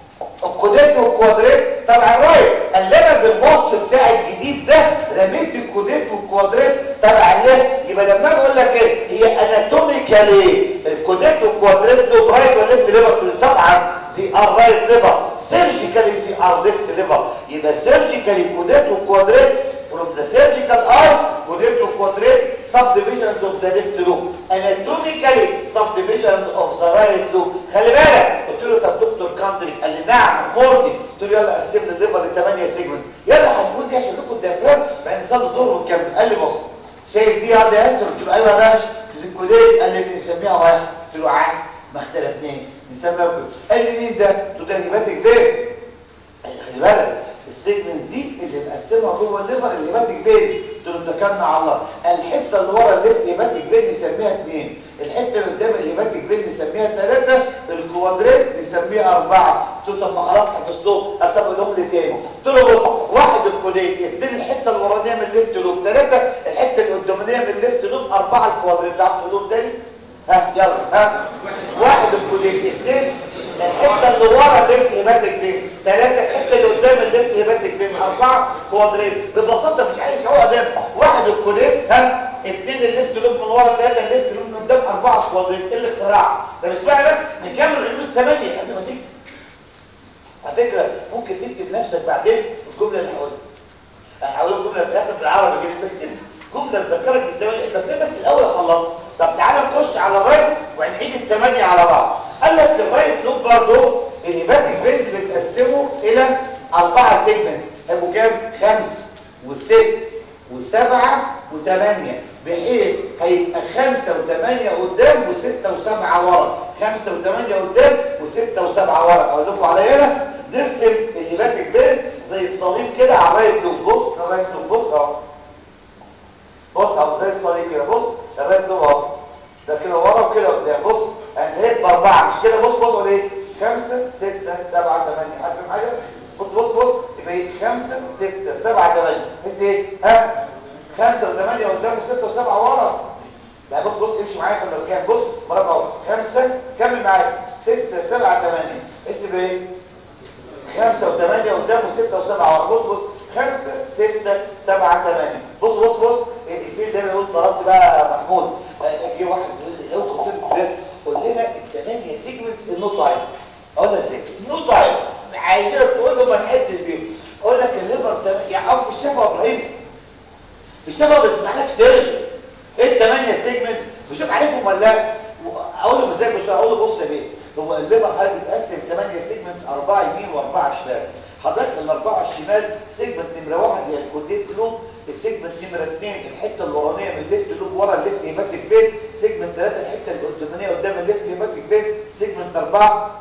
الكوديت والكوادريت تبع الرايت قال لي انا بالوصف بتاع الجديد ده رميت الكوديت والكوادريت تبع الليفت يبقى لما اجي اقول لك ايه هي اناتوميكالي الكوديت والكوادريت دول رايت وليفت ليفر طبعا زي ار رايت ليفر سيرجيكالي زي ار ليفت ليفر يبقى سيرجيكالي كوديت والكوادريت from the surgical eye coded to quadrate subdivisions of the left lobe anatomically subdivisions of the right lobe خلي بالك قلت له طب دكتور كاندري قال لي نعم مورتي قلت له يلا قسم لي الليفر لثمانيه سيجمنتس يلا هتقول دي عشان لكم الديافرام بعدين نصلي الظهر ونكمل قال لي بص شايف دي يا ياسر قلت له ايوه يا باشا الكوديت قال لي بنسميها واحد قلت له عايز ما اختلفناش نسميها كده قال لي مين ده قلت له ده هيباتيك فين قال لي خلي بالك السيجمنت دي اللي مقسمها جوه الليفر الهيباتيك فين قلت له اتكلنا على الله الحته اللي ورا الليفت هيباتيك فين نسميها اثنين الحته اللي قدام الهيباتيك فين نسميها ثلاثه الكوادريت نسميها بنسميه اربعه قلت له طب ما خلاص حفظتهم قال طب قولهم لي تاني قلت له بص واحد الكودين اثنين الحته الورانيه من الليفت لوب ثلاثه الحته القدامانيه من الليفت لوب اربعه الكوادريت تعرف تقولهم تاني ها يلا ها واحد الكودين اثنين الحته اللي ورا الليفت هيباتك فين ثلاثه الحته اللي قدام الليفت هيباتك فين اربعه كوادريت ببساطه مش عايز عقده قدام واحد الكودين ها اثنين الليفت لوب من ورا ثلاثه الليفت لوب من قدام اربعه كوادريت ايه الاختراع ده مش بقى بس نكمل عدود ثمانيه قبل ما تكتب على فكره ممكن تكتب نفسك بعدين الجمله اللي هقولها انا هقول الجمله في الاخر بالعربي كده بكتب جمله تذكرك بالثمانيه انت بس الاول خلصت طب تعالى نخش على الرايت ونعيد الثمانيه على بعض قال لك الرايت لوب برضه الهيباتيك بيز بتقسمه الى اربعه سيجمنتس هيبقوا كام خمس وست وسبعه وثمانيه بحيث هيبقى خمسة وثمانية قدام وستة وسبعة ورا خمسة وثمانية قدام وستة وسبعة ورا اقول لكم على هنا نرسم الهيباتيك بيز زي الصليب كده على الرايت لوب بص الرايت لوب بص اهو بص اهو زي الصليب كده بص الرايت لوب اهو ده كده ورا وكده قدام بص انتهيت باربعة مش كده بص بص ايه خمسة ستة سبعة ثمانية حد فاهم حاجة بص بص بص يبقى ايه خمسة ستة سبعة ثمانية بس ايه ها خمسة وثمانية قدام وستة وسبعة ورا لا بص بص امشي معايا في الاركان بص مرة اهو خمسة كمل معايا ستة سبعة ثمانية اسم ايه خمسة وثمانية قدام وستة وسبعة ورا بص بص خمسة ستة سبعة ثمانية بص بص بص الفيل ده بيقول طلبت بقى محمود جه واحد يقول لي اوعى قلت له الدرس قول لنا الثمانية سيجمنتس النو تايم اقول لك ازاي النو تايم عايزين تقول له ما نحسش بيه اقول لك الليفر يعني او الشفا ابراهيم الشفا ما بتسمحلكش ترغي ايه الثمانية سيجمنتس بشوف عارفهم ولا لا اقول له ازاي مش هقول له بص يا بيه هو الليفر حضرتك بتقسم 8 سيجمنتس اربعه يمين واربعه شمال حضرتك الاربعه الشمال سيجمنت نمره واحد هي الكوديت لوب السيجمنت نمره اثنين الحته الورانيه من الليفت لوب ورا الليفت هيباتيك فين سيجمنت ثلاثه الحته القدامانيه قدام الليفت هيباتيك فين سيجمنت اربعه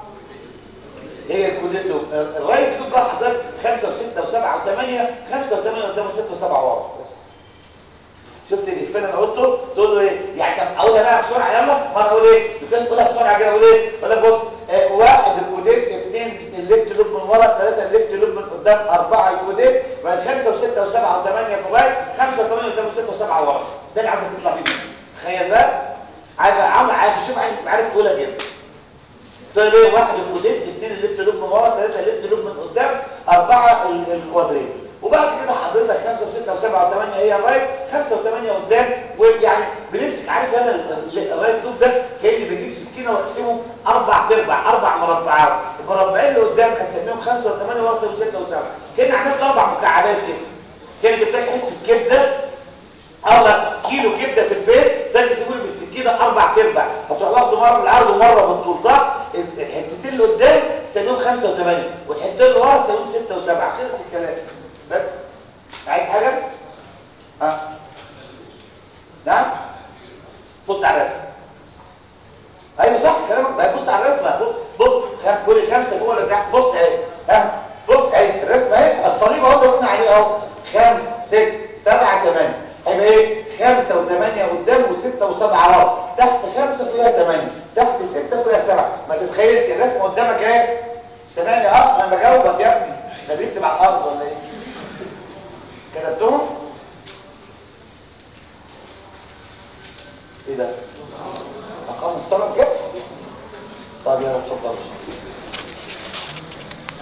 هي الكوديت لوب الرايت لوب بقى حضرتك خمسه وسته وسبعه وثمانيه خمسه وثمانيه قدام وسته وسبعه ورا بس شفت الإفلام انا قلته تقول له ايه يعني طب اقولها بقى بسرعه يلا مره اقول ايه بس قولها بسرعه كده اقول ايه اقول لك بص آه واحد الكوديت اثنين الليفت لوب من ورا ثلاثه الليفت لوب من قدام اربعه الكوديت بعد خمسه وسته وسبعه وثمانيه في الرايت خمسه وثمانيه قدام وسته وسبعه ورا ده اللي عايزك تطلع بيه تخيل بقى عايز عامل عايز تشوف عايز تبقى عارف تقولها كده تقول ايه واحد الكوديت اثنين الليفت لوب من ورا ثلاثه الليفت لوب من قدام اربعه الكوادريت وبعد كده حضرتك خمسة وستة وسبعة وثمانية هي الرايت خمسة وثمانية قدام ويعني بنمسك عارف انا الرايت لوب ده كأني بجيب سكينة واقسمه اربع تربع اربع مربعات المربعين اللي قدام اسميهم خمسة وثمانية وخمسة وستة وسبعة كأني عملت اربع مكعبات كده كأني جبت لك حتة كبدة او كيلو كبدة في البيت ده يسيبولي بالسكينة اربع تربع هتروح واخده مرة بالعرض ومرة بالطول صح الحتتين اللي قدام سميهم خمسة وثمانية والحتتين اللي ورا سميهم ستة وسبعة خلص الكلام بس عايز حاجة ها نعم بص على الرسم ايوه صح كلامك بص على الرسمه بص بص خم... كل خمسه فوق ولا تحت بص اهي ها بص اهي الرسمه اهي الصليب اهو اللي قلنا عليه اهو خمس ست سبعة ثمانية هيبقى ايه خمسة وثمانية قدام وستة وسبعة ورا تحت خمسة فيها ثمانية